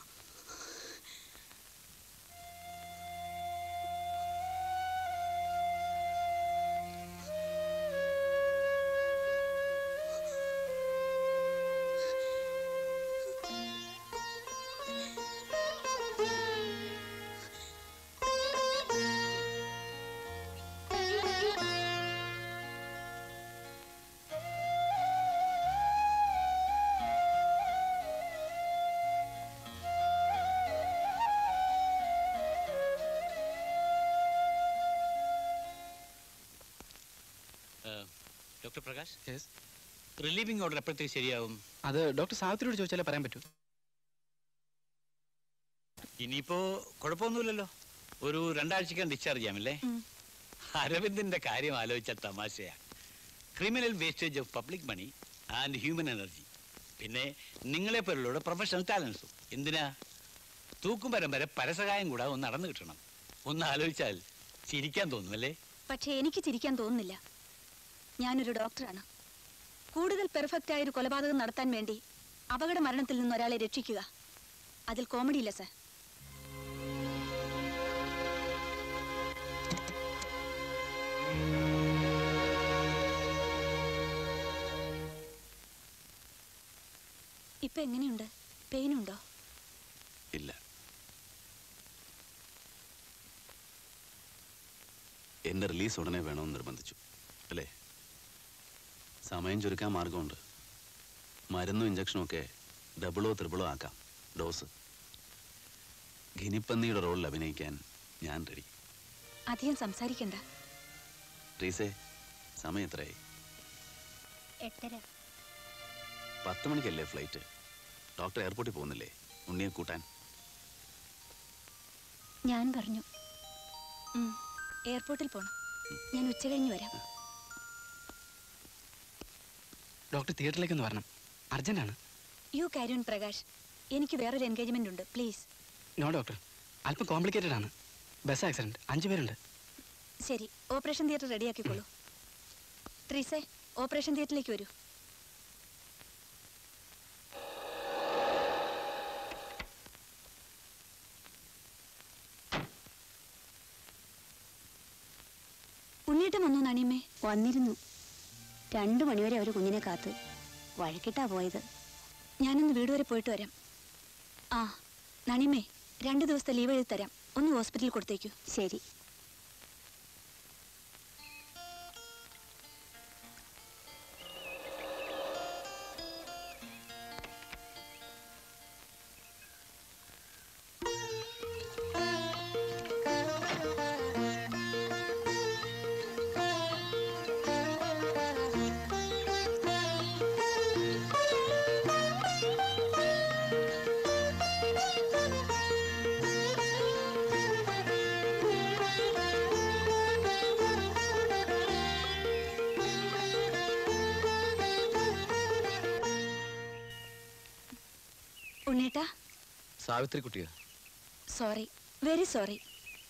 S1: Doctor Prakash relieving order എപ്പോഴത്തേക്ക് ശരിയാവും
S16: അത് ഡോക്ടർ സാവിത്രിയോട് ചോദിച്ചാലേ പറയാൻ പറ്റൂ
S1: ഇനിയിപ്പോ കുഴപ്പമൊന്നുമില്ലല്ലോ ഒരു രണ്ടാഴ്ചക്കകം ഡിസ്ചാർജ് ചെയ്യാമല്ലേ അരവിന്ദിന്റെ കാര്യം ആലോചിച്ച തമാശയാ criminal wastage of public money and human energy പിന്നെ നിങ്ങളെ പോലുള്ളവരുടെ പ്രൊഫഷണൽ ടാലൻസും എന്തിനാ തൂക്കും പരം വരെ പരസഹായം കൂടാതെ ഒന്ന് നടന്നു കിട്ടണം ഒന്ന് ആലോചിച്ചാൽ ചിരിക്കാൻ തോന്നും അല്ലേ
S9: പക്ഷേ എനിക്ക് ചിരിക്കാൻ തോന്നുന്നില്ല ഞാനൊരു ഡോക്ടറാണ് കൂടുതൽ പെർഫെക്റ്റ് ആയ ഒരു കൊലപാതകം നടത്താൻ വേണ്ടി അപകട മരണത്തിൽ നിന്ന് ഒരാളെ രക്ഷിക്കുക അതിൽ കോമഡി ഇല്ല സർ ഇപ്പൊ എങ്ങനെയുണ്ട് പെയിൻ ഉണ്ടോ
S6: ഇല്ല എന്റെ റിലീസ് ഉടനെ വേണമെന്ന് നിർബന്ധിച്ചു അല്ലേ സമയം ചുരുക്കാൻ മാർഗമുണ്ട് മരുന്നും ഇഞ്ചക്ഷനും ഒക്കെ ഡബിളോ ത്രിബിളോ ആക്കാം ഡോസ് ഗിനിപ്പന്നിയുടെ റോളിൽ അഭിനയിക്കാൻ ഞാൻ റെഡി
S9: അധികം സംസാരിക്കണ്ട
S6: റീസേ സമയം എത്രയായി
S20: എട്ടര
S6: പത്ത് മണിക്കല്ലേ ഫ്ലൈറ്റ് ഡോക്ടർ എയർപോർട്ടിൽ പോകുന്നില്ലേ ഉണ്ണിയെ കൂട്ടാൻ
S9: ഞാൻ പറഞ്ഞു ഉം, എയർപോർട്ടിൽ പോണം ഞാൻ ഉച്ച കഴിഞ്ഞ് വരാം
S16: ഡോക്ടർ തിയേറ്ററിലേക്കൊന്ന് വരണം അർജന്റാണ്
S9: യു കാരിയോൺ പ്രകാശ് എനിക്ക് വേറൊരു എൻഗേജ്മെന്റ് ഉണ്ട് പ്ലീസ്
S16: നോ ഡോക്ടർ അല്പം കോംപ്ലിക്കേറ്റഡ് ആണ് ബസ് ആക്സിഡന്റ് അഞ്ചു പേരുണ്ട്
S9: ശരി ഓപ്പറേഷൻ തിയേറ്റർ റെഡിയാക്കിക്കോളൂ ട്രീസേ ഓപ്പറേഷൻ തിയേറ്ററിലേക്ക് വരൂ ഉണ്ണിയേട്ടൻ വന്നു നണിയമ്മേ
S17: വന്നിരുന്നു രണ്ടു മണിവരെ അവർ കുഞ്ഞിനെ കാത്ത് വഴക്കിട്ടാ പോയത്
S9: ഞാനൊന്ന് വീട് വരെ പോയിട്ട് വരാം ആ നണിമേ രണ്ട് ദിവസത്തെ ലീവ് എഴുതി തരാം ഒന്ന് ഹോസ്പിറ്റലിൽ കൊടുത്തേക്കൂ
S17: ശരി
S9: ഉണ്ണേട്ടാ
S12: സാവിത്രി കുട്ടിയോ
S9: സോറി വെരി സോറി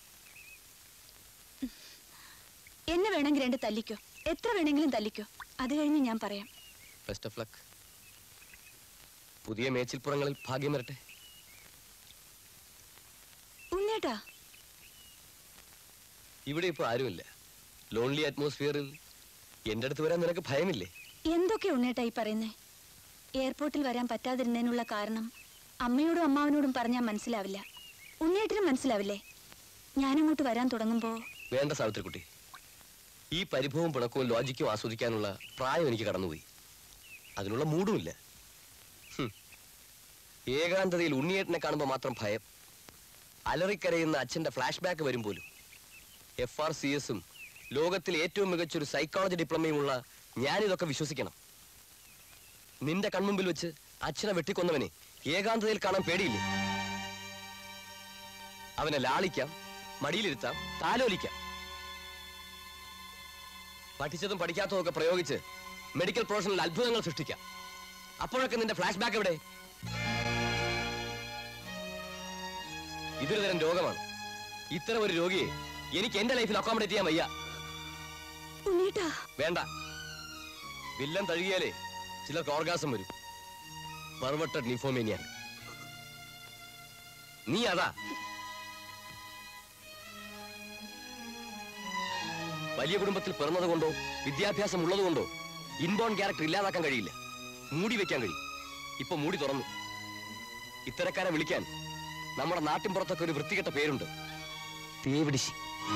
S9: എന്നെ വേണമെങ്കിൽ രണ്ട് തല്ലിക്കോ എത്ര വേണമെങ്കിലും തല്ലിക്കോ അത് കഴിഞ്ഞ് ഞാൻ പറയാം
S12: ബെസ്റ്റ് ഓഫ് ലക്ക് പുതിയ മേച്ചിൽപ്പുറങ്ങളിൽ ഭാഗ്യം വരട്ടെ
S9: ഉണ്ണേട്ടാ
S12: ഇവിടെ ഇപ്പോൾ ആരുമില്ല ലോൺലി അറ്റ്മോസ്ഫിയറിൽ എൻ്റെ അടുത്ത് വരാൻ നിനക്ക് ഭയമില്ലേ
S9: എന്തൊക്കെ ഉണ്ണേട്ടാ ഈ പറയുന്നേ എയർപോർട്ടിൽ വരാൻ പറ്റാതിരുന്നതിനുള്ള കാരണം അമ്മയോടും അമ്മാവനോടും പറഞ്ഞാൽ മനസ്സിലാവില്ല ഉണ്ണേട്ടിനും മനസ്സിലാവില്ലേ ഞാനങ്ങോട്ട് വരാൻ തുടങ്ങുമ്പോ
S12: വേണ്ട സാവിത്രിക്കുട്ടി ഈ പരിഭവവും പിണക്കവും ലോജിക്കും ആസ്വദിക്കാനുള്ള പ്രായം എനിക്ക് കടന്നുപോയി അതിനുള്ള മൂടുമില്ല ഹും. ഏകാന്തതയിൽ ഉണ്ണിയേട്ടനെ കാണുമ്പോൾ മാത്രം ഭയം അലറിക്കരയുന്ന അച്ഛന്റെ ഫ്ലാഷ് ബാക്ക് വരും പോലും എഫ് ആർ സി എസും ലോകത്തിൽ ഏറ്റവും മികച്ചൊരു സൈക്കോളജി ഡിപ്ലോമയുമുള്ള ഞാനിതൊക്കെ വിശ്വസിക്കണം നിന്റെ കൺമുമ്പിൽ വെച്ച് അച്ഛനെ വെട്ടിക്കൊന്നവനെ ഏകാന്തതയിൽ കാണാൻ പേടിയില്ലേ അവനെ ലാളിക്കാം മടിയിലിരുത്താം താലോലിക്കാം പഠിച്ചതും പഠിക്കാത്തതും ഒക്കെ പ്രയോഗിച്ച് മെഡിക്കൽ പ്രൊഫഷണൽ അത്ഭുതങ്ങൾ സൃഷ്ടിക്കാം അപ്പോഴൊക്കെ നിന്റെ ഫ്ലാഷ് ബാക്ക് എവിടെ ഇതൊരു തരം രോഗമാണ് ഇത്തരം ഒരു രോഗിയെ എനിക്ക് എന്റെ ലൈഫിൽ അക്കോമഡേറ്റ് ചെയ്യാൻ വയ്യ
S9: ഉണ്ണേട്ടാ
S12: വേണ്ട വില്ലൻ തഴുകിയാലേ ചിലർക്ക് ഓർഗാസം വരും പെർവട്ടഡ് നിഫോമേനിയ നീ അതാ വലിയ കുടുംബത്തിൽ പിറന്നതുകൊണ്ടോ വിദ്യാഭ്യാസം ഉള്ളതുകൊണ്ടോ ഇൻബോൺ ക്യാരക്ടർ ഇല്ലാതാക്കാൻ കഴിയില്ല മൂടി വെക്കാൻ കഴിയും ഇപ്പൊ മൂടി തുറന്നു ഇത്തരക്കാരെ വിളിക്കാൻ നമ്മുടെ നാട്ടിൻ പുറത്തൊക്കെ ഒരു വൃത്തികെട്ട പേരുണ്ട് തേവിടിശി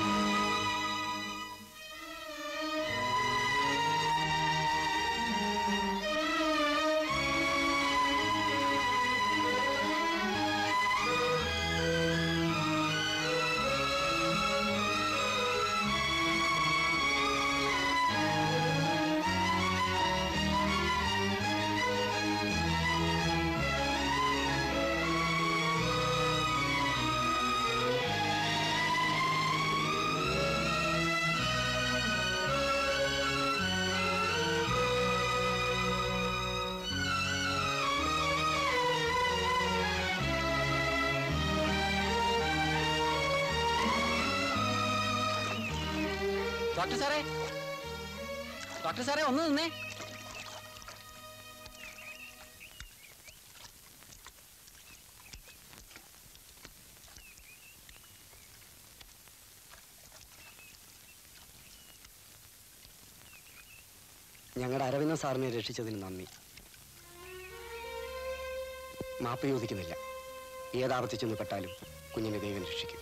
S2: ഡോക്ടർ സാറേ ഡോക്ടർ സാറേ ഒന്ന് നിന്നേ
S5: ഞങ്ങളുടെ അരവിന്ദ സാറിനെ രക്ഷിച്ചതിന് നന്ദി മാപ്പ് ചോദിക്കുന്നില്ല ഏതാപത്തിൽ ചെന്ന് പെട്ടാലും കുഞ്ഞിനെ ദൈവം രക്ഷിക്കും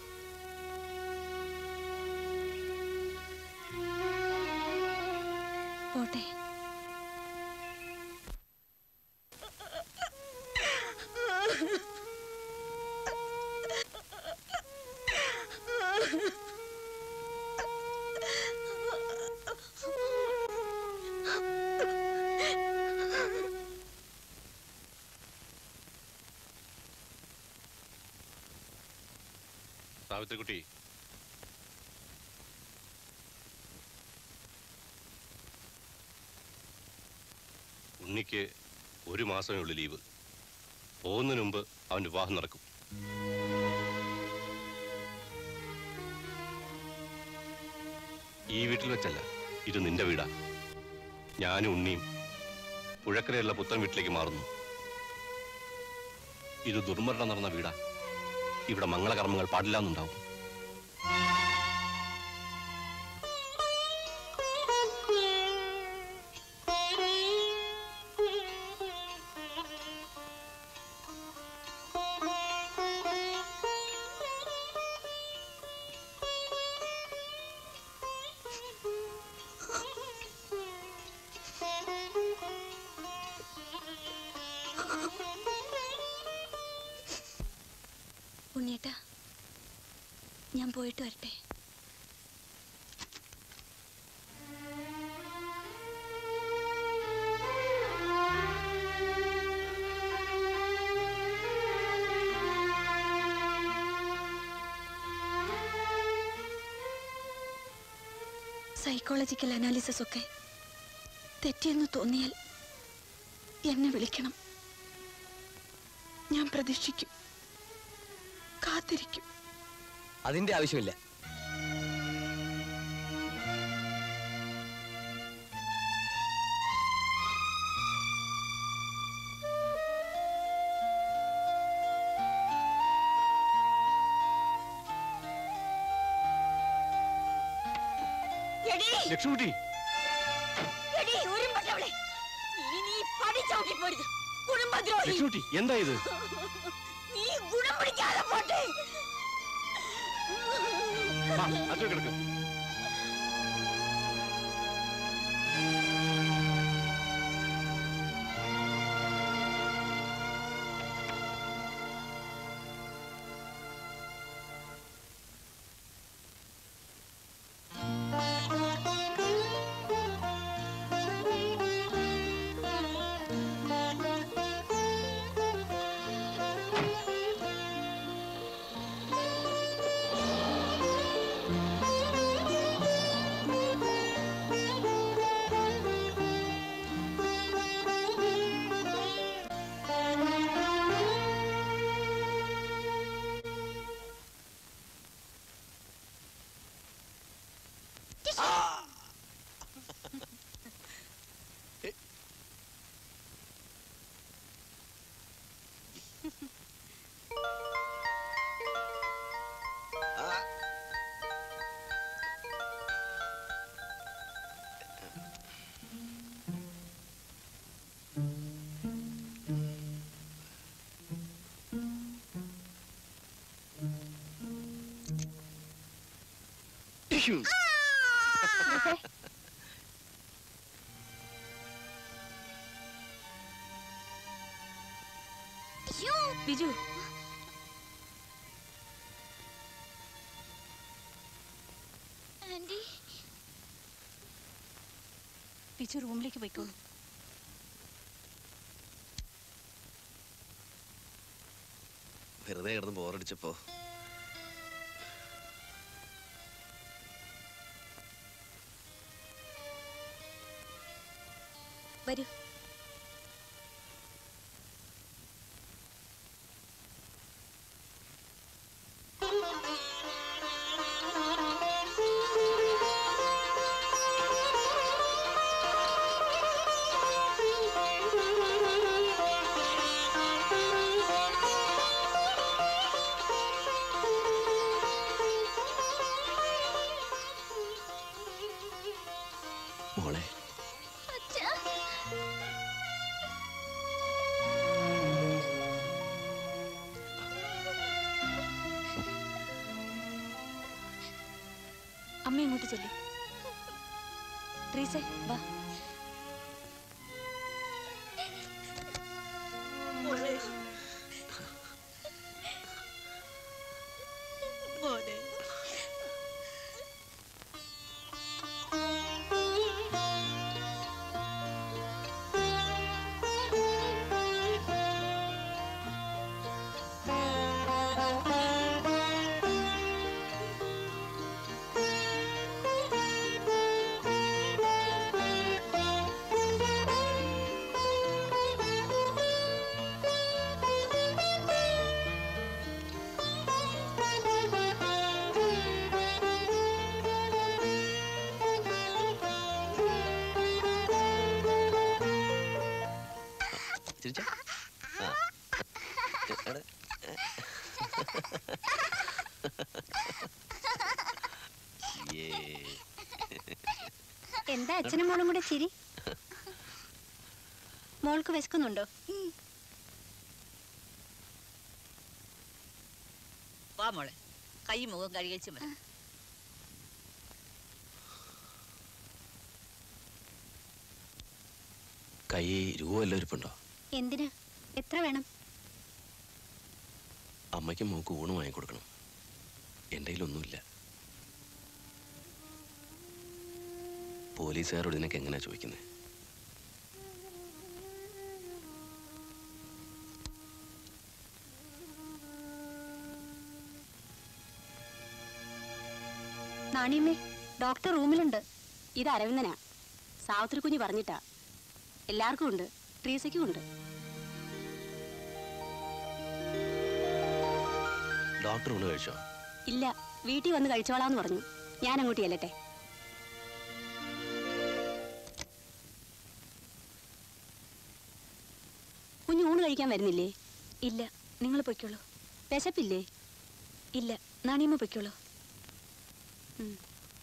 S9: പോട്ടെ
S7: സാവിത്രിക്കുട്ടി ഉണ്ണിക്ക് ഒരു മാസമേ ഉള്ളൂ ലീവ് പോകുന്നതിന് മുമ്പ് അവന്റെ വിവാഹം നടക്കും ഈ വീട്ടിൽ വെച്ചല്ല ഇത് നിന്റെ വീടാ ഞാനും ഉണ്ണിയും പുഴക്കരയുള്ള പുത്തൻ വീട്ടിലേക്ക് മാറുന്നു ഇത് ദുർമരണം നടന്ന വീടാ ഇവിടെ മംഗളകർമ്മങ്ങൾ പാടില്ലാന്നുണ്ടാവും
S9: ഉണ്ണിയേട്ടാ ഞാൻ പോയിട്ട് വരട്ടെ സൈക്കോളജിക്കൽ അനാലിസിസ് ഒക്കെ തെറ്റിയെന്ന് തോന്നിയാൽ എന്നെ വിളിക്കണം ഞാൻ പ്രതീക്ഷിക്കും
S18: കാത്തിരിക്കും
S12: അതിന്റെ ആവശ്യമില്ല
S4: എടീ,
S19: ലക്ഷ്മിക്കുട്ടി
S4: എടീ, ഉരുമ്പട്ടവളെ. ഇനി നീ പടി ചവിട്ടിപ്പോരുത്. കുടുംബദ്രോഹി.
S19: ലക്ഷ്മിക്കുട്ടി എന്താ ഇത്
S4: നീ ഗുണം പിടിക്കാതെ പോട്ടെ
S19: ആ, അകത്ത് കിടക്ക്
S4: ബിജു
S20: ആന്റി
S4: ബിജു റൂമിലേക്ക് പോയിക്കോളൂ
S10: വെറുതെ കിടന്ന് ബോറടിച്ചപ്പോ
S9: വരൂ
S10: മോളെ
S9: അമ്മ ഇങ്ങോട്ട് ചെല്ലു ട്രീസേ വാ
S18: മോളെ മോനെ
S10: ചിരിച്ച
S20: എന്താ അച്ഛനും മോളും കൂടെ ചിരി മോൾക്ക് വിശക്കുന്നുണ്ടോ
S17: വാ മോളെ കൈ മുഖം കഴുകിച്ച് മതി
S10: കൈ രൂപ വല്ല ഇരിപ്പുണ്ടോ
S20: എന്തിനാ എത്ര വേണം
S10: അമ്മയ്ക്കും മോക്ക് ഊണ് വാങ്ങിക്കൊടുക്കണം എൻ്റെ കയ്യിലൊന്നുമില്ല പോലീസുകാരോട് ഇതിനൊക്കെ എങ്ങനെയാ ചോദിക്കുന്നത്
S20: നാണിയമ്മേ ഡോക്ടർ റൂമിലുണ്ട്
S17: ഇത് അരവിന്ദനാ സാവിത്രി കുഞ്ഞ് പറഞ്ഞിട്ടാ എല്ലാവർക്കും ഉണ്ട് ട്രീസയ്ക്കും ഉണ്ട്
S10: ഡോക്ടർ ഊണ് കഴിച്ചോ
S8: ഇല്ല വീട്ടിൽ വന്ന് കഴിച്ചോളാന്ന് പറഞ്ഞു ഞാൻ അങ്ങോട്ട് ചെല്ലട്ടെ കുഞ്ഞു ഊണ് കഴിക്കാൻ വരുന്നില്ലേ
S9: ഇല്ല നിങ്ങൾ പൊയ്ക്കോളൂ
S8: വിശപ്പില്ലേ
S9: ഇല്ല നാണിയമ്മ പൊയ്ക്കോളൂ
S8: ഉം.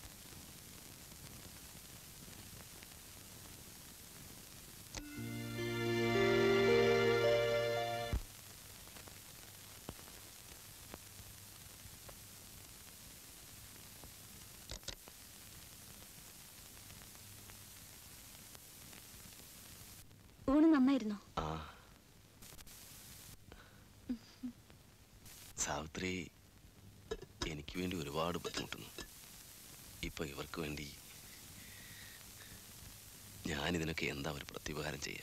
S9: ഊണ് നന്നായിരുന്നോ
S10: ആ സാവിത്രി എനിക്ക് വേണ്ടി ഒരുപാട് ബുദ്ധിമുട്ടുന്നു ഇപ്പൊ ഇവർക്ക് വേണ്ടി ഞാൻ ഇതിനൊക്കെ എന്താ ഒരു പ്രത്യുപകാരം ചെയ്യാ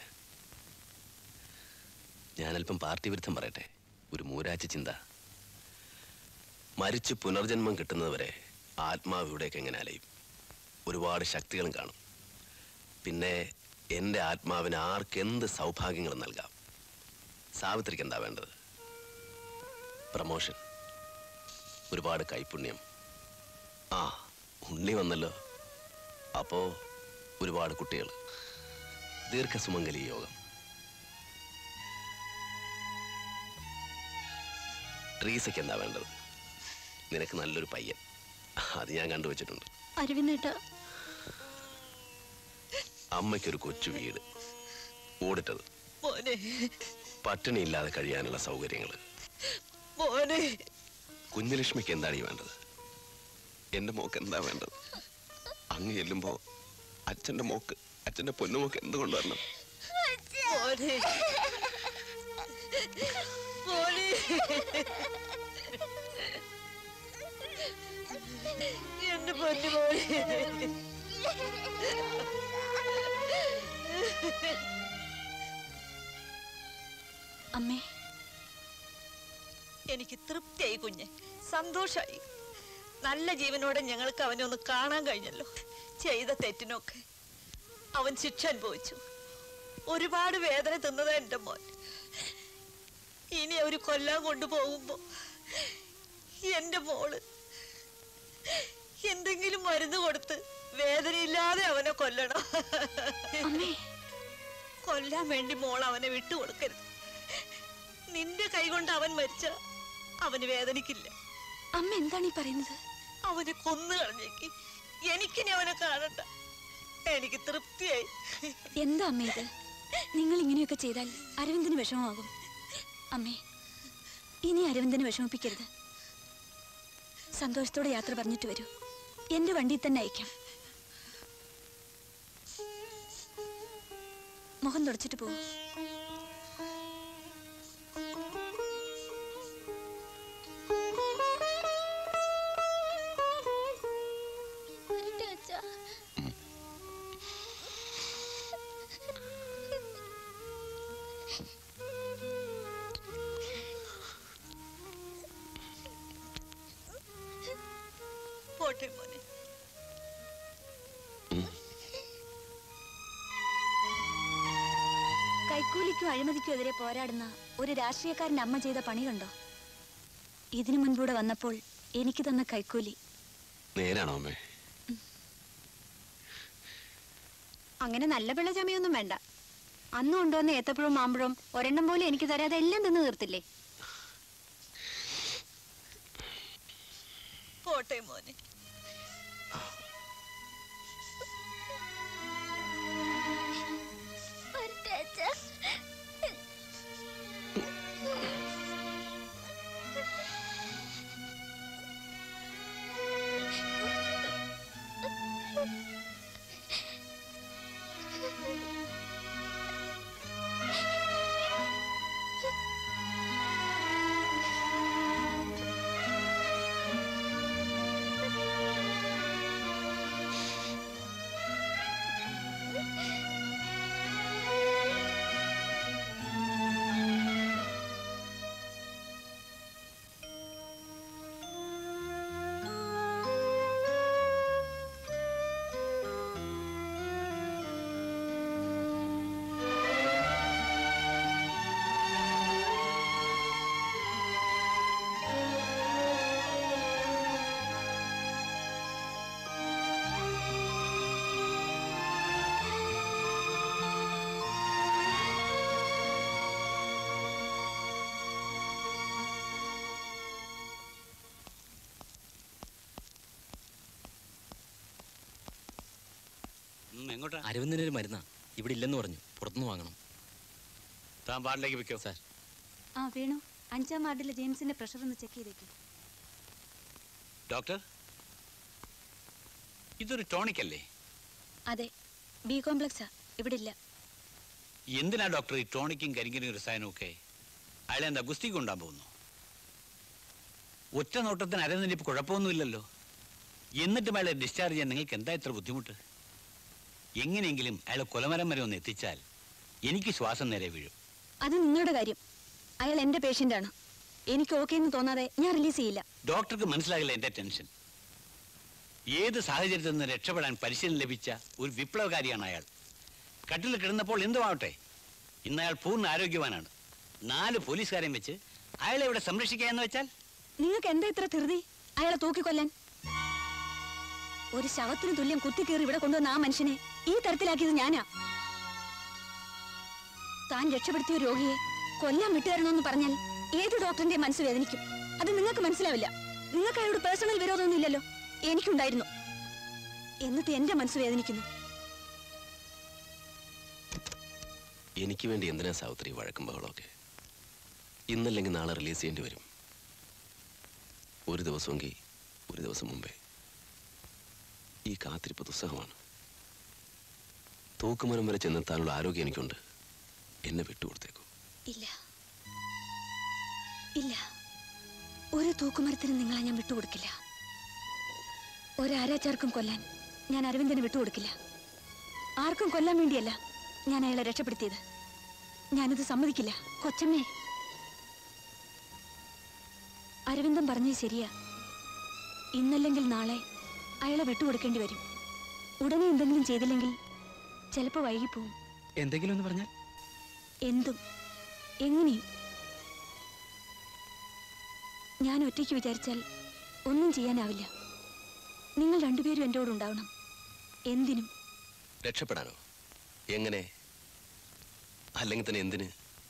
S10: ഞാനല്പം പാർട്ടി വിരുദ്ധം പറയട്ടെ ഒരു മൂരാച്ച ചിന്ത മരിച്ച് പുനർജന്മം കിട്ടുന്നതുവരെ ആത്മാവ് ഇവിടേക്ക് എങ്ങനെ അലയും ഒരുപാട് ശക്തികളും കാണും പിന്നെ എൻ്റെ ആത്മാവിന് ആർക്കെന്ത് സൗഭാഗ്യങ്ങളും നൽകാം സാവിത്രിക്ക് എന്താ വേണ്ടത് പ്രമോഷൻ ഒരുപാട് കൈപുണ്യം ആ ഉണ്ണി വന്നല്ലോ അപ്പോ ഒരുപാട് കുട്ടികൾ ദീർഘസുമംഗലി യോഗം ട്രീസയ്ക്ക് എന്താ വേണ്ടത് നിനക്ക് നല്ലൊരു പയ്യൻ അത് ഞാൻ കണ്ടുവച്ചിട്ടുണ്ട്
S9: അരവിന്ദേട്ട
S10: അമ്മയ്ക്കൊരു കൊച്ചു വീട് ഓടിട്ടത്
S18: മോനെ
S10: പട്ടിണി ഇല്ലാതെ കഴിയാനുള്ള സൗകര്യങ്ങൾ
S18: മോനെ
S10: കുഞ്ഞലക്ഷ്മിക്ക് എന്താണ് ഈ വേണ്ടത് എന്റെ മോക്ക് എന്താ വേണ്ടത് അങ്ങ് ചെല്ലുമ്പോ അച്ഛന്റെ മോക്ക് അച്ഛന്റെ പൊന്നുമോക്ക് എന്ത് കൊണ്ടുവരണം
S18: മോനെ മോനെ എന്റെ പൊന്നു മോനെ
S9: അമ്മേ
S18: എനിക്ക് തൃപ്തിയായി കുഞ്ഞെ സന്തോഷായി നല്ല ജീവനോടെ ഞങ്ങൾക്ക് അവനെ ഒന്ന് കാണാൻ കഴിഞ്ഞല്ലോ ചെയ്ത തെറ്റിനൊക്കെ അവൻ ശിക്ഷ അനുഭവിച്ചു ഒരുപാട് വേദന തിന്നത് എൻ്റെ മോൻ ഇനി അവര് കൊല്ലാൻ കൊണ്ടുപോകുമ്പോ എന്റെ മോള് എന്തെങ്കിലും മരുന്ന് കൊടുത്ത് വേദനയില്ലാതെ അവനെ കൊല്ലണം കൊല്ലാൻ വേണ്ടി മോൾ അവനെ വിട്ടുകൊടുക്കരുത് നിന്റെ കൈകൊണ്ട് അവൻ മരിച്ച അവന് വേദനിക്കില്ല
S9: അമ്മ എന്താണ് ഈ പറയുന്നത്
S18: അവനെ കൊന്നു കളഞ്ഞേക്ക് എനിക്കിനി അവനെ കാണണ്ട എനിക്ക് തൃപ്തിയായി
S9: എന്താ അമ്മ ഇത് നിങ്ങൾ ഇങ്ങനെയൊക്കെ ചെയ്താൽ അരവിന്ദന് വിഷമമാകും അമ്മേ ഇനി അരവിന്ദനെ വിഷമിപ്പിക്കരുത് സന്തോഷത്തോടെ യാത്ര പറഞ്ഞിട്ട് വരൂ എന്റെ വണ്ടിയിൽ തന്നെ അയക്കാം മുഖം തുടച്ചിട്ട് പോകും
S18: പോട്ടെ മോനെ
S9: കൈക്കൂലിക്കും അഴിമതിക്കും എതിരെ പോരാടുന്ന ഒരു രാഷ്ട്രീയക്കാരൻ്റെ അമ്മ ചെയ്ത പണി കണ്ടോ ഇതിനു മുൻപൂടെ വന്നപ്പോൾ എനിക്ക് തന്ന കൈക്കൂലി
S10: നേരാണോ അമ്മേ
S8: അങ്ങനെ നല്ല പിള്ള ചമയൊന്നും വേണ്ട അന്ന് കൊണ്ടുവന്ന ഏത്തപ്പഴവും മാമ്പഴവും ഒരെണ്ണം പോലും എനിക്ക് തരാതെ എല്ലാം തിന്നു തീർത്തില്ലേ
S18: പോട്ടെ മോനെ
S21: Thank you.
S1: എങ്ങോട്ടാ
S3: അരവിന്ദന് ഒരു മരുന്നാ ഇവിടെ ഇല്ലെന്ന് പറഞ്ഞു പുറത്തുനിന്ന് വാങ്ങണം
S1: താൻ വാർഡിലേക്ക് വെക്കോ
S3: സാർ
S20: ആ വേണു അഞ്ചാം വാർഡിലെ ജെയിംസിന്റെ പ്രഷർ ഒന്ന് ചെക്ക് ചെയ്തേക്ക്
S1: ഡോക്ടർ ഇതൊരു ടോണിക് അല്ലേ
S9: അതെ ബി കോംപ്ലക്സാ ഇവിടെ ഇല്ല
S1: എന്തിനാ ഡോക്ടർ ഈ ടോണിക്കും കരിങ്കനും രസായനവും ഒക്കെ അയാളെ എന്താ ഗുസ്തി കൊണ്ടാൻ പോകുന്നു ഒറ്റ നോട്ടത്തിന് അരനിന്നിപ്പ് കുഴപ്പമൊന്നുമില്ലല്ലോ എന്നിട്ടും അയാളെ ഡിസ്ചാർജ് ചെയ്യാൻ നിങ്ങൾക്ക് എന്താ ഇത്ര ബുദ്ധിമുട്ട് എങ്ങനെയെങ്കിലും അയാളെ കൊലമരം വരെ ഒന്ന് എത്തിച്ചാൽ എനിക്ക് ശ്വാസം നേരെ വീഴും
S9: അത് നിങ്ങളുടെ കാര്യം അയാൾ എന്റെ പേഷ്യന്റ് ആണ് എനിക്ക് ഓക്കെ എന്ന് തോന്നാതെ ഞാൻ റിലീസ് ചെയ്യില്ല
S1: ഡോക്ടർക്ക് മനസ്സിലാകില്ല എന്റെ ടെൻഷൻ ഏത് സാഹചര്യത്തിൽ നിന്ന് രക്ഷപ്പെടാൻ പരിശീലനം ലഭിച്ച ഒരു വിപ്ലവകാരിയാണ് അയാൾ കട്ടിൽ കിടന്നപ്പോൾ എന്തുമാവട്ടെ ഇന്ന് അയാൾ പൂർണ്ണ ആരോഗ്യവാനാണ് നാല് പോലീസുകാരെയും വെച്ച് അയാളെ ഇവിടെ സംരക്ഷിക്കുക എന്ന് വെച്ചാൽ
S9: നിങ്ങൾക്ക് എന്താ ഇത്ര ധൃതി അയാളെ തൂക്കിക്കൊല്ലാൻ ഒരു ശവത്തിന് തുല്യം കുത്തിക്കേറി ഇവിടെ കൊണ്ടുവന്ന ആ മനുഷ്യനെ ഈ തരത്തിലാക്കിയത് ഞാനാ താൻ രക്ഷപ്പെടുത്തിയ ഒരു രോഗിയെ കൊല്ലാൻ വിട്ടുതരണമെന്ന് പറഞ്ഞാൽ ഏത് ഡോക്ടറിന്റെ മനസ്സ് വേദനിക്കും അത് നിങ്ങൾക്ക് മനസ്സിലാവില്ല നിങ്ങൾക്ക് അയാളോട് പേഴ്സണൽ വിരോധമൊന്നും ഇല്ലല്ലോ എനിക്കുണ്ടായിരുന്നു എന്നിട്ട് എന്റെ മനസ്സ് വേദനിക്കുന്നു
S10: എനിക്ക് വേണ്ടി എന്തിനാ സാവിത്രി വഴക്കും ബഹളമൊക്കെ ഇന്നല്ലെങ്കിൽ നാളെ റിലീസ് ചെയ്യേണ്ടി വരും ഒരു ദിവസമെങ്കിൽ ഒരു ദിവസം മുമ്പേ ഈ കാത്തിരിപ്പ് ദുസ്സഹമാണ് തൂക്കുമരം വരെ ചെന്നെത്താനുള്ള ആരോഗ്യം എനിക്കുണ്ട് എന്നെ വിട്ടുകൊടുത്തേക്കൂ
S9: ഇല്ല ഇല്ല ഒരു തൂക്കുമരത്തിന് നിങ്ങളെ ഞാൻ വിട്ടുകൊടുക്കില്ല ഒരാരാച്ചാർക്കും കൊല്ലാൻ ഞാൻ അരവിന്ദനെ വിട്ടുകൊടുക്കില്ല ആർക്കും കൊല്ലാൻ വേണ്ടിയല്ല ഞാൻ അയാളെ രക്ഷപ്പെടുത്തിയത് ഞാനിത് സമ്മതിക്കില്ല കൊച്ചമ്മേ അരവിന്ദൻ പറഞ്ഞത് ശരിയാ ഇന്നല്ലെങ്കിൽ നാളെ അയാളെ വിട്ടുകൊടുക്കേണ്ടി വരും ഉടനെ എന്തെങ്കിലും ചെയ്തില്ലെങ്കിൽ ചിലപ്പോൾ വൈകിപ്പോവും
S16: എന്തെങ്കിലും എന്ന് പറഞ്ഞാൽ
S9: എന്തും എങ്ങനെയും ഞാൻ ഒറ്റയ്ക്ക് വിചാരിച്ചാൽ ഒന്നും ചെയ്യാനാവില്ല നിങ്ങൾ രണ്ടുപേരും എൻ്റെ കൂടെ ഉണ്ടാവണം എന്തിനും
S10: രക്ഷപ്പെടാനോ എങ്ങനെ അല്ലെങ്കിൽ തന്നെ എന്തിന്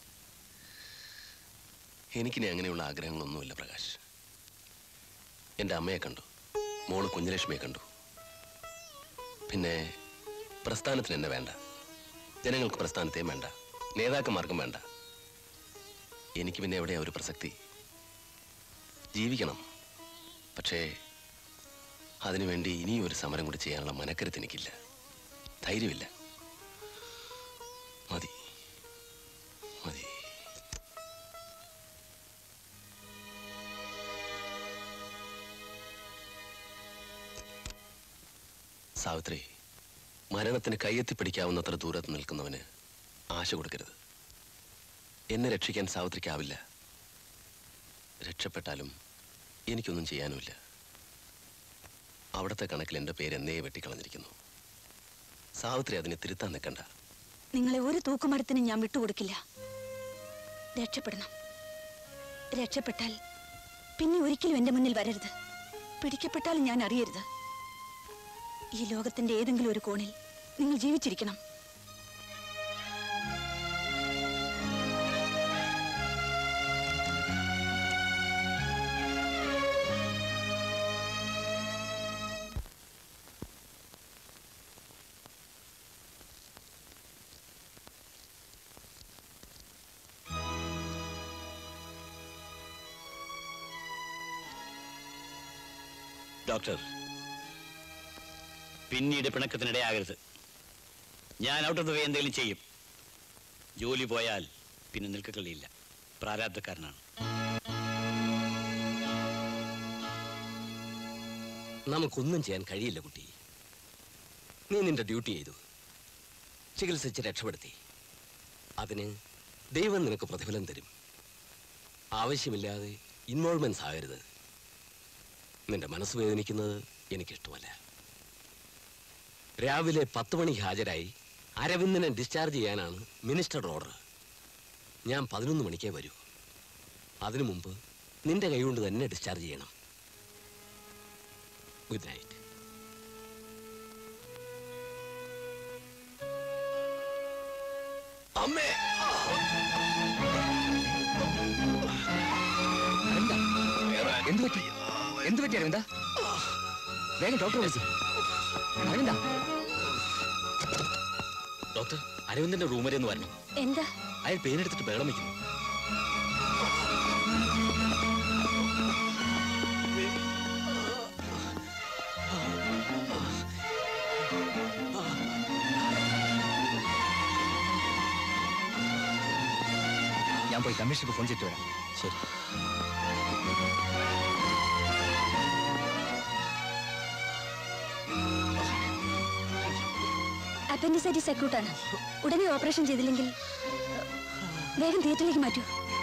S10: എനിക്കിനി അങ്ങനെയുള്ള ആഗ്രഹങ്ങളൊന്നുമില്ല പ്രകാശ് എൻ്റെ അമ്മയെ കണ്ടു മോള് കുഞ്ഞലക്ഷ്മിയെ കണ്ടു പിന്നെ പ്രസ്ഥാനത്തിന് എന്നെ വേണ്ട ജനങ്ങൾക്ക് പ്രസ്ഥാനത്തെയും വേണ്ട നേതാക്കന്മാർക്കും വേണ്ട എനിക്ക് പിന്നെ എവിടെയാ ഒരു പ്രസക്തി ജീവിക്കണം പക്ഷേ അതിനുവേണ്ടി ഇനിയും ഒരു സമരം കൂടി ചെയ്യാനുള്ള മനക്കരുത്ത് എനിക്കില്ല ധൈര്യമില്ല മതി മതി സാവിത്രി മരണത്തിന് കയ്യെത്തിപ്പിടിക്കാവുന്നത്ര ദൂരത്ത് നിൽക്കുന്നവന് ആശ കൊടുക്കരുത് എന്നെ രക്ഷിക്കാൻ സാവിത്രിക്കാവില്ല രക്ഷപ്പെട്ടാലും എനിക്കൊന്നും ചെയ്യാനുമില്ല അവിടുത്തെ കണക്കിൽ എൻ്റെ പേര് എന്നേ വെട്ടിക്കളഞ്ഞിരിക്കുന്നു സാവിത്രി അതിനെ തിരുത്താൻ നിൽക്കണ്ട
S9: നിങ്ങളെ ഒരു തൂക്കുമരത്തിനും ഞാൻ വിട്ടുകൊടുക്കില്ല രക്ഷപ്പെടണം രക്ഷപ്പെട്ടാൽ പിന്നെ ഒരിക്കലും എൻ്റെ മുന്നിൽ വരരുത് പിടിക്കപ്പെട്ടാലും ഞാൻ അറിയരുത് ഈ ലോകത്തിന്റെ ഏതെങ്കിലും ഒരു കോണിൽ നിങ്ങൾ ജീവിച്ചിരിക്കണം
S1: ഡോക്ടർ പിന്നീട് പിണക്കത്തിനിടയാകരുത് ഞാൻ ഔട്ട് ഓഫ് ദ വേ എന്തെങ്കിലും ചെയ്യും ജോലി പോയാൽ പിന്നെ നിൽക്കക്കളിയില്ല പ്രാരാബ്ധക്കാരനാണ്
S12: നമുക്കൊന്നും ചെയ്യാൻ കഴിയില്ല കുട്ടി നീ നിന്റെ ഡ്യൂട്ടി ചെയ്തു ചികിത്സിച്ച് രക്ഷപ്പെടുത്തി അതിന് ദൈവം നിനക്ക് പ്രതിഫലം തരും ആവശ്യമില്ലാതെ ഇൻവോൾവ്മെന്റ്സ് ആകരുത് നിന്റെ മനസ്സ് വേദനിക്കുന്നത് എനിക്കിഷ്ടമല്ല രാവിലെ പത്ത് മണിക്ക് ഹാജരായി അരവിന്ദനെ ഡിസ്ചാർജ് ചെയ്യാനാണ് മിനിസ്റ്ററുടെ ഓർഡർ ഞാൻ പതിനൊന്ന് മണിക്കേ വരൂ അതിനു മുമ്പ് നിന്റെ കൈകൊണ്ട് തന്നെ ഡിസ്ചാർജ് ചെയ്യണം ഗുഡ് നൈറ്റ്
S10: അമ്മേ
S2: എന്ത് പറ്റി എന്ത് പറ്റി അരവിന്ദ വേഗം ഡോക്ടർ വിളിച്ചു അരവിന്ദ
S3: ഡോക്ടർ അരവിന്ദന്റെ റൂം വരെ ഒന്ന് വരണം
S9: എന്താ
S3: അയാൾ പേരെടുത്തിട്ട് ബഹളം വയ്ക്കുന്നു
S11: ഞാൻ പോയി കമ്മീഷണർക്ക് ഫോൺ ചെയ്തിട്ട് വരാം
S3: ശരി
S9: അപ്പൻഡിസൈറ്റിസ് അക്യൂട്ടാണ് ഉടനെ ഓപ്പറേഷൻ ചെയ്തില്ലെങ്കിൽ വേഗം തിയേറ്ററിലേക്ക് മാറ്റൂ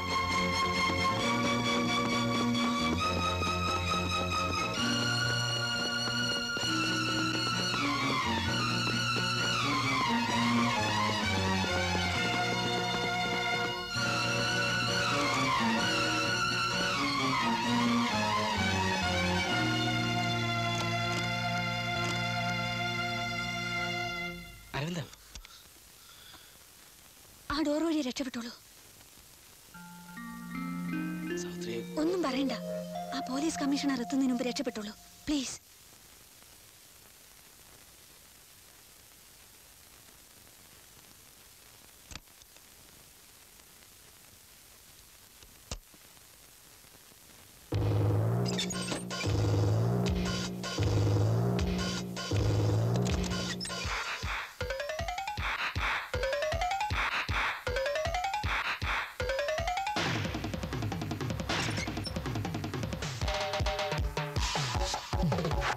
S3: അരവിന്ദ
S9: ആ ഡോർ വഴി രക്ഷപ്പെട്ടോളൂ
S3: സാവിത്രി
S9: ഒന്നും പറയണ്ട ആ പോലീസ് കമ്മീഷണർ എത്തുന്നതിന് മുമ്പ് രക്ഷപ്പെട്ടോളൂ പ്ലീസ്
S22: ആ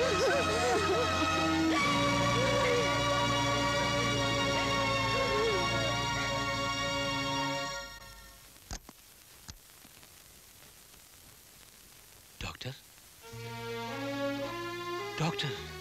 S1: ഡോക്ടർ ഡോക്ടർ